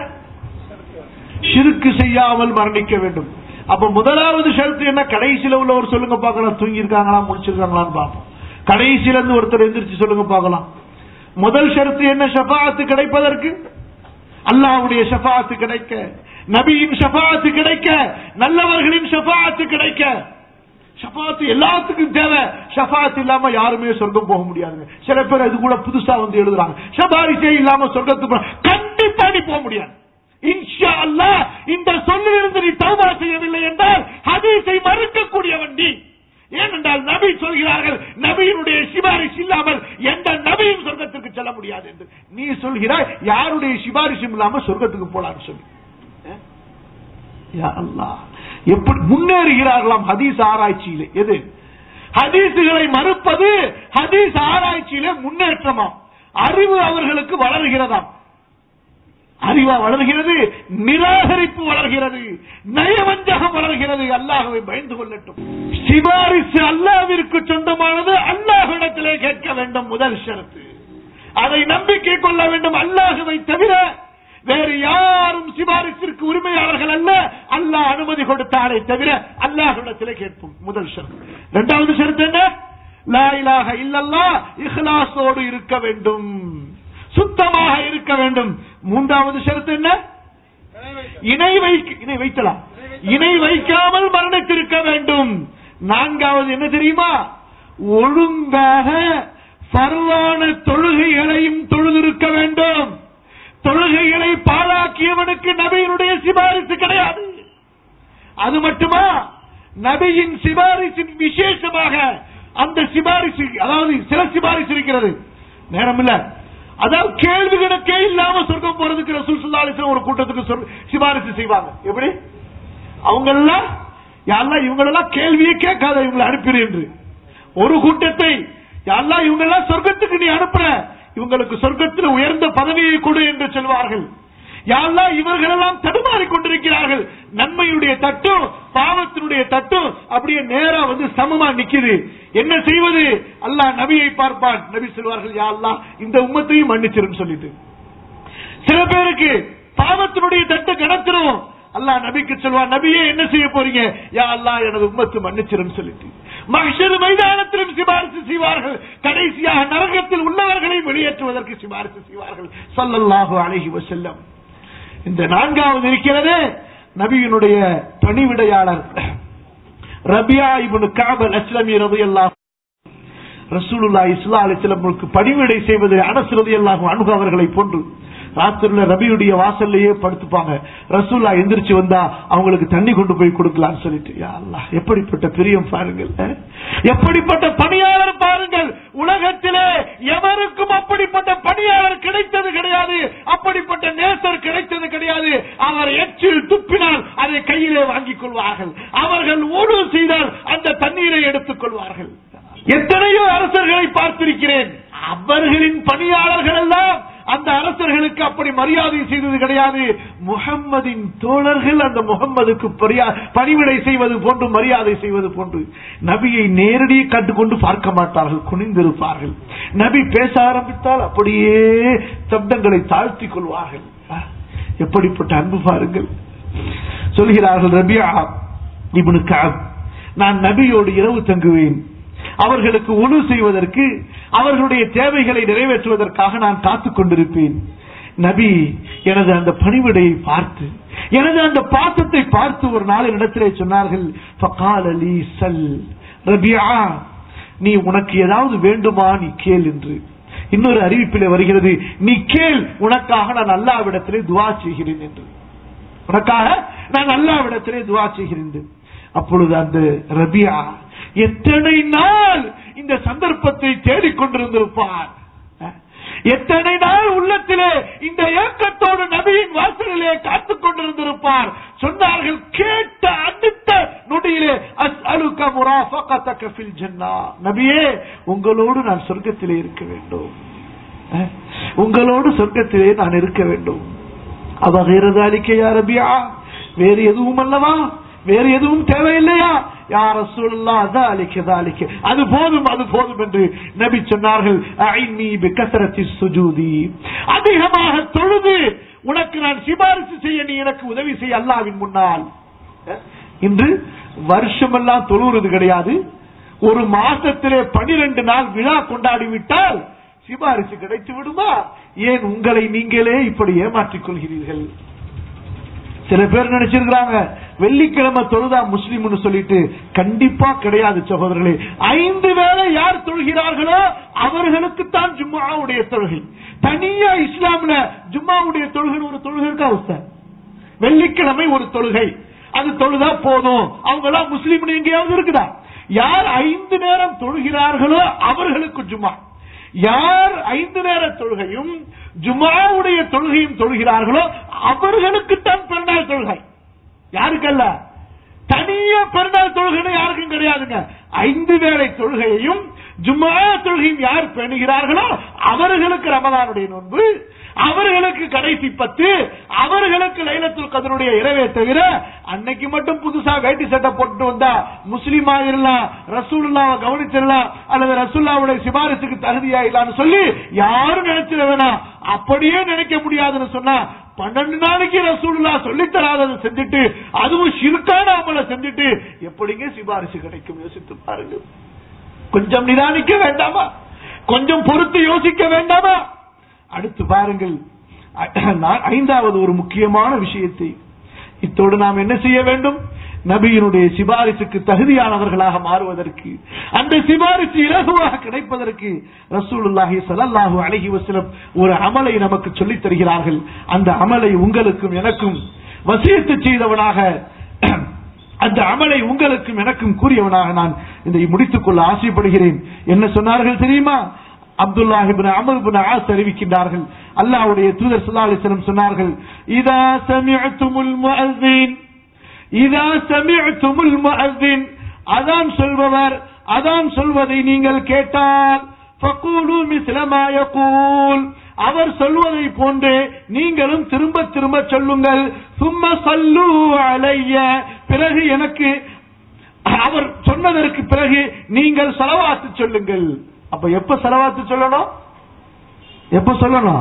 ஷிருக்கு செய்யாமல் மரணிக்க வேண்டும் அப்ப முதலாவது ஷரத்து என்ன கடைசியில உள்ளவர் சொல்லுங்க பார்க்கலாம் தூங்கி இருக்காங்களா முடிச்சிருக்காங்களான்னு பார்ப்போம் கடைசியில இருந்து ஒருத்தர் எந்திரிச்சு சொல்லுங்க பார்க்கலாம் முதல் ஷரத்து என்ன ஷஃபாஅத்து கிடைப்பதற்கு அல்லாஹ்வுடைய ஷஃபாஅத்து கிடைக்க நபியின் ஷஃபாஅத்து கிடைக்க நல்லவர்களின் ஷஃபாஅத்து கிடைக்க ஷஃபாத்து எல்லாத்துக்கும் தேவை ஷஃபாத் இல்லாம யாருமே சொர்க்கம் போக முடியாதுங்க சில பேர் அது கூட புதுசா வந்து எழுதுறாங்க ஷபாரிசே இல்லாம சொர்க்கத்துக்கு போக- கண்டிப்பா நீ போக முடியாது இன்ஷா அல்லாஹ் இந்த சொல்லிலிருந்து நீ தௌபா செய்யவில்லை என்றால் ஹதீஸை மறுக்கக்கூடியவன் நீ ஏனென்றால் நபி சொல்கிறார்கள் நபியினுடைய சிபாரிசு இல்லாமல் எந்த நபியும் சொர்க்கத்துக்கு செல்ல முடியாது என்று நீ சொல்கிறாய் யாருடைய சிபாரிசும் இல்லாம சொர்க்கத்துக்கு போலான்னு சொல்லி அஹ்? யா அல்லாஹ். எப்படி முன்னேறுகிறார்களாம் ஹதீஸ் ஆராய்ச்சியிலே எது ஹதீசுகளை மறுப்பது ஹதீஸ் ஆராய்ச்சியிலே முன்னேற்றமாம் அறிவு அவர்களுக்கு வளர்கிறதாம் அறிவா வளர்கிறது நிராகரிப்பு வளர்கிறது நயவஞ்சகம் வளர்கிறது அல்லாஹ்வை பயந்து கொள்ளட்டும் சிபாரிசு அல்லாவிற்கு சொந்தமானது அல்லாஹ்விடத்திலே கேட்க வேண்டும் முதல் ஷரத்து அதை நம்பிக்கை கொள்ள வேண்டும் அல்லாஹுவை தவிர வேறு யாரும் சிபாரிசிற்கு உரிமையாளர்கள் அல்ல அல்லாஹ் அனுமதி கொடுத்தாலே தவிர அல்லாஹ்விடத்திலே கேட்போம் முதல் ஷரத்து இரண்டாவது ஷரத்து என்ன லா இலாஹ இல்லல்லாஹ் இஹ்லாஸோடு இருக்க வேண்டும் சுத்தமாக இருக்க வேண்டும் மூன்றாவது ஷரத்து என்ன இணை வைக்க இணை வைக்கலாம் இணை வைக்காமல் மரணித்திருக்க வேண்டும் நான்காவது என்ன தெரியுமா ஒழுங்காக பரவான தொழுகைகளையும் தொழுதிருக்க வேண்டும் தொழுகைகளை பாழாக்கியவனுக்கு நபியினுடைய சிபாரிசு கிடையாது அது மட்டுமா நபியின் சிபாரிசின் விசேஷமாக அந்த சிபாரிசு அதாவது சில சிபாரிசு இருக்கிறது நேரம் இல்ல அதாவது கேள்வி கணக்கே இல்லாம சொர்க்கம் போறதுக்கு ரசூல் ஸல்லல்லாஹு அலைஹி வஸல்லம் ஒரு கூட்டத்துக்கு சொல்- சிபாரிசு செய்வாங்க எப்படி அவங்க எல்லாம் யாரெல்லாம் இவங்களெல்லாம் கேள்வியே கேட்காத இவங்களை அனுப்பிடு என்று ஒரு கூட்டத்தை யாரெல்லாம் இவங்க எல்லாம் சொர்க்கத்துக்கு நீ அனுப்புற இவங்களுக்கு சொர்க்கத்தில் உயர்ந்த பதவியை கொடு என்று சொல்வார்கள் யாரெல்லாம் இவர்கள் எல்லாம் தடுமாறிக் கொண்டிருக்கிறார்கள் நன்மையுடைய தட்டும் பாவத்தினுடைய தட்டும் அப்படியே நேரா வந்து சமமா நிக்குது என்ன செய்வது அல்லாஹ் நபியை பார்ப்பான் நபி சொல்வார்கள் யா அல்லாஹ் இந்த உம்மத்தையும் மன்னிச்சிரும் சொல்லிட்டு சில பேருக்கு பாவத்தினுடைய தட்டு கடத்திரும் அல்லாஹ் நபிக்கு சொல்வான் நபியே என்ன செய்ய போறீங்க யா அல்லாஹ் எனது உம்மத்து மன்னிச்சிரும் சொல்லிட்டு மகிஷர் மைதானத்திலும் சிபாரிசு செய்வார்கள் கடைசியாக நரகத்தில் உள்ளவர்களையும் வெளியேற்றுவதற்கு சிபாரிசு செய்வார்கள் ஸல்லல்லாஹு அலைஹி வஸல்லம் இந்த நான்காவது இருக்கிறது நபியினுடைய பணிவிடையாளர் ரபியா இப்னு கஅப் அல்-அஸ்லமி ரலியல்லாஹு ரசூலுல்லாஹி ஸல்லல்லாஹு அலைஹி வஸல்லம் பணிவிடை செய்வது அனஸ் ரலியல்லாஹு அன்ஹு அவர்களை போன்று ராத்திரில ரபியுடைய வாசல்லையே படுத்துப்பாங்க ரசூல்லா எந்திரிச்சு வந்தா அவங்களுக்கு தண்ணி கொண்டு போய் கொடுக்கலாம்னு சொல்லிட்டு யா அல்லாஹ் எப்படிப்பட்ட பிரியம் பாருங்கள் அஹ்? எப்படிப்பட்ட பணியாளர் பாருங்கள் உலகத்திலே எவருக்கும் அப்படிப்பட்ட பணியாளர் கிடைத்தது கிடையாது அப்படிப்பட்ட நேசர் கிடைத்தது கிடையாது அவர் எச்சில் துப்பினால் அதை கையிலே வாங்கிக் கொள்வார்கள் அவர்கள் ஊடு செய்தால் அந்த தண்ணீரை எடுத்துக் கொள்வார்கள் எத்தனையோ அரசர்களை பார்த்திருக்கிறேன் அவர்களின் பணியாளர்கள் எல்லாம் அந்த அரசர்களுக்கு அப்படி மரியாதை செய்தது கிடையாது முகம்மதின் தோழர்கள் அந்த முகம்மதுக்கு பரியா- பணிவிடை செய்வது போன்று மரியாதை செய்வது போன்று நபியை நேரடியே கண்டுகொண்டு பார்க்க மாட்டார்கள் குனிந்திருப்பார்கள் நபி பேச ஆரம்பித்தால் அப்படியே சப்தங்களை தாழ்த்திக் கொள்வார்கள் அஹ், எப்படிப்பட்ட அன்பு பாருங்கள் சொல்கிறார்கள் ரபியா இப்னு கஅப் நான் நபியோடு இரவு தங்குவேன் அவர்களுக்கு உணவு செய்வதற்கு அவர்களுடைய தேவைகளை நிறைவேற்றுவதற்காக நான் காத்துக் கொண்டிருப்பேன் நபி எனது அந்த பணிவிடையை பார்த்து எனது அந்த பாசத்தை பார்த்து ஒரு நாள் இடத்திலே சொன்னார்கள் "ஃபகால லீ சல் ரபியா நீ உனக்கு ஏதாவது வேண்டுமா நீ கேள் என்று இன்னொரு அறிவிப்பிலே வருகிறது நீ கேள் உனக்காக நான் அல்லாவிடத்திலே துவா செய்கிறேன் என்று உனக்காக நான் அல்லாவிடத்திலே துவா செய்கிறேன் அப்பொழுது அந்த ரபியா எத்தனை நாள் இந்த சந்தர்ப்பத்தை தேடிக்கொண்டிருந்திருப்பார் அஹ், எத்தனை நாள் உள்ளத்திலே இந்த ஏக்கத்தோடு நபியின் வாசலிலே காத்துக் கொண்டிருந்திருப்பார் சொன்னார்கள் கேட்ட அடுத்த நொடியிலே அஸ்அலுக முராஃபகதக ஃபில் ஜன்னா நபியே உங்களோடு நான் சொர்க்கத்திலே இருக்க வேண்டும் அஹ், உங்களோடு சொர்க்கத்திலே நான் இருக்க வேண்டும் அவ வேறதாலிக்க யா ரபியா வேறு எதுவும் அல்லவா வேறு எதுவும் தேவையில்லையா யார் சொல்லா தாலிக்க தாலிக்க அது போதும் அது போதும் என்று நபி சொன்னார்கள் "அஇன்னி பிகஸரத்தி சுஜூதி அதிகமாக தொழுது உனக்கு நான் சிபாரிசு செய்ய நீ எனக்கு உதவி செய்ய அல்லாவின் முன்னால் இன்று வருஷமெல்லாம் தொழுவது கிடையாது ஒரு மாசத்திலே பனிரெண்டு நாள் விழா கொண்டாடி விட்டால் சிபாரிசு கிடைத்து விடுமா ஏன் உங்களை நீங்களே இப்படி ஏமாற்றிக் கொள்கிறீர்கள் சில பேர் நினைச்சிருக்கிறாங்க வெள்ளிக்கிழமை தொழுதா முஸ்லீம்னு சொல்லிட்டு கண்டிப்பா கிடையாது சகோதரர்களே ஐந்து வேளை யார் தொழுகிறார்களோ அவர்களுக்கு தான் ஜும்மாவுடைய தொழுகை தனியா இஸ்லாம்ல ஜும்மாவுடைய தொழுகை ஒரு தொழுகை இருக்கா உஸ்தாத்? வெள்ளிக்கிழமை ஒரு தொழுகை அது தொழுதா போதும் அவங்க எல்லாம் முஸ்லீம் எங்கேயாவது இருக்குதா யார் ஐந்து நேரம் தொழுகிறார்களோ அவர்களுக்கு ஜும்மா யார் ஐந்து நேர தொழுகையும் ஜுமாவுடைய தொழுகையும் தொழுகிறார்களோ அவர்களுக்குத்தான் பெருநாள் தொழுகை யாருக்கல்ல தனியா பெருநாள் தொழுகை யாருக்கும் கிடையாதுங்க ஐந்து வேளை தொழுகையையும் ஜும்மா தொழுகையும் யார் பேணுகிறார்களோ அவர்களுக்கு ரமதானுடைய நோன்பு அவர்களுக்கு கடைசி பத்து அவர்களுக்கு லைலத்துல் கதருடைய இரவே தவிர அன்னைக்கு மட்டும் புதுசா வேட்டி சட்டை போட்டு வந்தா முஸ்லீமா இருக்கலாம் ரசூலுல்லாவை கவனிச்சிடலாம் அல்லது ரசூல்லாவுடைய சிபாரிசுக்கு தகுதியா இல்லான்னு சொல்லி யாரும் நினைச்சிட வேணாம் அப்படியே நினைக்க முடியாதுன்னு சொன்னா பன்னெண்டு நாளைக்கு ரசூலுல்லா சொல்லித் தராததை செஞ்சுட்டு அதுவும் சிறுக்கான அமலை செஞ்சுட்டு எப்படிங்க சிபாரிசு கிடைக்கும் யோசித்து பாருங்க கொஞ்சம் நிதானிக்க வேண்டாமா கொஞ்சம் பொறுத்து யோசிக்க வேண்டாமா அடுத்து பாருங்கள் ஐ- ஐந்தாவது ஒரு முக்கியமான விஷயத்தை இத்தோடு நாம் என்ன செய்ய வேண்டும் நபியினுடைய சிபாரிசுக்கு தகுதியானவர்களாக மாறுவதற்கு அந்த சிபாரிசு இலகுவாக கிடைப்பதற்கு ரசூலுல்லாஹி ஸல்லல்லாஹு அலைஹி வஸல்லம் ஒரு அமலை நமக்கு சொல்லித் தருகிறார்கள் அந்த அமலை உங்களுக்கும் எனக்கும் வசியத்து செய்தவனாக அந்த அமலை உங்களுக்கும் எனக்கும் கூறியவனாக நான் இதை முடித்துக் கொள்ள ஆசைப்படுகிறேன் என்ன சொன்னார்கள் தெரியுமா அப்துல்லாஹிபின் அமர் பின் ஆஸ் அறிவிக்கின்றார்கள் அல்லாஹ்வுடைய தூதர் ஸல்லல்லாஹு அலைஹி வஸல்லம் சொன்னார்கள் இதா சமிஅத்துமுல் முஅஸ்ஸின் இதா சமிஅத்துமுல் முஅஸ்ஸின் அதான் சொல்பவர் அதான் சொல்வதை நீங்கள் கேட்டால் ஃபகூலு மிஸ்ல மா யகூல் அவர் சொல்வதை போன்று நீங்களும் திரும்ப திரும்ப சொல்லுங்கள் சும்ம சல்லு அலைய பிறகு எனக்கு அவர் சொன்னதற்கு பிறகு நீங்கள் செலவாத்து சொல்லுங்கள் அப்ப எப்ப செலவாத்து சொல்லணும் எப்ப சொல்லணும்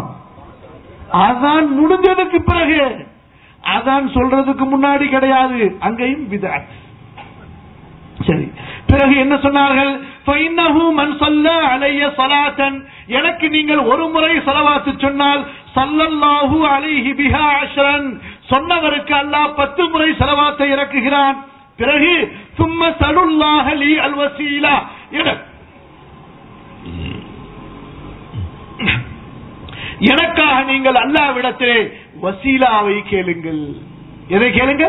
அதான் முடிஞ்சதுக்கு பிறகு அதான் சொல்றதுக்கு முன்னாடி கிடையாது அங்கேயும் விதாத் சரி பிறகு என்ன சொன்னார்கள் فَإِنَّهُ مَنْ صَلَّى عَلَيَّ صَلَاةً எனக்கு நீங்கள் ஒரு முறை ஸலவாத்து சொன்னால் ஸல்லல்லாஹு அலைஹி பிஹா அஷ்ரன் சொன்னவருக்கு அல்லாஹ் பத்து முறை ஸலவாத்தை இறக்குகிறான் பிறகு ثُمَّ سَلُوا اللَّهَ لِي الْوَسِيلَةَ என- எனக்காக நீங்கள் அல்லாவிடத்திலே வசீலாவை கேளுங்கள் எதை கேளுங்க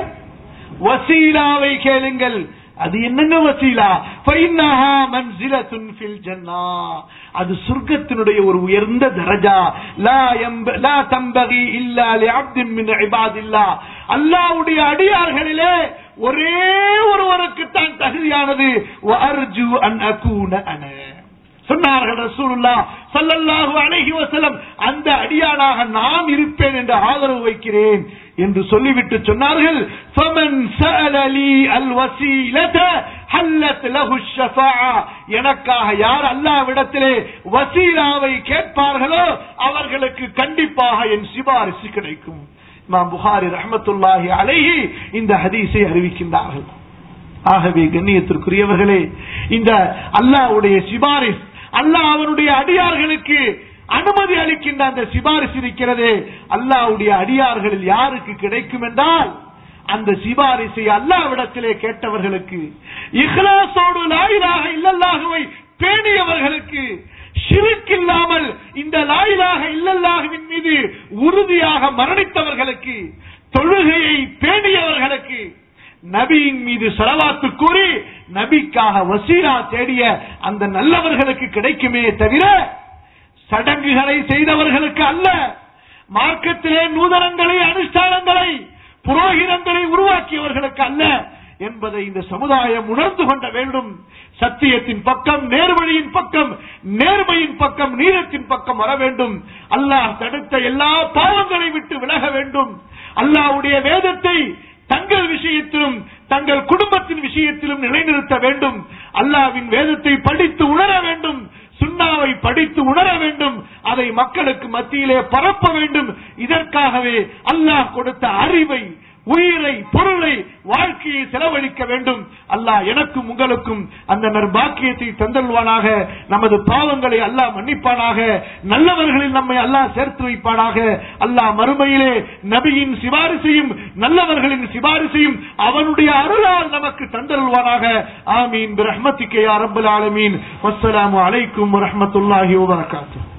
வசீலாவை கேளுங்கள் அது என்னங்க வசீலா ஃபைன்னஹா மன்சிலத்துன் ஃபில் ஜன்னா அது சொர்க்கத்தினுடைய ஒரு உயர்ந்த தரஜா லா யம்ப லா தம்பகி இல்லா லிஅப்தின் மின் இபாதில்லா அல்லாஹ்வுடைய அடியார்களிலே ஒரே ஒருவருக்கு தான் தகுதியானது வஅர்ஜு அன் அகூன அன சொன்னார்கள் ரசூலுல்லா ஸல்லல்லாஹு அலைஹி வஸல்லம் அந்த அடியானாக நான் இருப்பேன் என்று ஆதரவு வைக்கிறேன் என்று சொல்லிவிட்டு சொன்னார்கள் ஃபமன் சஅல லீ அல் வஸீலத ஹல்லத் லஹு ஷஃபாஅ எனக்காக யார் அல்லாஹ்விடத்திலே வசீலாவை கேட்பார்களோ அவர்களுக்கு கண்டிப்பாக என் சிபாரிசு கிடைக்கும் இமாம் புகாரி ரஹ்மத்துல்லாஹி அலைஹி இந்த ஹதீஸை அறிவிக்கின்றார்கள் ஆகவே கண்ணியத்திற்குரியவர்களே இந்த அல்லாஹ்வுடைய சிபாரிஸ் அல்லாஹ் அவனுடைய அடியார்களுக்கு அனுமதி அளிக்கின்ற அந்த சிபாரிசு இருக்கிறதே அல்லாஹ்வுடைய அடியார்களில் யாருக்கு கிடைக்கும் என்றால் அந்த சிபாரிசை அல்லாவிடத்திலே கேட்டவர்களுக்கு இஹ்லாசோடு லாயிலாக இல்லல்லாகவை பேணியவர்களுக்கு ஷிருக்கில்லாமல் இந்த லாயிலாக இல்லல்லாஹுவின் மீது உறுதியாக மரணித்தவர்களுக்கு தொழுகையை பேணியவர்களுக்கு நபியின் மீது செலவாத்து கூறி நபிக்காக வசீலா தேடிய அந்த நல்லவர்களுக்கு கிடைக்குமே தவிர சடங்குகளை செய்தவர்களுக்கு அல்ல மார்க்கத்திலே நூதனங்களை அனுஷ்டானங்களை புரோகிதங்களை உருவாக்கியவர்களுக்கு அல்ல என்பதை இந்த சமுதாயம் உணர்ந்து கொண்ட வேண்டும் சத்தியத்தின் பக்கம் நேர்வழியின் பக்கம் நேர்மையின் பக்கம் நீரத்தின் பக்கம் வர வேண்டும் அல்லாஹ் தடுத்த எல்லா பாவங்களை விட்டு விலக வேண்டும் அல்லாஹ்வுடைய வேதத்தை தங்கள் விஷயத்திலும் தங்கள் குடும்பத்தின் விஷயத்திலும் நிலைநிறுத்த வேண்டும் அல்லாவின் வேதத்தை படித்து உணர வேண்டும் சுண்ணாவை படித்து உணர வேண்டும் அதை மக்களுக்கு மத்தியிலே பரப்ப வேண்டும் இதற்காகவே அல்லாஹ் கொடுத்த அறிவை உயிரை பொருளை வாழ்க்கையை செலவழிக்க வேண்டும் அல்லாஹ் எனக்கும் உங்களுக்கும் அந்த நற்பாக்கியத்தை தந்தல்வானாக நமது பாவங்களை அல்லாஹ் மன்னிப்பானாக நல்லவர்களில் நம்மை அல்லாஹ் சேர்த்து வைப்பானாக அல்லாஹ் மறுமையிலே நபியின் சிபாரிசையும் நல்லவர்களின் சிபாரிசையும் அவனுடைய அருளால் நமக்கு தந்தல்வானாக ஆமீன் பிரஹ்மத்திக்கே ரப்பல் ஆலமீன் வஸ்ஸலாமு அலைக்கும் வரஹ்மத்துல்லாஹி வபரகாத்துஹு